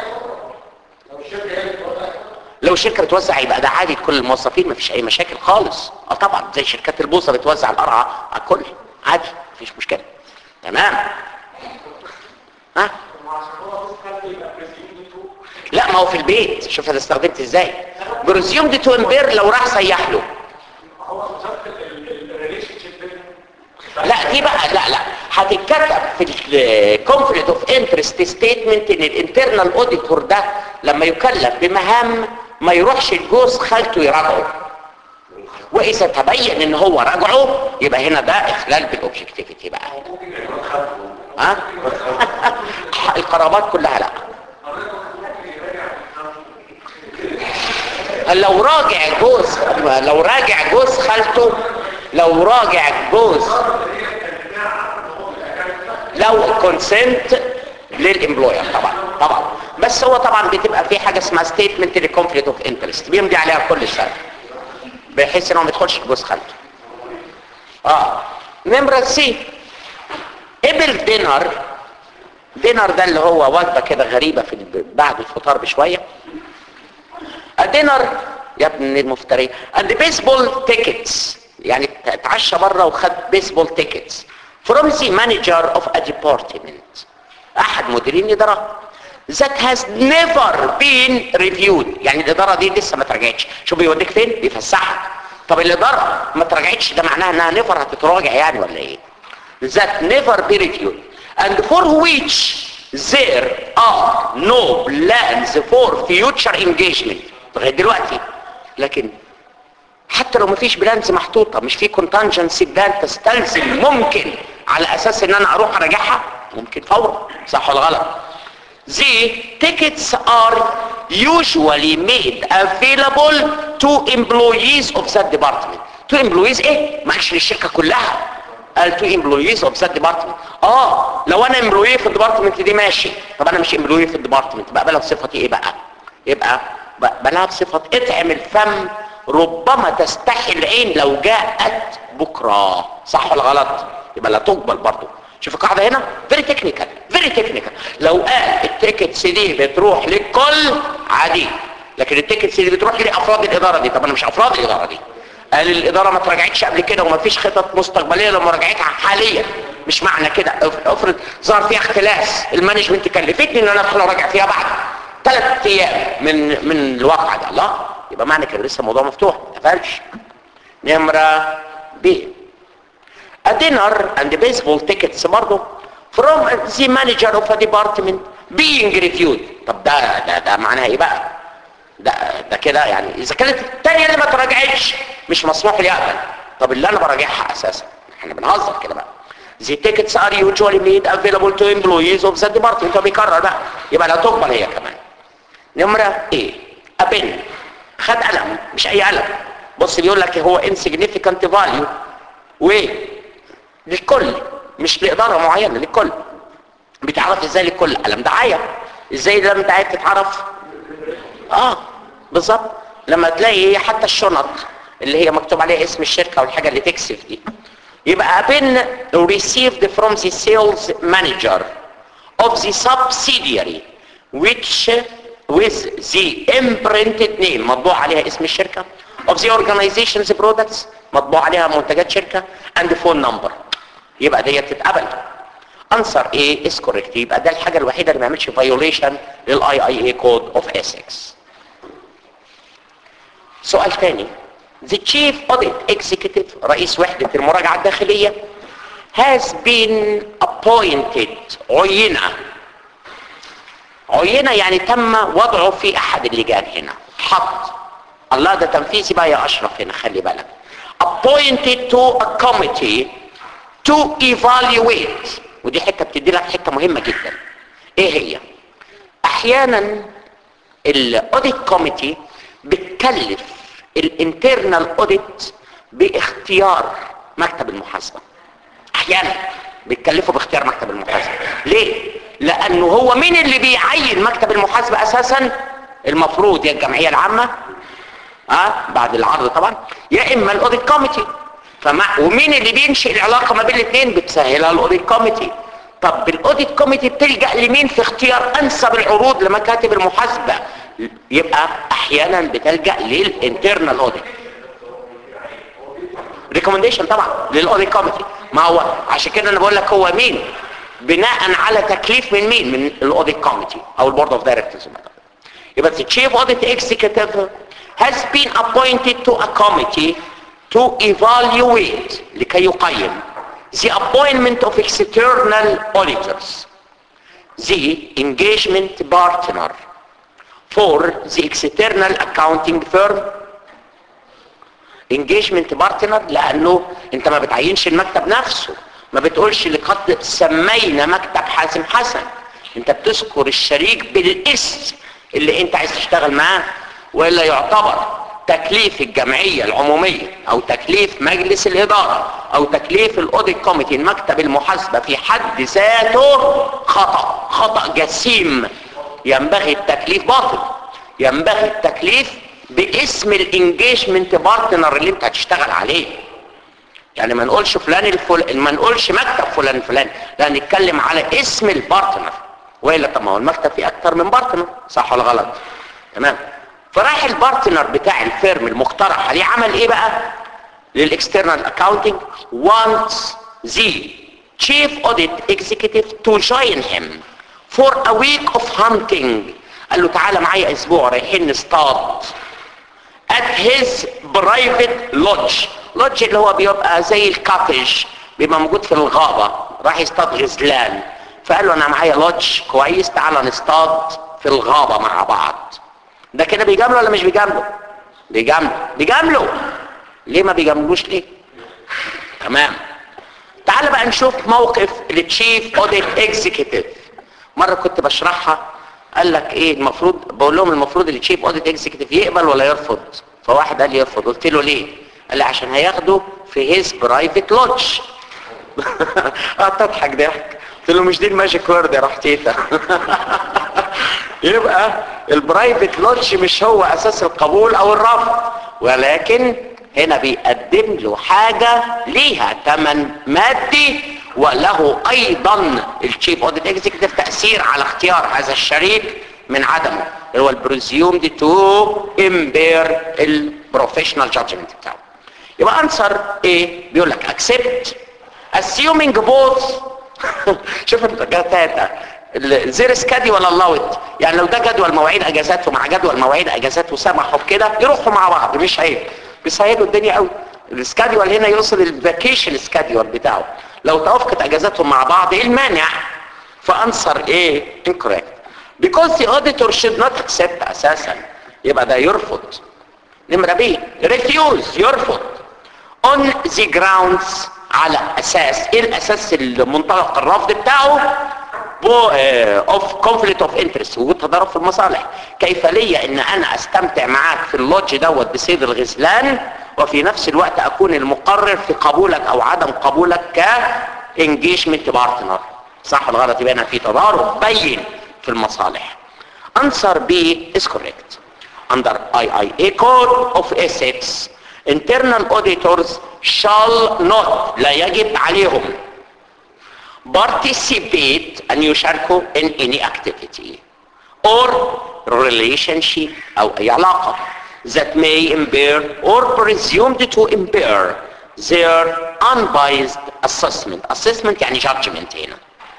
لو الشركه بتوزع يبقى ده عادي لكل الموظفين مفيش اي مشاكل خالص اه طبعا زي شركات البوصه بتوزع القرعه على الكل عادي مفيش مشكله تمام ها لا ما هو في البيت شوف انا استخدمت ازاي برزيوم دي تو امبير لو راح سيح له لا دي بقى لا لا هتتكتب في الكونفليكت اوف انترست ستيتمنت ان الانترنال اوديتور ده لما يكلف بمهام ما يروحش الجوز خالته يراجعه واذا تبين ان هو راجعه يبقى هنا ده اخلال بالاوبجكتيفيتي بقى ها القرابات كلها لا لو راجع جوز لو راجع جوز خالته لو راجع جوز لو كونسنت للامبلوير طبعا طبعا بس هو طبعا بتبقى في حاجه اسمها ستيتمنت للكونفليكت اوف انترست بيمضي عليها كل سنه بحيث انه ما يدخلش جوز خالته اه نمره سي قبل دينر دينر ده اللي هو وجبه كده غريبه في الب- بعد الفطار بشويه الدينر يا ابن المفتري and بيسبول تيكتس يعني اتعشى بره وخد بيسبول تيكتس from the manager of a department احد مديرين الاداره that has never been reviewed يعني الاداره دي لسه ما تراجعتش شوف بيوديك فين بيفسحك طب الاداره ما تراجعتش ده معناها انها نيفر هتتراجع يعني ولا ايه that never be reviewed and for which there are no plans for future engagement لغايه دلوقتي لكن حتى لو مفيش بلانز محطوطه مش في كونتنجنسي بلان تستلزم ممكن على اساس ان انا اروح اراجعها ممكن فورا صح ولا غلط The tickets are usually made available to employees of that department. To employees ايه؟ ما قالش للشركة كلها. قال to employees of that department. اه لو انا employee في الديبارتمنت دي ماشي. طب انا مش employee في الديبارتمنت بقبلها بصفتي ايه بقى؟ يبقى بقبلها بصفة اطعم الفم ربما تستحي العين لو جاءت بكرة. صح ولا غلط؟ يبقى لا تقبل برضه. شوف القاعدة هنا فيري تكنيكال فيري تكنيكال لو قال التيكتس دي بتروح للكل عادي لكن التيكتس دي بتروح لافراد الاداره دي طب انا مش افراد الاداره دي قال الاداره ما تراجعتش قبل كده وما فيش خطط مستقبليه لمراجعتها حاليا مش معنى كده افرض ظهر فيها اختلاس المانجمنت كلفتني ان انا ادخل اراجع فيها بعد ثلاث ايام من من الواقع ده الله يبقى معنى كده لسه الموضوع مفتوح ما اتقفلش نمره ب a dinner and baseball tickets برضه from the manager of a department being reviewed طب ده ده ده معناها ايه بقى ده ده كده يعني اذا كانت الثانيه اللي ما تراجعتش مش مسموح لي اقبل طب اللي انا براجعها اساسا احنا بنهزر كده بقى The tickets are usually made available to employees of the department بيكرر بقى يبقى لا تقبل هي كمان نمرة ايه ابن خد قلم مش اي قلم بص بيقول لك هو insignificant value و للكل مش لإدارة معينة للكل بتعرف ازاي للكل قلم دعاية ازاي لما دعاية بتتعرف اه بالظبط لما تلاقي حتى الشنط اللي هي مكتوب عليها اسم الشركة والحاجة اللي تكسف دي يبقى بن received from the sales manager of the subsidiary which with the imprinted name مطبوع عليها اسم الشركة of the organization's products مطبوع عليها منتجات شركة and phone number يبقى دي تتقبل answer A is correct يبقى ده الحاجة الوحيدة اللي ما يعملش violation لل IIA code of ethics سؤال تاني the chief audit executive رئيس وحدة المراجعة الداخلية has been appointed عينة عينة يعني تم وضعه في احد اللجان هنا حط الله ده تنفيذي بقى يا اشرف هنا خلي بالك appointed to a committee to evaluate ودي حته بتدي لك حته مهمه جدا ايه هي احيانا الاوديت كوميتي بتكلف الانترنال اوديت باختيار مكتب المحاسبه احيانا بتكلفه باختيار مكتب المحاسبه ليه لانه هو مين اللي بيعين مكتب المحاسبه اساسا المفروض يا الجمعيه العامه اه بعد العرض طبعا يا اما الاوديت كوميتي فمع ومين اللي بينشئ العلاقه ما بين الاثنين بتسهلها الاوديت كوميتي طب الاوديت كوميتي بتلجا لمين في اختيار انسب العروض لمكاتب المحاسبه يبقى احيانا بتلجا للانترنال اوديت ريكومنديشن طبعا للاوديت كوميتي ما هو عشان كده انا بقول لك هو مين بناء على تكليف من مين من الاوديت كوميتي او البورد اوف دايركتورز يبقى the chief audit executive has been appointed to a committee to evaluate لكي يقيم the appointment of external auditors the engagement partner for the external accounting firm engagement partner لانه انت ما بتعينش المكتب نفسه ما بتقولش لقد سمينا مكتب حازم حسن انت بتذكر الشريك بالاسم اللي انت عايز تشتغل معاه والا يعتبر تكليف الجمعية العمومية او تكليف مجلس الادارة او تكليف الاوديت كوميتي المكتب المحاسبة في حد ذاته خطأ خطأ جسيم ينبغي التكليف باطل ينبغي التكليف باسم الانجيجمنت بارتنر اللي انت هتشتغل عليه يعني ما نقولش فلان الفل ما نقولش مكتب فلان فلان لا نتكلم على اسم البارتنر والا طب ما هو المكتب فيه اكتر من بارتنر صح ولا غلط تمام فراح البارتنر بتاع الفيرم المقترح عليه عمل ايه بقى للاكسترنال اكاونتنج wants the chief audit executive to join him for a week of hunting قال له تعالى معايا اسبوع رايحين نصطاد at his private lodge lodge اللي هو بيبقى زي الكاتج بيبقى موجود في الغابة راح يصطاد غزلان فقال له انا معايا لودج كويس تعالى نصطاد في الغابة مع بعض ده كده بيجامله ولا مش بيجامله بيجامله بيجامله ليه ما بيجاملوش ليه تمام تعال بقى نشوف موقف التشيف اوديت اكزيكتيف مره كنت بشرحها قال لك ايه المفروض بقول لهم المفروض التشيف اوديت اكزيكتيف يقبل ولا يرفض فواحد قال لي يرفض قلت له ليه قال لي عشان هياخده في هيز برايفت لودج اه تضحك ضحك قلت له مش دي الماجيك وورد يا رحتيتا يبقى البرايفت لودج مش هو اساس القبول او الرفض ولكن هنا بيقدم له حاجة ليها ثمن مادي وله ايضا التشيف اوديت اكزيكتيف تأثير على اختيار هذا الشريك من عدمه اللي هو البريزيومد تو امبير البروفيشنال جادجمنت بتاعه يبقى انسر ايه بيقول لك accept assuming both شوف انت جاتاتا زير سكادي ولا اللاوت يعني لو ده جدول مواعيد اجازاته مع جدول مواعيد اجازاته سمحوا بكده يروحوا مع بعض مش عيب بيسهلوا الدنيا قوي السكادول هنا يوصل الفاكيشن سكادول بتاعه لو توافقت اجازاتهم مع بعض ايه المانع فانصر ايه incorrect because the auditor should not accept اساسا يبقى ده يرفض نمرة ب refuse يرفض on the grounds على اساس ايه الاساس المنطلق الرفض بتاعه of conflict of interest وجود تضارب في المصالح كيف لي ان انا استمتع معاك في اللودج دوت بصيد الغزلان وفي نفس الوقت اكون المقرر في قبولك او عدم قبولك ك engagement partner صح ولا غلط يبقى هنا في تضارب بين في المصالح answer B is correct under IIA code of ethics internal auditors shall not لا يجب عليهم participate أن يشاركوا in any activity or relationship أو أي علاقة that may impair or presumed to impair their unbiased assessment assessment يعني judgment هنا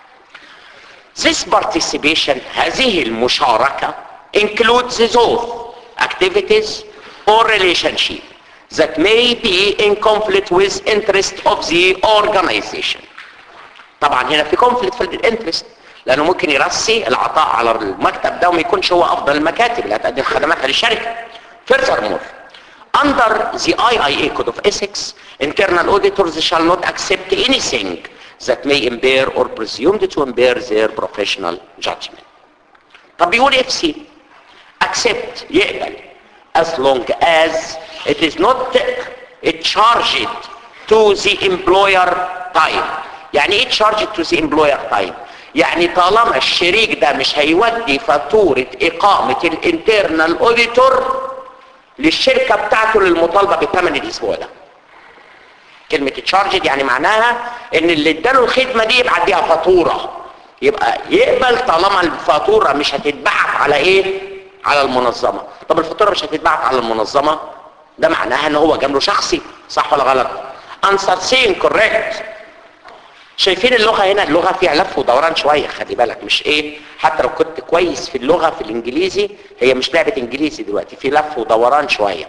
This participation هذه المشاركة includes those activities or relationship that may be in conflict with interest of the organization طبعا هنا في conflict في الانترست لانه ممكن يرسي العطاء على المكتب ده وما يكونش هو افضل المكاتب اللي هتقدم خدماتها للشركه furthermore under the IIA code of ethics internal auditors shall not accept anything that may impair or presumed to impair their professional judgment طب بيقول اف سي accept يقبل as long as it is not charged to the employer time يعني ايه charged to the employer time يعني طالما الشريك ده مش هيودي فاتورة اقامة الانترنال اوديتور للشركة بتاعته للمطالبة بثمن الاسبوع ده كلمة charged يعني معناها ان اللي اداله الخدمة دي يبعت بيها فاتورة يبقى يقبل طالما الفاتورة مش هتتبعت على ايه على المنظمة طب الفاتورة مش هتتبعت على المنظمة ده معناها ان هو جمله شخصي صح ولا غلط answer C correct شايفين اللغة هنا اللغة فيها لف ودوران شوية خلي بالك مش ايه حتى لو كنت كويس في اللغة في الانجليزي هي مش لعبة انجليزي دلوقتي في لف ودوران شوية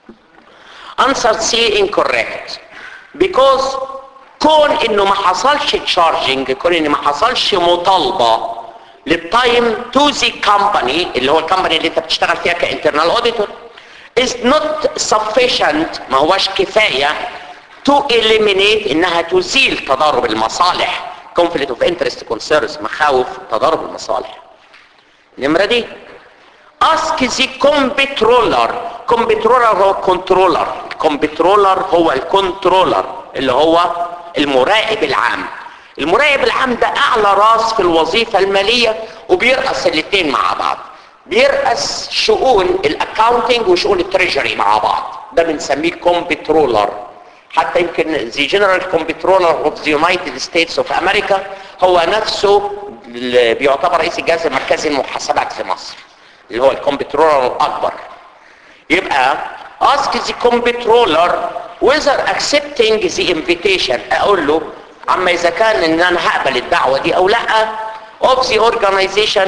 answer C incorrect because كون انه ما حصلش تشارجنج كون انه ما حصلش مطالبة للتايم تو ذا كومباني اللي هو الكومباني اللي انت بتشتغل فيها كانترنال اوديتور is not sufficient ما هوش كفاية to eliminate انها تزيل تضارب المصالح conflict of interest concerns مخاوف تضارب المصالح نمرة دي ask the comptroller comptroller هو controller comptroller هو الكنترولر اللي هو المراقب العام المراقب العام ده اعلى راس في الوظيفة المالية وبيرأس الاثنين مع بعض بيرأس شؤون الاكاونتنج وشؤون التريجري مع بعض ده بنسميه كومبترولر حتى يمكن the general comptroller of the United States of America هو نفسه اللي بيعتبر رئيس الجهاز المركزي للمحاسبات في مصر اللي هو الكمبترولر الاكبر يبقى ask the comptroller whether accepting the invitation اقول له اما اذا كان ان انا هقبل الدعوة دي او لا of the organization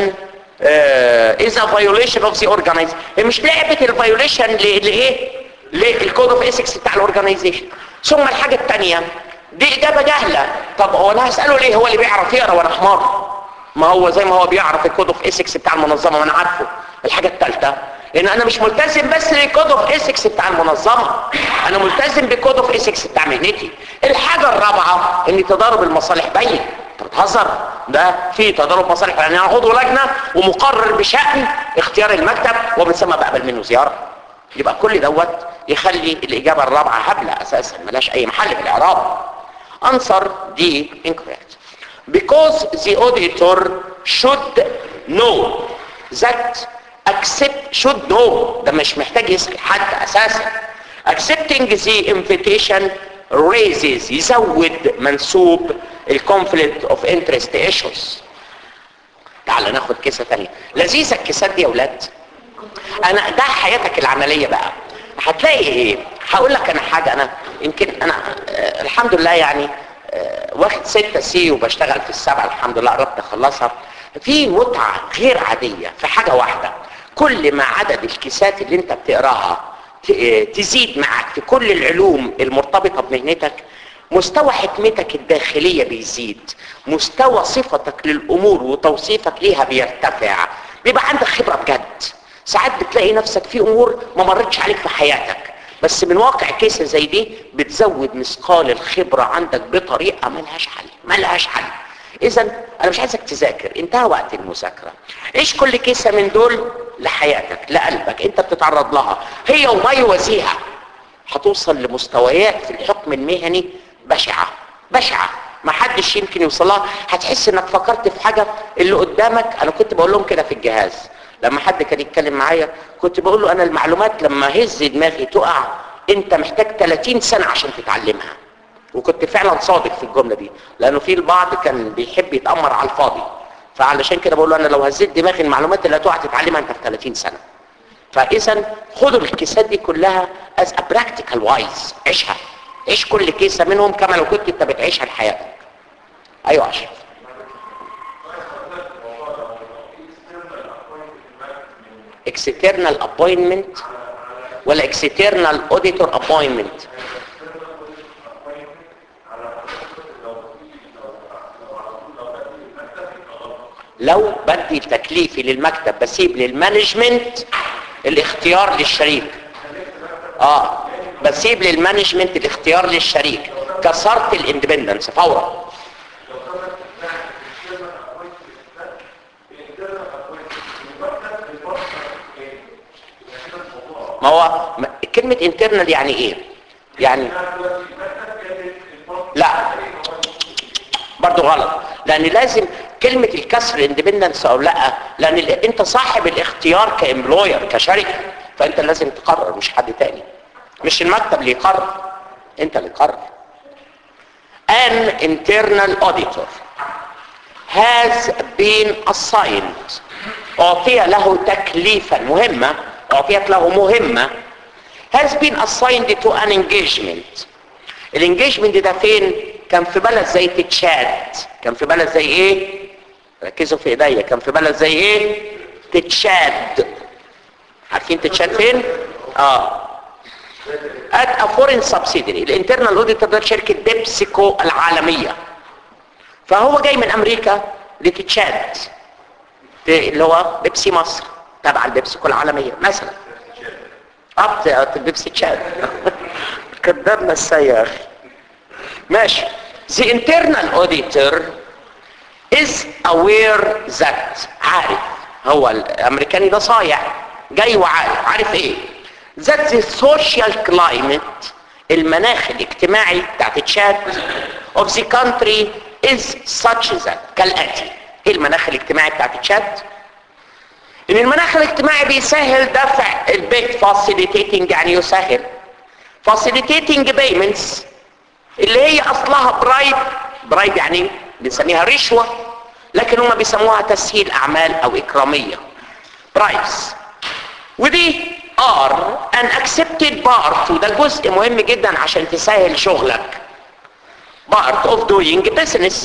uh, is a violation of the organization هي مش لعبة الفيوليشن لايه للكود اوف اسكس بتاع الاورجنايزيشن ثم الحاجة الثانية دي اجابة جهلة طب هو انا هسأله ليه هو اللي بيعرف يقرا وانا حمار ما هو زي ما هو بيعرف الكود اوف اسكس بتاع المنظمة وانا عارفه الحاجة الثالثة ان انا مش ملتزم بس بالكود اوف اسكس بتاع المنظمة انا ملتزم بالكود اوف اسكس بتاع مهنتي الحاجة الرابعة ان تضارب المصالح باين انت بتهزر ده في تضارب مصالح يعني انا عضو لجنة ومقرر بشأن اختيار المكتب وبالسمى بقبل منه زيارة يبقى كل دوت يخلي الاجابة الرابعة هبلة اساسا ملاش اي محل في الاعراب answer D incorrect because the auditor should know that accept should know ده مش محتاج يسأل حد اساسا accepting the invitation raises يزود منسوب الكونفليكت اوف انترست ايشوز تعال ناخد كيسه ثانيه لذيذه الكيسات دي يا اولاد انا ده حياتك العمليه بقى هتلاقي ايه هقول لك انا حاجه انا يمكن انا آه الحمد لله يعني آه واخد ستة سي وبشتغل في السبعة الحمد لله قربت اخلصها في متعة غير عادية في حاجة واحدة كل ما عدد الكيسات اللي انت بتقراها تزيد معك في كل العلوم المرتبطة بمهنتك مستوى حكمتك الداخلية بيزيد مستوى صفتك للأمور وتوصيفك ليها بيرتفع بيبقى عندك خبرة بجد ساعات بتلاقي نفسك في أمور ما مرتش عليك في حياتك بس من واقع كيسة زي دي بتزود مثقال الخبرة عندك بطريقة ملهاش حل ملهاش حل اذا انا مش عايزك تذاكر انتهى وقت المذاكره ايش كل كيسه من دول لحياتك لقلبك انت بتتعرض لها هي وما يوازيها هتوصل لمستويات في الحكم المهني بشعه بشعه ما حدش يمكن يوصل لها هتحس انك فكرت في حاجه اللي قدامك انا كنت بقول لهم كده في الجهاز لما حد كان يتكلم معايا كنت بقول له انا المعلومات لما هز دماغي تقع انت محتاج 30 سنه عشان تتعلمها وكنت فعلا صادق في الجملة دي لانه في البعض كان بيحب يتأمر على الفاضي فعلشان كده بقول له انا لو هزيت دماغي المعلومات اللي هتقع تتعلمها انت في 30 سنة فاذا خدوا الكيسات دي كلها as a practical wise عيشها عيش كل كيسة منهم كما لو كنت انت بتعيشها لحياتك ايوه عشان external appointment ولا external auditor appointment لو بدي تكليفي للمكتب بسيب للمانجمنت الاختيار للشريك اه بسيب للمانجمنت الاختيار للشريك كسرت الاندبندنس فورا ما هو كلمة internal يعني ايه يعني لا برضو غلط لان لازم كلمة الكسر اندبندنس او لا لان انت صاحب الاختيار كامبلوير كشركة فانت لازم تقرر مش حد تاني مش المكتب اللي يقرر انت اللي تقرر an internal auditor has been assigned اعطي له تكليفا مهمة اعطيت له مهمة has been assigned to an engagement الانجيجمنت ده فين كان في بلد زي تتشاد كان في بلد زي ايه ركزوا في ايديا كان في بلد زي ايه تتشاد عارفين تتشاد فين اه at a foreign subsidiary الانترنال اوديتور ده شركه بيبسيكو العالميه فهو جاي من امريكا لتتشاد اللي هو بيبسي مصر تبع البيبسيكو العالميه مثلا اه بيبسي تشاد كدرنا السي يا اخي ماشي the internal auditor is aware that عارف هو الامريكاني ده صايع جاي وعارف عارف ايه that the social climate المناخ الاجتماعي بتاعت تشاد of the country is such that كالاتي ايه المناخ الاجتماعي بتاعت تشاد ان المناخ الاجتماعي بيسهل دفع البيت facilitating يعني يسهل facilitating payments اللي هي اصلها برايب برايب يعني بنسميها رشوة لكن هم بيسموها تسهيل اعمال او اكرامية برايبس ودي ار ان accepted part وده جزء مهم جدا عشان تسهل شغلك part of doing business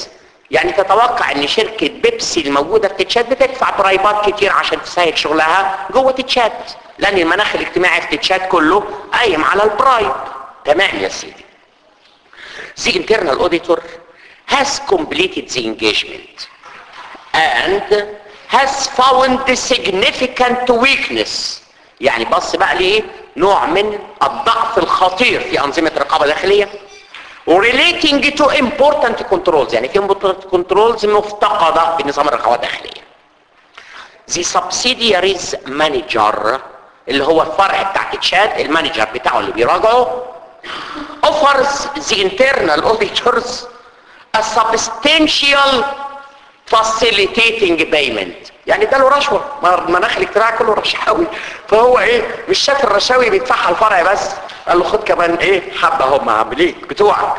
يعني تتوقع ان شركة بيبسي الموجودة في تتشات بتدفع ضرايبات كتير عشان تسهل شغلها جوه تتشات لان المناخ الاجتماعي في تتشات كله قايم على البرايب تمام يا سيدي The internal auditor has completed the engagement and has found the significant weakness يعني بص بقى ليه نوع من الضعف الخطير في أنظمة الرقابة الداخلية relating to important controls يعني في important controls مفتقدة في نظام الرقابة الداخلية the subsidiaries manager اللي هو الفرع بتاع تشاد المانجر بتاعه اللي بيراجعه offers the internal auditors a substantial facilitating payment يعني ده له رشوه ما المناخ الاجتماعي كله رشاوي فهو ايه مش شاف الرشاوي بيدفعها الفرع بس قال له خد كمان ايه حبه هم عاملين بتوعك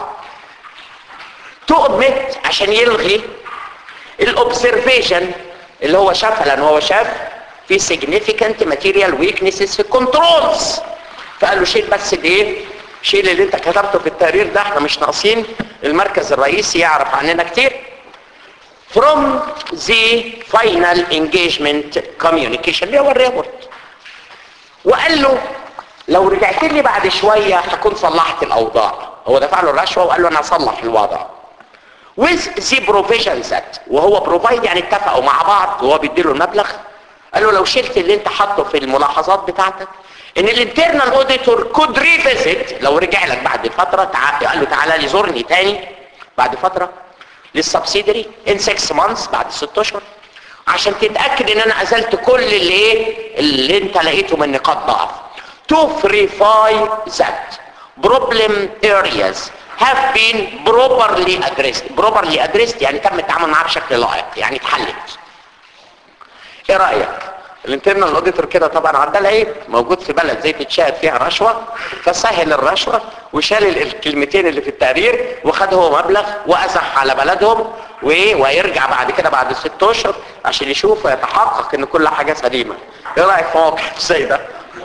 تؤمت عشان يلغي الاوبزرفيشن اللي هو شافها لان هو شاف في significant material weaknesses في الكنترولز فقال له شيل بس الايه شيل اللي انت كتبته في التقرير ده احنا مش ناقصين المركز الرئيسي يعرف عننا كتير from the final engagement communication اللي هو الريبورت وقال له لو رجعت لي بعد شوية هكون صلحت الأوضاع هو دفع له الرشوة وقال له أنا أصلح الوضع with the provisions that وهو provide يعني اتفقوا مع بعض وهو بيديله المبلغ قال له لو شلت اللي انت حاطه في الملاحظات بتاعتك ان الانترنال اوديتور كود ريفيزيت لو رجع لك بعد فتره تع... قال له تعالى لي زورني تاني بعد فتره للسبسيدري ان 6 مانثs بعد 6 اشهر عشان تتاكد ان انا ازلت كل اللي ايه اللي انت لقيته من نقاط ضعف to verify that problem areas have been properly addressed properly addressed يعني تم التعامل معاها بشكل لائق يعني اتحلت ايه رايك الانترنال اوديتور كده طبعا عدى عيب موجود في بلد زي تتشاهد فيها رشوه فسهل الرشوه وشال الكلمتين اللي في التقرير وخد هو مبلغ وازح على بلدهم وايه ويرجع بعد كده بعد ست اشهر عشان يشوف ويتحقق ان كل حاجه سليمه ايه رايك في موقف زي ده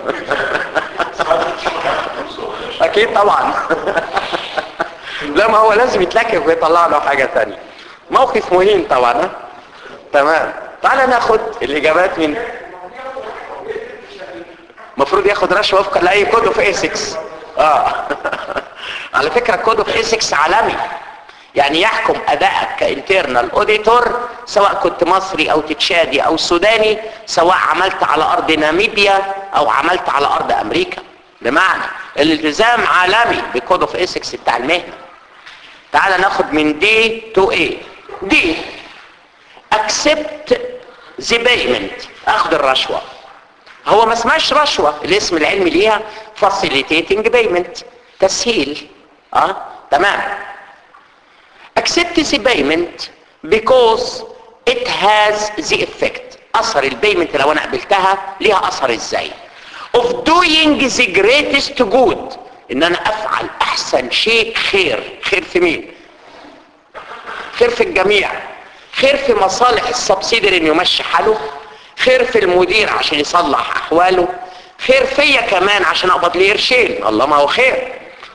اكيد طبعا لا ما هو لازم يتلكك ويطلع له حاجه ثانيه موقف مهم طبعا ها؟ تمام تعال ناخد الاجابات من المفروض ياخد رشوه وفقا لاي كود اوف ايسكس اه على فكره كود اوف ايسكس عالمي يعني يحكم ادائك كانترنال اوديتور سواء كنت مصري او تتشادي او سوداني سواء عملت على ارض ناميبيا او عملت على ارض امريكا بمعنى الالتزام عالمي بكود اوف ايسكس بتاع المهنه تعال ناخد من دي تو ايه دي accept the payment اخذ الرشوة هو ما اسمهاش رشوة الاسم العلمي ليها facilitating payment تسهيل اه تمام accept the payment because it has the effect اثر البيمنت لو انا قبلتها ليها اثر ازاي of doing the greatest good ان انا افعل احسن شيء خير خير في مين خير في الجميع خير في مصالح السبسيدري انه يمشي حاله خير في المدير عشان يصلح احواله خير فيا كمان عشان اقبض لي قرشين الله ما هو خير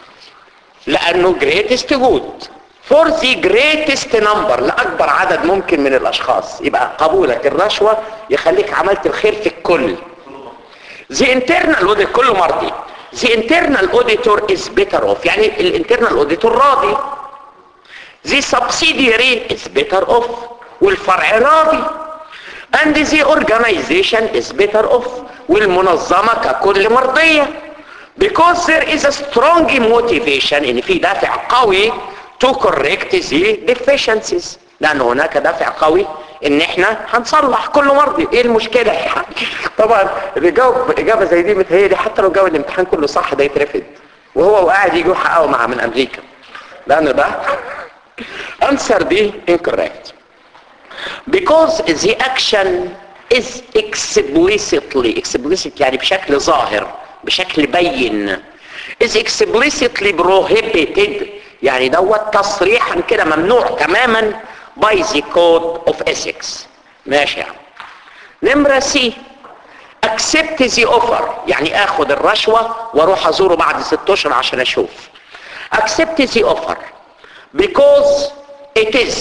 لانه greatest good for the greatest number لاكبر عدد ممكن من الاشخاص يبقى قبولك الرشوة يخليك عملت الخير في الكل the internal audit كله مرضي the internal auditor is better off يعني الانترنال auditor راضي the subsidiary is better off والفرع راضي and the organization is better off والمنظمة ككل مرضية because there is a strong motivation ان في دافع قوي to correct the deficiencies لان هناك دافع قوي ان احنا هنصلح كل مرضي ايه المشكلة يعني طبعا اللي يجاوب اجابة زي دي متهيألي حتى لو جاوب الامتحان كله صح ده يترفض وهو وقاعد يجي يحققه مع من امريكا لان ده answer B incorrect because the action is explicitly explicit يعني بشكل ظاهر بشكل بين is explicitly prohibited يعني دوت تصريحا كده ممنوع تماما by the code of ethics ماشي يعني نمرة سي accept the offer يعني اخد الرشوة واروح ازوره بعد ست اشهر عشان اشوف accept the offer because it is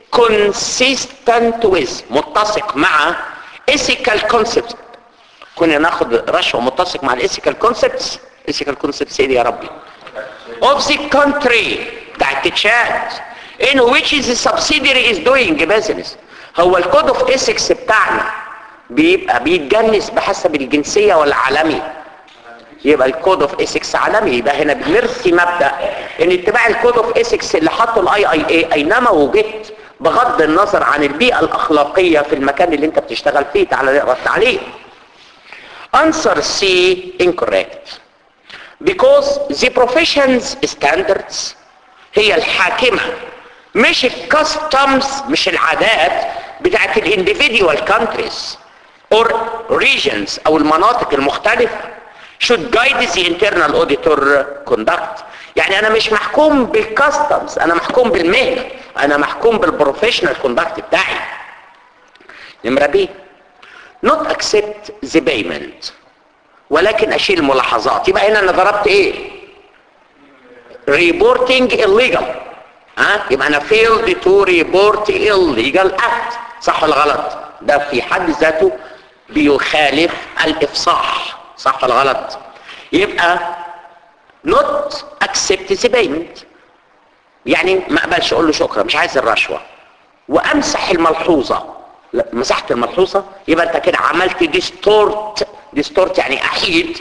consistent with متسق مع ethical concepts كنا ناخد رشوة متسق مع الاسيكال كونسبتس ethical concepts ايه دي يا ربي of the country بتاعت تشاد in which the subsidiary is doing business هو الكود اوف ethics بتاعنا بيبقى بيتجنس بحسب الجنسية ولا عالمي يبقى الكود اوف اسكس عالمي يبقى هنا بنرسي مبدا ان اتباع الكود اوف اسكس اللي حطه الاي اي اي اينما وجدت بغض النظر عن البيئه الاخلاقيه في المكان اللي انت بتشتغل فيه تعالى نقرا التعليق answer C incorrect because the professions standards هي الحاكمه مش الكاستمز مش العادات بتاعت الانديفيديوال countries or regions او المناطق المختلفه should guide the internal auditor conduct يعني انا مش محكوم بالكاستمز انا محكوم بالمهنه انا محكوم بالبروفيشنال كوندكت بتاعي نمره بي not accept the payment ولكن اشيل الملاحظات يبقى هنا انا ضربت ايه reporting illegal ها يبقى انا failed to report illegal act صح ولا غلط ده في حد ذاته بيخالف الافصاح صح ولا غلط يبقى not accept the payment يعني ما اقبلش اقول له شكرا مش عايز الرشوه وامسح الملحوظه لا مسحت الملحوظه يبقى انت كده عملت ديستورت ديستورت يعني احيد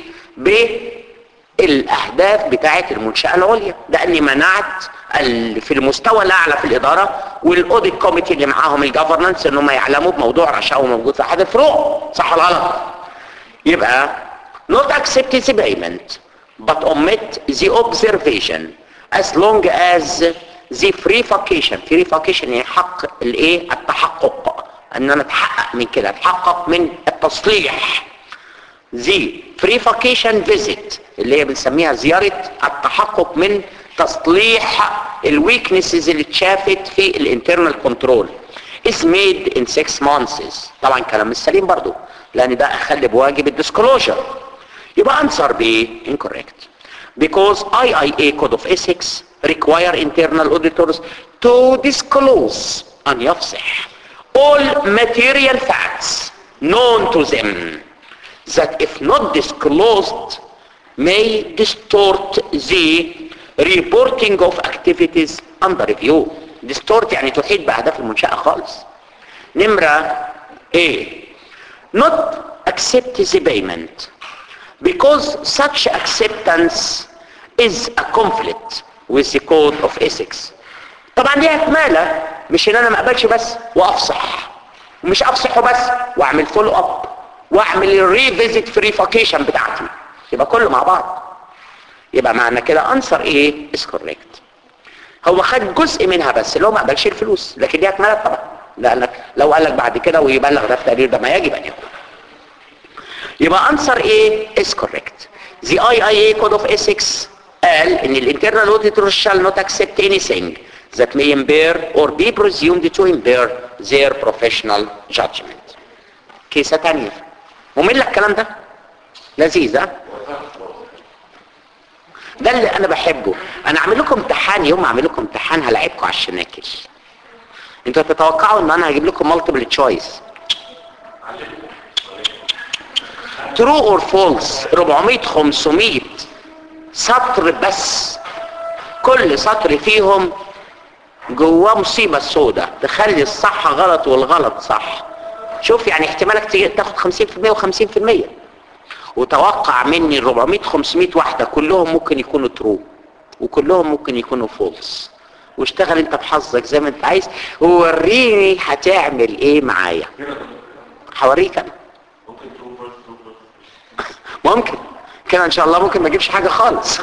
بالاهداف بتاعه المنشاه العليا لاني منعت ال- في المستوى الاعلى في الاداره والاوديت كوميتي اللي معاهم الجفرنس ان هم يعلموا بموضوع رشاوى موجود في احد الفروع صح ولا غلط يبقى not accept the payment but omit the observation as long as the free vacation free vacation يعني حق الايه التحقق ان انا اتحقق من كده اتحقق من التصليح the free vacation visit اللي هي بنسميها زيارة التحقق من تصليح الويكنسز اللي اتشافت في الانترنال كنترول is made in six months طبعا كلام مش سليم برضو لان ده اخلي بواجب الديسكلوجر يبقى answer B incorrect because IIA code of ethics require internal auditors to disclose أن يفصح all material facts known to them that if not disclosed may distort the reporting of activities under review distort يعني تحيد بأهداف المنشأة خالص نمرة A not accept the payment because such acceptance is a conflict with the code of ethics طبعا دي اكماله مش ان انا ما اقبلش بس وافصح ومش افصح وبس واعمل فولو اب واعمل الريفيزيت فريفاكيشن بتاعتي يبقى كله مع بعض يبقى معنى كده انسر ايه از كوريكت هو خد جزء منها بس اللي هو ما قبلش الفلوس لكن دي اكملت طبعا لا قال لك لو قال لك بعد كده ويبلغ ده التقرير ده ما يجب ان يكون يبقى انسر ايه از كوريكت the IIA code of ethics قال ان الانترنال auditor shall not accept anything that may impair or be presumed to impair their professional judgment كيسة تانية ممل الكلام ده لذيذ ها ده اللي انا بحبه انا اعمل لكم امتحان يوم اعمل لكم امتحان هلاعبكم على الشناكل انتوا تتوقعوا ان انا هجيب لكم مالتيبل تشويس true or false 400 500 سطر بس كل سطر فيهم جواه مصيبة سودة تخلي الصح غلط والغلط صح شوف يعني احتمالك تيجي تاخد 50% و50% وتوقع مني ال 400 500 واحدة كلهم ممكن يكونوا ترو وكلهم ممكن يكونوا فولس واشتغل انت بحظك زي ما انت عايز ووريني هتعمل ايه معايا هوريك انا ممكن تقول بس تقول بس ممكن كده ان شاء الله ممكن ما اجيبش حاجه خالص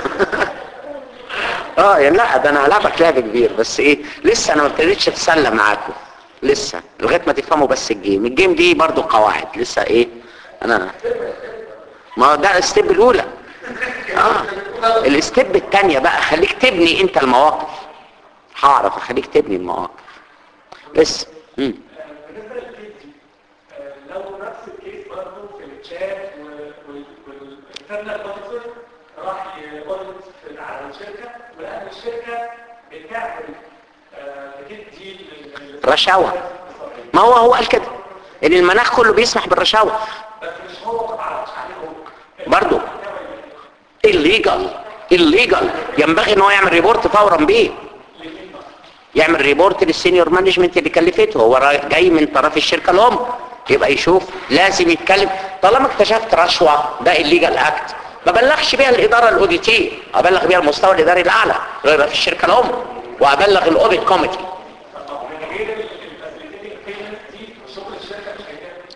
اه يعني لا ده انا هلعبك لعب كبير بس ايه لسه انا ما ابتديتش اتسلى معاكم لسه لغايه ما تفهموا بس الجيم الجيم دي برضو قواعد لسه ايه انا ما هو ده الستيب الاولى اه الستيب الثانيه بقى خليك تبني انت المواقف هعرف اخليك تبني المواقف لسه مم. بالنسبه للكيس دي آه، لو نفس الكيس برضه في الشات والانترنال اوديتور راح يأوديت على الشركه ولقى ان الشركه بتعمل آه، بتدي لل- رشاوى ما هو هو قال كده ان المناخ كله بيسمح بالرشاوى بس مش هو ما عرضش عليه هو برضو illegal illegal ينبغي ان هو يعمل ريبورت فورا بيه يعمل ريبورت للسينيور مانجمنت اللي كلفته هو را- جاي من طرف الشركه الام يبقى يشوف لازم يتكلم طالما اكتشفت رشوه ده الليجال اكت ما بلغش بيها الاداره الاوديتيه ابلغ بيها المستوى الاداري الاعلى اللي يبقى في الشركه الام وابلغ الاوديت كوميتي من غير الفاسيليتينج بيمنت دي شغل الشركه مش هيتم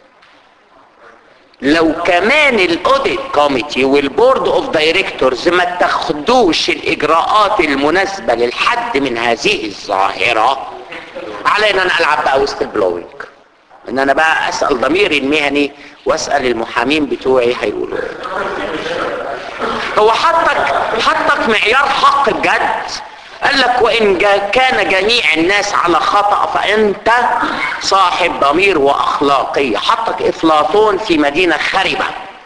لو كمان الاوديت كوميتي والبورد اوف دايركتورز ما تاخدوش الاجراءات المناسبه للحد من هذه الظاهره علينا ان أنا العب بقى وسط البلوينج ان انا بقى اسال ضميري المهني واسال المحامين بتوعي هيقولوا إيه. هو حطك حطك معيار حق بجد قال لك وان جا كان جميع الناس على خطأ فانت صاحب ضمير واخلاقية حطك افلاطون في مدينة خربة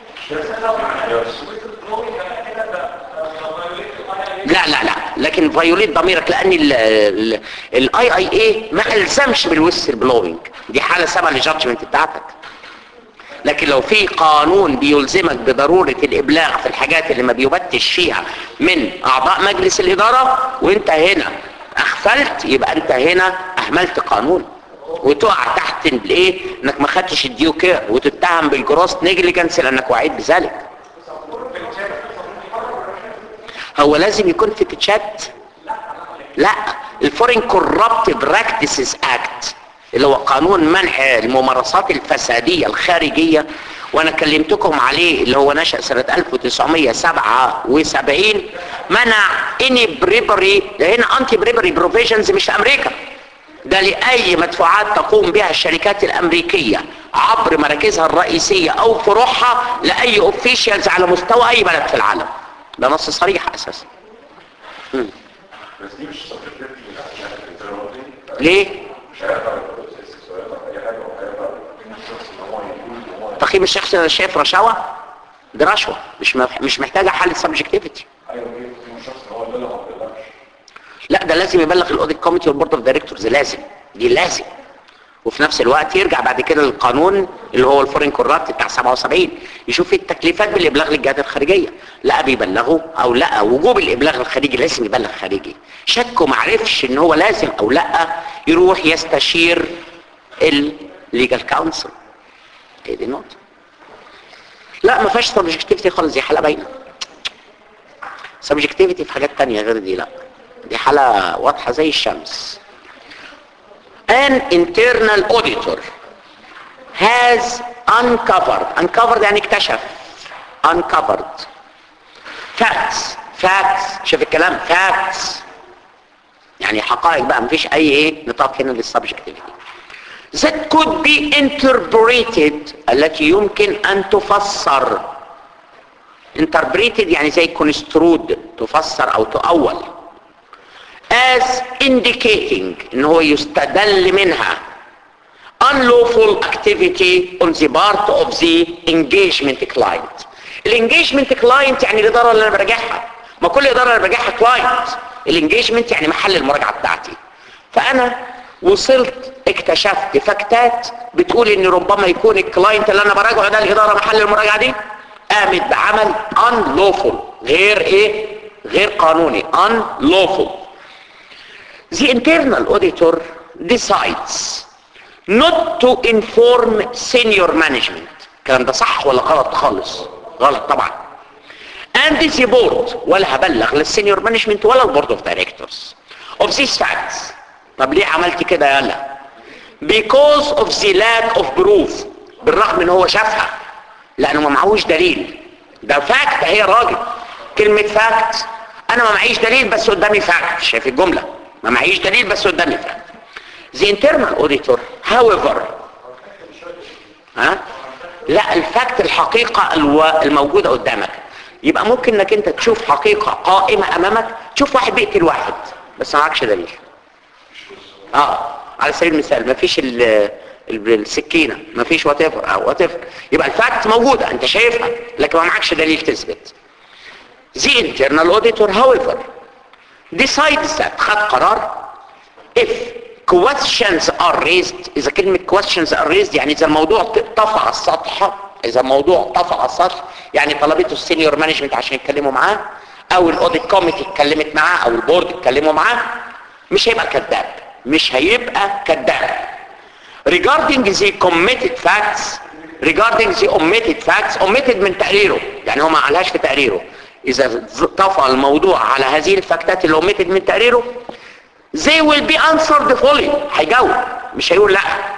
لا لا لا لكن فيوليت ضميرك لان الاي اي اي ما الزمش بالويسل بلوينج دي حالة سبع للجادجمنت بتاعتك لكن لو في قانون بيلزمك بضرورة الإبلاغ في الحاجات اللي ما بيبتش فيها من أعضاء مجلس الإدارة وانت هنا أغفلت يبقى انت هنا أهملت قانون وتقع تحت الايه انك ما خدتش الديو كير وتتهم بالجروس نيجليجنس لانك وعيت بذلك هو لازم يكون في كتشات لا الفورين كوربت براكتسز اكت اللي هو قانون منع الممارسات الفسادية الخارجية وانا كلمتكم عليه اللي هو نشأ سنة 1977 منع اني بريبري هنا انتي بريبري بروفيجنز مش في امريكا ده لأي مدفوعات تقوم بها الشركات الأمريكية عبر مراكزها الرئيسية أو فروعها لأي اوفيشيالز على مستوى أي بلد في العالم ده نص صريح أساسا مم. بس دي مش سبجكتيف يعني انت لو قلت ليه؟ مش هيقدر يقول سؤال اي حاجه وهيقدر ان الشخص ان هو يقول ان هو تقييم الشخص انا شايف رشاوى دي رشوة مش مح- مش محتاجة حل سبجكتيفيتي ايوه ان الشخص ان هو ده اللي ما بيقدرش لا ده لازم يبلغ الاوديت كوميتي والبورد اوف دايركتورز لازم دي لازم وفي نفس الوقت يرجع بعد كده للقانون اللي هو الفورين كورابت بتاع 77 يشوف التكليفات بالابلاغ للجهات الخارجيه لا بيبلغوا او لا وجوب الابلاغ الخارجي لازم يبلغ خارجي شكه ما عرفش ان هو لازم او لا يروح يستشير الليجال كونسل هي دي النقطه لا ما فيهاش سبجكتيفيتي خالص دي حاله باينه سبجكتيفيتي في حاجات تانية غير دي لا دي حالة واضحة زي الشمس an internal auditor has uncovered uncovered يعني اكتشف uncovered facts facts شوف الكلام facts يعني حقائق بقى مفيش اي ايه نطاق هنا للسبجكتيفيتي that could be interpreted التي يمكن ان تفسر interpreted يعني زي construed تفسر او تؤول as indicating ان هو يستدل منها unlawful activity on the part of the engagement client الانجيجمنت كلاينت يعني الاداره اللي انا براجعها ما كل اداره انا براجعها كلاينت الانجيجمنت يعني محل المراجعه بتاعتي فانا وصلت اكتشفت فاكتات بتقول ان ربما يكون الكلاينت اللي انا براجعه ده الاداره محل المراجعه دي قامت بعمل unlawful غير ايه غير قانوني unlawful the internal auditor decides not to inform senior management الكلام ده صح ولا غلط خالص غلط طبعا and the board ولا هبلغ للسينيور مانجمنت ولا البورد اوف دايركتورز of these facts طب ليه عملت كده يلا because of the lack of proof بالرغم ان هو شافها لانه ما معهوش دليل ده فاكت هي راجل كلمة فاكت انا ما معيش دليل بس قدامي فاكت شايف الجملة ما معيش دليل بس قدامي فاكت the internal auditor however ها لا الفاكت الحقيقة الو... الموجودة قدامك يبقى ممكن انك انت تشوف حقيقة قائمة امامك تشوف واحد بيقتل واحد بس ما معكش دليل اه على سبيل المثال ما فيش ال... ال- السكينة ما فيش وات ايفر او وات ايفر يبقى الفاكت موجودة انت شايفها لكن ما معكش دليل تثبت the internal auditor however decides that خد قرار if questions are raised اذا كلمة questions are raised يعني اذا الموضوع طفى على السطح اذا الموضوع طفى على السطح يعني طلبته السينيور مانجمنت عشان يتكلموا معاه او الاوديت كوميتي اتكلمت معاه او البورد اتكلموا معاه مش هيبقى كذاب مش هيبقى كذاب regarding the committed facts regarding the omitted facts omitted من تقريره يعني هو ما قالهاش في تقريره اذا طفى الموضوع على هذه الفاكتات اللي omitted من تقريره they will be answered fully هيجاوب مش هيقول لا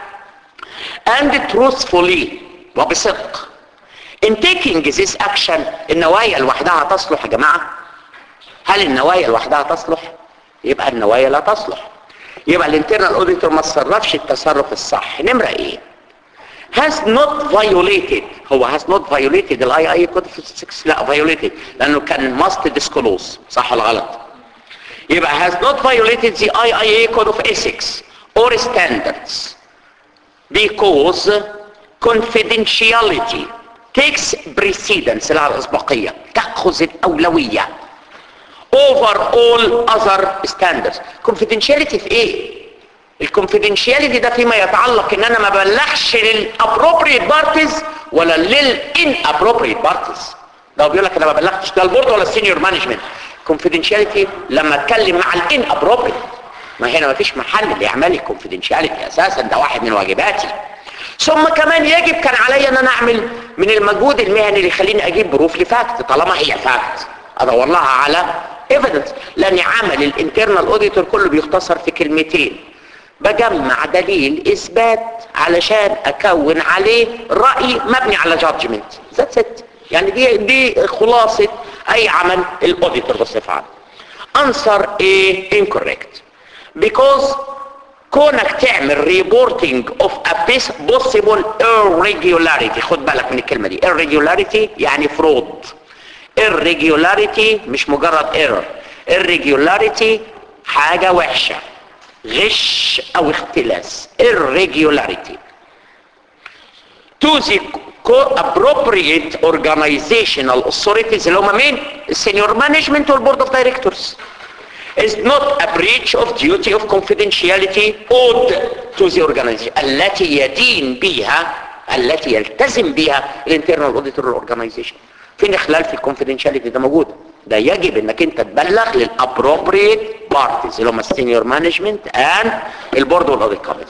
and truthfully وبصدق in taking this action النوايا لوحدها تصلح يا جماعة هل النوايا لوحدها تصلح يبقى النوايا لا تصلح يبقى الانترنال اوديتور ما تصرفش التصرف الصح نمرة ايه has not violated هو has not violated الاي اي كود 6 لا violated لانه كان must disclose صح ولا غلط يبقى has not violated the IIA code of ethics or standards because confidentiality takes precedence لها الاسبقية تأخذ الأولوية over all other standards confidentiality في ايه الكونفيدنشياليتي ده فيما يتعلق ان انا ما بلغش للابروبريت بارتيز ولا للان ابروبريت بارتيز ده بيقول لك انا ما بلغتش ده البورد ولا السينيور مانجمنت كونفيدنشياليتي لما اتكلم مع الان ابروبريت ما هنا ما فيش محل لاعمال الكونفيدنشياليتي اساسا ده واحد من واجباتي ثم كمان يجب كان علي ان انا اعمل من المجهود المهني اللي يخليني اجيب بروف لفاكت طالما هي فاكت ادور لها على ايفيدنس لان عمل الانترنال اوديتور كله بيختصر في كلمتين بجمع دليل اثبات علشان اكون عليه راي مبني على جادجمنت ذاتس ات يعني دي دي خلاصه اي عمل الاوديتور بصفه عامه answer A incorrect because كونك تعمل ريبورتنج اوف a possible irregularity خد بالك من الكلمه دي irregularity يعني فرود irregularity مش مجرد error irregularity حاجه وحشه غش او اختلاس irregularity to the appropriate organizational authorities اللي هم مين السينيور مانجمنت والبورد اوف دايركتورز is not a breach of duty of confidentiality owed to the organization التي يدين بها التي يلتزم بها الانترنال اوديتور اورجانيزيشن فين اخلال في الكونفيدنشاليتي ده موجود ده يجب انك انت تبلغ للابروبريت بارتيز اللي هم السينيور مانجمنت اند البورد والاوديت كوميتي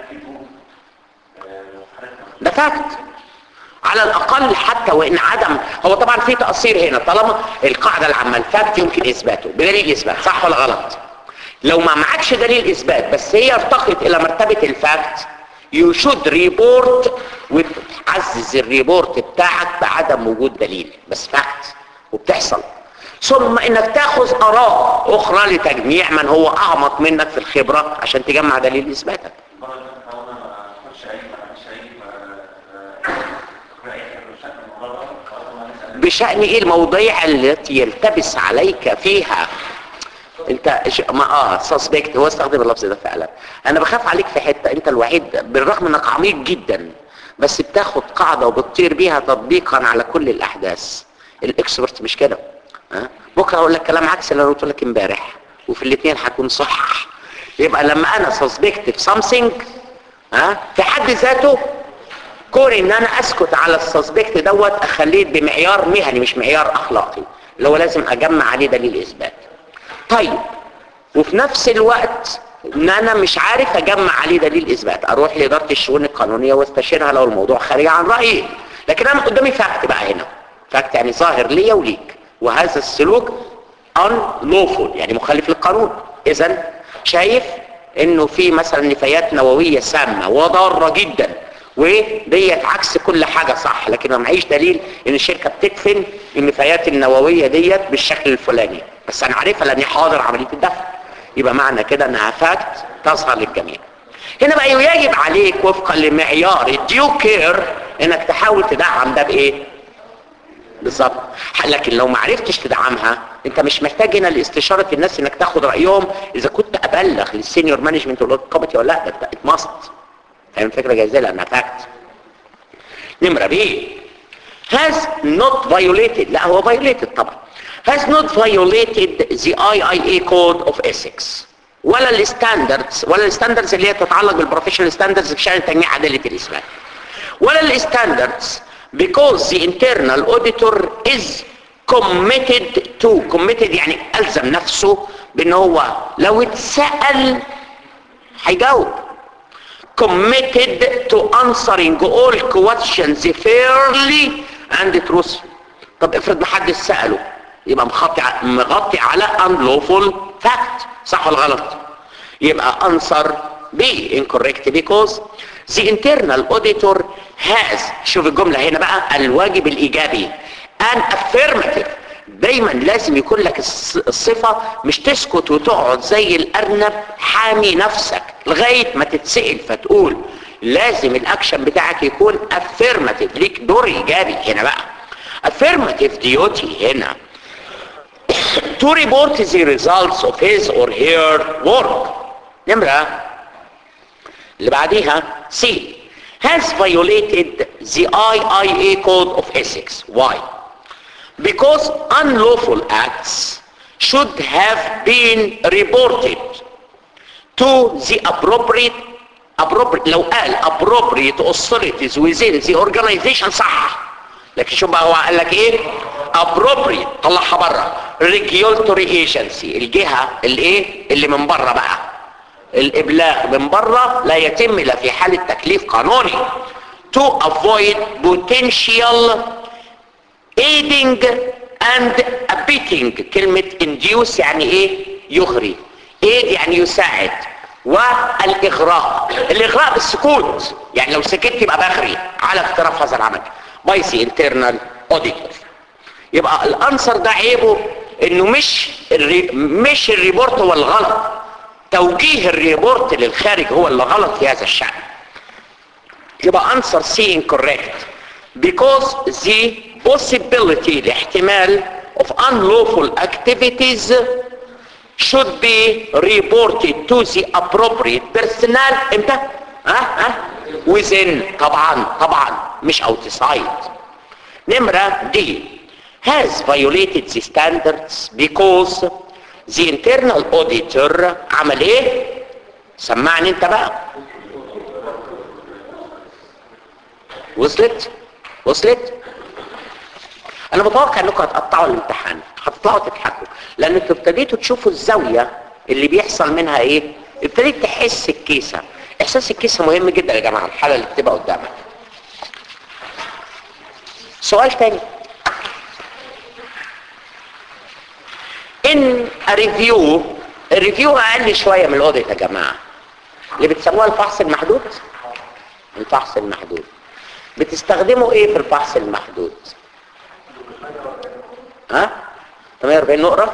ده فاكت على الاقل حتى وان عدم هو طبعا في تقصير هنا طالما القاعده العامه الفاكت يمكن اثباته بدليل اثبات صح ولا غلط لو ما معكش دليل اثبات بس هي ارتقت الى مرتبه الفاكت يو شود ريبورت وتعزز الريبورت بتاعك بعدم وجود دليل بس فاكت وبتحصل ثم انك تاخذ اراء اخرى لتجميع من هو اعمق منك في الخبره عشان تجمع دليل اثباتك بشأن ايه المواضيع التي يلتبس عليك فيها انت ما اه سسبكت هو استخدم اللفظ ده فعلا انا بخاف عليك في حته انت الوحيد بالرغم انك عميق جدا بس بتاخد قاعده وبتطير بيها تطبيقا على كل الاحداث الاكسبرت مش كده ها بكره اقول لك كلام عكس اللي انا قلت لك امبارح وفي الاثنين هكون صح يبقى لما انا سسبكت في سامثينج ها في حد ذاته كون ان انا اسكت على السسبكت دوت اخليه بمعيار مهني مش معيار اخلاقي اللي هو لازم اجمع عليه دليل اثبات طيب وفي نفس الوقت ان انا مش عارف اجمع عليه دليل اثبات اروح لاداره الشؤون القانونيه واستشيرها لو الموضوع خارج عن رايي لكن انا قدامي فاكت بقى هنا فاكت يعني ظاهر ليا وليك وهذا السلوك unlawful يعني مخالف للقانون اذا شايف انه في مثلا نفايات نوويه سامه وضاره جدا وديت عكس كل حاجة صح لكن ما معيش دليل ان الشركة بتدفن النفايات النووية ديت بالشكل الفلاني بس انا عارفها لاني حاضر عملية الدفن يبقى معنى كده انها فاكت تظهر للجميع هنا بقى يجب عليك وفقا لمعيار الديو كير انك تحاول تدعم ده بايه بالظبط لكن لو ما عرفتش تدعمها انت مش محتاج هنا لاستشاره الناس انك تاخد رايهم اذا كنت ابلغ للسينيور مانجمنت والكوميتي ولا لا ده ات ماست فاهم الفكره جايه ازاي لانها فاكت نمره بي has not violated لا هو violated طبعا has not violated the IIA code of ethics ولا الستاندردز ولا الستاندردز اللي هي تتعلق بالبروفيشنال ستاندردز بشان تجميع عداله الاسماء ولا الستاندردز because the internal auditor is committed to committed يعني ألزم نفسه بأن هو لو اتسأل هيجاوب committed to answering all questions fairly and truthfully طب افرض محدش سأله يبقى مغطي مغطي على unlawful fact صح ولا غلط يبقى answer B incorrect because the internal auditor has شوف الجملة هنا بقى الواجب الإيجابي an affirmative دايما لازم يكون لك الص- الصفة مش تسكت وتقعد زي الأرنب حامي نفسك لغاية ما تتسأل فتقول لازم الأكشن بتاعك يكون affirmative ليك دور إيجابي هنا بقى affirmative duty هنا to report the results of his or her work نمرة اللي بعديها C has violated the IIA code of ethics why because unlawful acts should have been reported to the appropriate appropriate لو قال appropriate authorities within the organization صح لكن شوف بقى هو قال لك ايه appropriate طلعها بره regulatory agency الجهه الايه اللي من بره بقى الابلاغ من بره لا يتم الا في حاله تكليف قانوني to avoid potential aiding and abetting كلمة induce يعني ايه يغري aid يعني يساعد والإغراء الإغراء بالسكوت يعني لو سكت يبقى بغري على اقتراف هذا العمل by the internal auditor يبقى الانسر ده عيبه انه مش الري... مش الريبورت هو الغلط توجيه الريبورت للخارج هو اللي غلط في هذا الشأن يبقى answer C incorrect because the possibility الاحتمال of unlawful activities should be reported to the appropriate personnel امتى؟ ها ها within طبعا طبعا مش outside نمرة D has violated the standards because the internal auditor عمل ايه؟ سمعني انت بقى وصلت وصلت انا متوقع انكم هتقطعوا الامتحان هتطلعوا تضحكوا لان انتوا ابتديتوا تشوفوا الزاويه اللي بيحصل منها ايه ابتديت تحس الكيسه احساس الكيسه مهم جدا يا جماعه الحاله اللي بتبقى قدامك سؤال تاني ان ريفيو الريفيو اقل شويه من الاوديت يا جماعه اللي بتسموها الفحص المحدود الفحص المحدود بتستخدموا ايه في الفحص المحدود ها 48 نقرة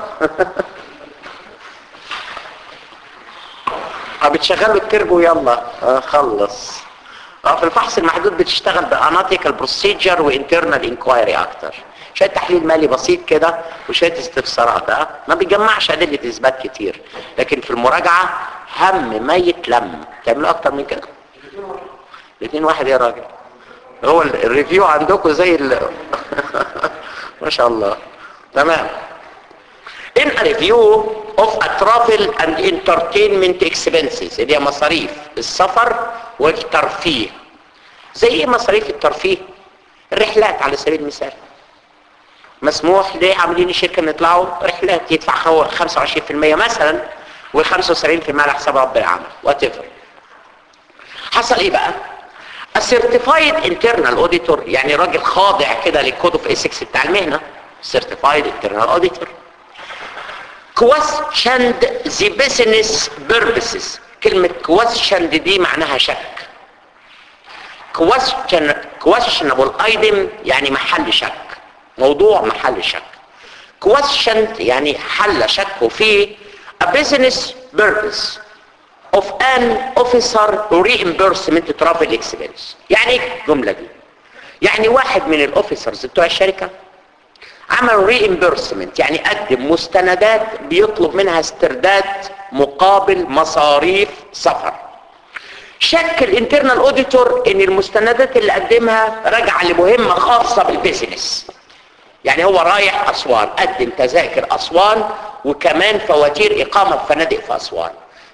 اه بتشغلوا التربو يلا اه خلص اه في الفحص المحدود بتشتغل باناتيكال بروسيجر وانترنال انكوايري اكتر شويه تحليل مالي بسيط كده وشويه استفسارات اه ما بيجمعش ادله اثبات كتير لكن في المراجعه هم ما يتلم تعملوا اكتر من كده الاثنين واحد يا راجل هو ال- الريفيو عندكم زي ال... ما شاء الله تمام in a review of a travel and entertainment expenses اللي هي مصاريف السفر والترفيه زي ايه مصاريف الترفيه الرحلات على سبيل المثال مسموح ليه عاملين الشركه ان يطلعوا رحلات يدفع خو- 25% مثلا و75% على حساب رب العمل وات حصل ايه بقى السيرتيفايد انترنال اوديتور يعني راجل خاضع كده للكود اوف ايثكس بتاع المهنه سيرتيفايد انترنال اوديتور questioned the business purposes كلمة questioned دي معناها شك question questionable item يعني محل شك موضوع محل شك questioned يعني حل شك فيه a business purpose of an officer reimbursement travel expense يعني ايه الجملة دي يعني واحد من الاوفيسرز بتوع الشركة عمل reimbursement يعني قدم مستندات بيطلب منها استرداد مقابل مصاريف سفر شك الانترنال اوديتور ان المستندات اللي قدمها راجعه لمهمه خاصه بالبيزنس يعني هو رايح اسوان قدم تذاكر اسوان وكمان فواتير اقامه في فنادق في اسوان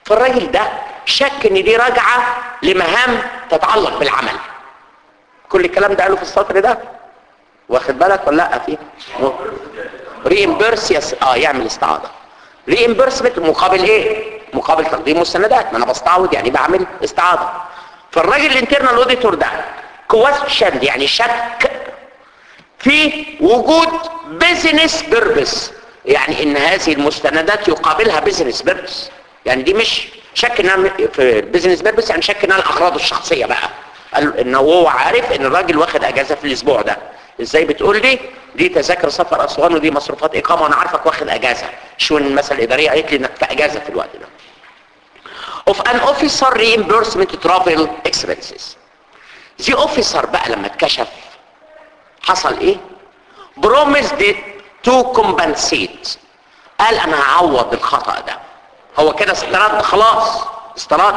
فالراجل ده شك ان دي راجعه لمهام تتعلق بالعمل كل الكلام ده قاله في السطر ده واخد بالك ولا لا فيه ريمبرس يس اه يعمل استعاضه ريمبرسمنت مقابل ايه مقابل تقديم مستندات ما انا بستعوض يعني بعمل استعاضه فالراجل الانترنال اوديتور ده كويستشن يعني شك في وجود بيزنس بيربس يعني ان هذه المستندات يقابلها بيزنس بيربس يعني دي مش شك انها في البيزنس بيربس يعني شك انها الاغراض الشخصيه بقى قال ان هو عارف ان الراجل واخد اجازه في الاسبوع ده ازاي بتقول لي دي تذاكر سفر اسوان ودي مصروفات اقامه وانا عارفك واخد اجازه شو المساله الاداريه قالت لي انك في اجازه في الوقت ده of an officer reimbursement travel expenses the officer بقى لما اتكشف حصل ايه promised to compensate قال انا هعوض الخطأ ده هو كده استرد خلاص استرد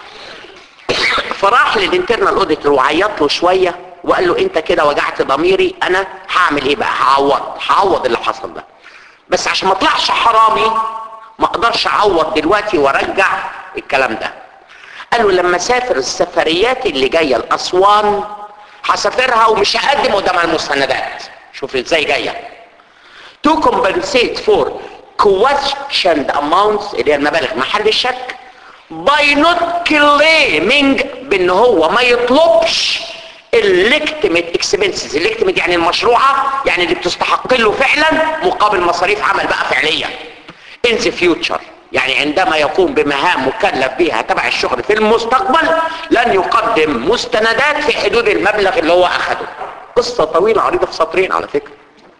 فراح للانترنال اوديتور وعيط له شويه وقال له انت كده وجعت ضميري انا هعمل ايه بقى هعوض هعوض اللي حصل ده بس عشان ما اطلعش حرامي ما اقدرش اعوض دلوقتي وارجع الكلام ده قال له لما اسافر السفريات اللي جايه لاسوان هسافرها ومش هقدم قدام المستندات شوف ازاي جايه to compensate for questioned amounts اللي هي المبالغ محل الشك by not claiming بان هو ما يطلبش الليكتمت اكسبنسز الليكتمت يعني المشروعة يعني اللي بتستحق له فعلا مقابل مصاريف عمل بقى فعلية in the future يعني عندما يقوم بمهام مكلف بها تبع الشغل في المستقبل لن يقدم مستندات في حدود المبلغ اللي هو اخده قصة طويلة عريضة في سطرين على فكرة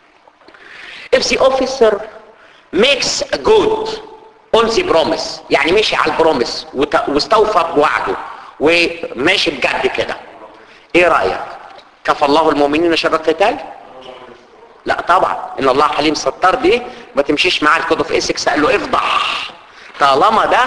if the officer makes good on the promise يعني مشي على البروميس واستوفى بوعده وماشي بجد كده ايه رأيك كفى الله المؤمنين شر القتال لا طبعا ان الله حليم ستار دي ما تمشيش معاه الكود اوف اسكس قال له افضح طالما ده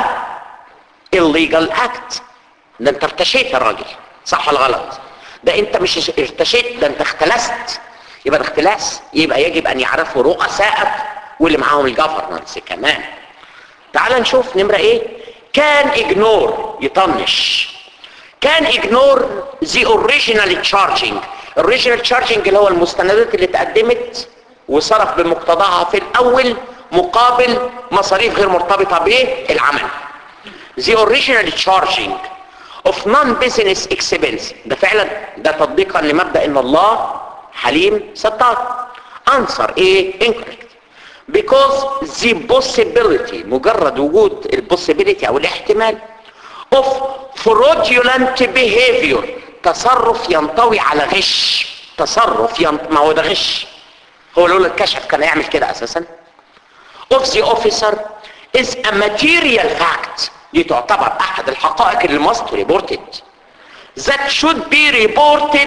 illegal act ده انت ارتشيت الراجل صح ولا غلط ده انت مش ارتشيت ده انت اختلست يبقى الاختلاس يبقى يجب ان يعرفوا رؤسائك واللي معاهم الجفرنس كمان تعال نشوف نمرة ايه كان اجنور يطنش كان اجنور the original charging original charging اللي هو المستندات اللي اتقدمت وصرف بمقتضاها في الاول مقابل مصاريف غير مرتبطة بالعمل the original charging of non-business expense ده فعلا ده تطبيقا لمبدأ ان الله حليم ستار answer ايه incorrect because the possibility مجرد وجود البوسيبيليتي او الاحتمال of fraudulent behavior تصرف ينطوي على غش تصرف ينط... ما هو ده غش هو لولا الكشف كان يعمل كده اساسا of the officer is a material fact دي تعتبر احد الحقائق اللي must reported that should be reported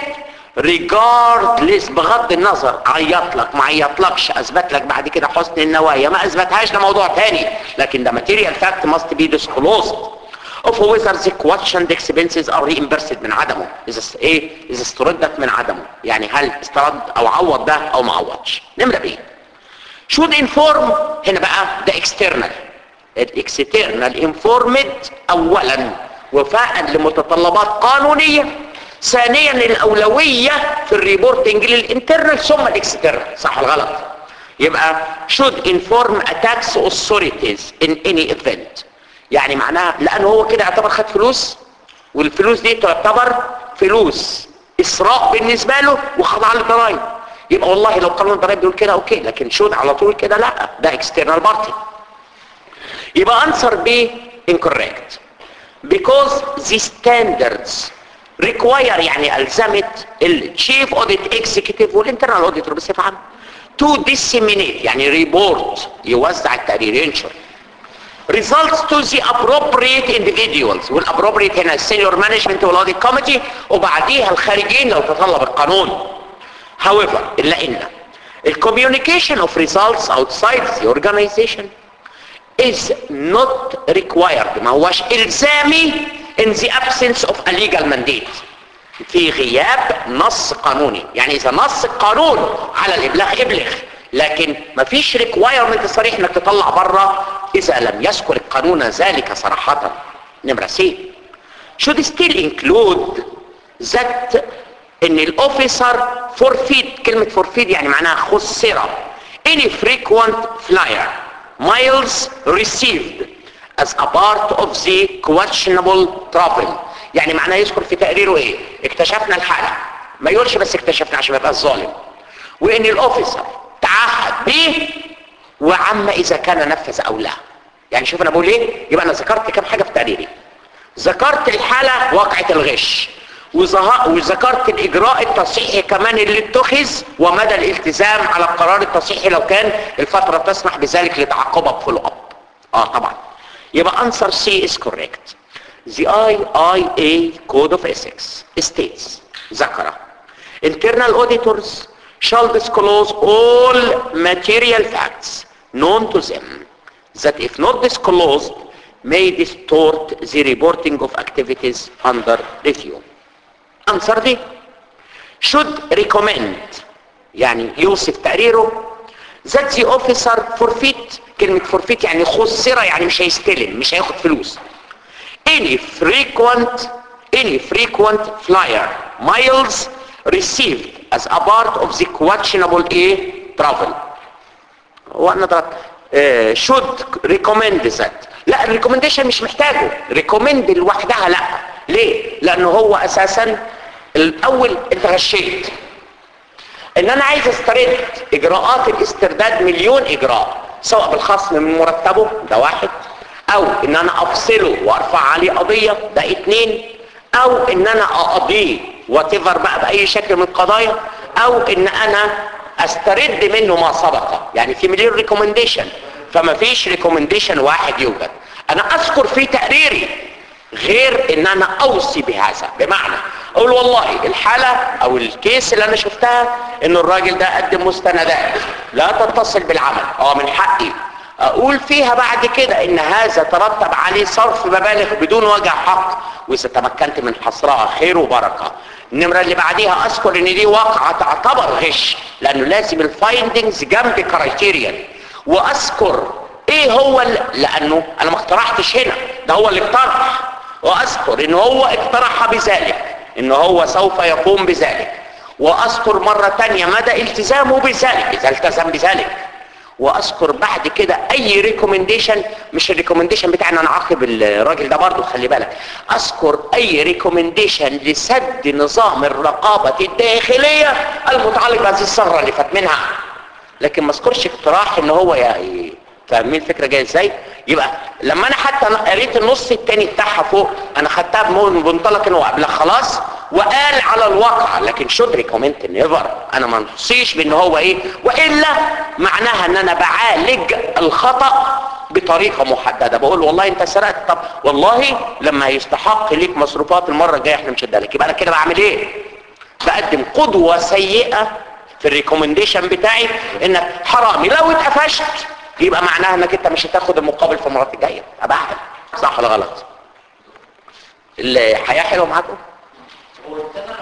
regardless بغض النظر عيط لك ما عيطلكش اثبت لك بعد كده حسن النوايا ما اثبتهاش ده موضوع تاني لكن ده material fact must be disclosed of whether the questioned expenses are reimbursed من عدمه اذا ايه اذا استردت من عدمه يعني هل استرد او عوض ده او ما عوضش نمره بيه should inform هنا بقى ده external الاكسترنال informed اولا وفاء لمتطلبات قانونيه ثانيا الاولويه في الريبورتنج للانترنال ثم الاكسترنال صح ولا غلط يبقى should inform a tax authorities in any event يعني معناها لانه هو كده يعتبر خد فلوس والفلوس دي تعتبر فلوس اسراء بالنسبه له وخضع للضرائب يبقى والله لو قانون الضرائب بيقول كده اوكي لكن شود على طول كده لا ده اكسترنال بارتي يبقى انسر بي incorrect because the standards require يعني الزمت الشيف اوديت اكزيكتيف والانترنال اوديتور بصفه عامه to disseminate يعني ريبورت يوزع التقرير ينشر results to the appropriate individuals والappropriate هنا السينيور مانجمنت والاوديت كوميتي وبعديها الخارجين لو تطلب القانون however الا ان الcommunication of results outside the organization is not required ما هوش الزامي in the absence of a legal mandate في غياب نص قانوني يعني اذا نص القانون على الابلاغ ابلغ لكن مفيش ريكوايرمنت صريح انك تطلع بره اذا لم يذكر القانون ذلك صراحة نمرة سي should still include that ان الاوفيسر forfeit كلمة forfeit يعني معناها خسر any frequent flyer miles received as a part of the questionable travel يعني معناه يذكر في تقريره ايه اكتشفنا الحالة ما يقولش بس اكتشفنا عشان ما يبقى الظالم وان الاوفيسر تعهد به وعما اذا كان نفذ او لا يعني شوف انا بقول ايه يبقى انا ذكرت كام حاجة في تقريري ذكرت الحالة واقعة الغش وظه- وذكرت الاجراء التصحيحي كمان اللي اتخذ ومدى الالتزام على القرار التصحيحي لو كان الفترة تسمح بذلك لتعقبه بفولو اب اه طبعا يبقى answer C is correct the IIA code of ethics states ذكر internal auditors shall disclose all material facts known to them that if not disclosed may distort the reporting of activities under review answer دي should recommend يعني يوصف تقريره that the officer forfeit كلمة forfeit يعني خسر يعني مش هيستلم مش هياخد فلوس any frequent any frequent flyer miles received as a part of the questionable A travel وانا ضغط آه، should recommend that لا الريكومنديشن مش محتاجه ريكومند لوحدها لا ليه لانه هو اساسا الاول انت غشيت ان انا عايز استرد اجراءات الاسترداد مليون اجراء سواء بالخصم من مرتبه ده واحد او ان انا افصله وارفع عليه قضية ده اتنين او ان انا اقضيه واتيفر بقى باي شكل من القضايا او ان انا استرد منه ما سبق يعني في مليون ريكومنديشن فما فيش ريكومنديشن واحد يوجد انا اذكر في تقريري غير ان انا اوصي بهذا بمعنى اقول والله الحالة او الكيس اللي انا شفتها ان الراجل ده قدم مستندات لا تتصل بالعمل اه من حقي اقول فيها بعد كده ان هذا ترتب عليه صرف مبالغ بدون وجه حق واذا تمكنت من حصرها خير وبركة النمرة اللي بعديها اذكر ان دي واقعة تعتبر غش لانه لازم الفايندنجز جنب كرايتيريان واذكر ايه هو ال- لانه انا ما اقترحتش هنا ده هو اللي اقترح واذكر ان هو اقترح بذلك ان هو سوف يقوم بذلك واذكر مرة تانية مدى التزامه بذلك اذا التزم بذلك واذكر بعد كده اي ريكومنديشن مش الريكومنديشن بتاع ان انا اعاقب الراجل ده برضه خلي بالك اذكر اي ريكومنديشن لسد نظام الرقابة الداخلية المتعلق بهذه الثغرة اللي فات منها لكن ما اذكرش اقتراح ان هو يعني فاهمين الفكره جايه ازاي يبقى لما انا حتى قريت النص التاني بتاعها فوق انا خدتها من منطلق ان هو قبلها خلاص وقال على الواقع لكن شود ريكومنت نيفر انا ما نصيش بان هو ايه والا معناها ان انا بعالج الخطا بطريقه محدده بقول والله انت سرقت طب والله لما يستحق ليك مصروفات المره الجايه احنا مش هدالك يبقى انا كده بعمل ايه بقدم قدوه سيئه في الريكومنديشن بتاعي انك حرامي لو اتقفشت يبقى معناها انك انت مش هتاخد المقابل في المرات الجايه ابعد صح ولا غلط الحياه حلوه معاكم هو السنة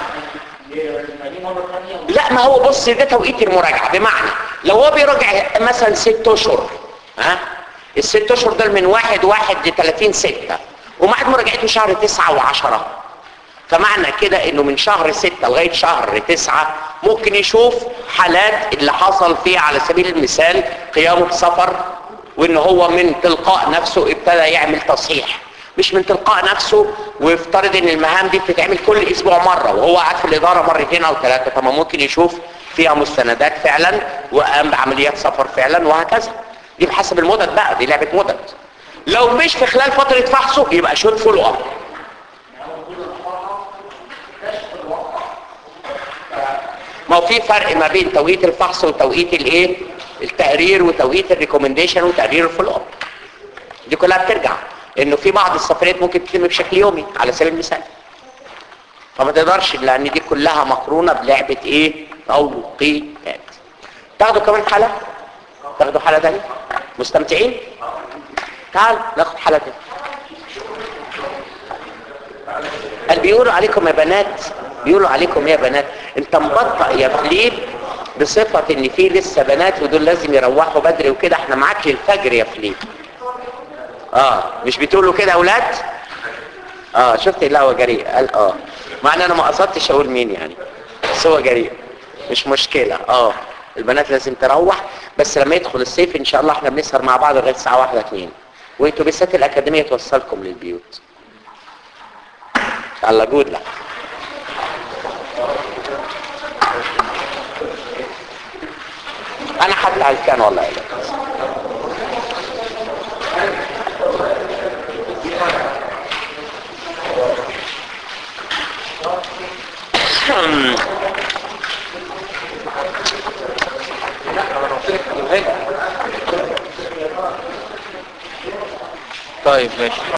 يعني مرة ثانية لا ما هو بص ده توقيت المراجعه بمعنى لو هو بيراجع مثلا ست اشهر ها الست اشهر دول من واحد واحد ل 30 ستة وميعاد مراجعته شهر تسعة وعشرة فمعنى كده انه من شهر ستة لغاية شهر تسعة ممكن يشوف حالات اللي حصل فيها على سبيل المثال قيامه بسفر وان هو من تلقاء نفسه ابتدى يعمل تصحيح مش من تلقاء نفسه ويفترض ان المهام دي بتتعمل كل اسبوع مرة وهو قاعد في الادارة مرتين او ثلاثة طب ما ممكن يشوف فيها مستندات فعلا وقام بعمليات سفر فعلا وهكذا دي بحسب المدد بقى دي لعبة مدد لو مش في خلال فترة فحصه يبقى شوت فولو اب ما هو في فرق ما بين توقيت الفحص وتوقيت الايه التقرير وتوقيت الريكومنديشن وتقرير الفولو اب دي كلها بترجع انه في بعض السفريات ممكن تتم بشكل يومي على سبيل المثال فما تقدرش لان دي كلها مقرونه بلعبه ايه توقيتات تاخدوا كمان حاله تاخدوا حاله تانية مستمتعين تعال ناخد حاله تانية قال بيقولوا عليكم يا بنات بيقولوا عليكم يا بنات انت مبطأ يا فليب بصفة ان في لسه بنات ودول لازم يروحوا بدري وكده احنا معاك للفجر يا فليب اه مش بتقولوا كده يا اولاد اه شفت لا هو جريء قال اه مع ان انا ما قصدتش اقول مين يعني بس هو جريء مش مشكلة اه البنات لازم تروح بس لما يدخل الصيف ان شاء الله احنا بنسهر مع بعض لغايه الساعه 1 2 وانتوا بالذات الاكاديميه توصلكم للبيوت الله جود لك انا حتى هلكان والله يا طيب ماشي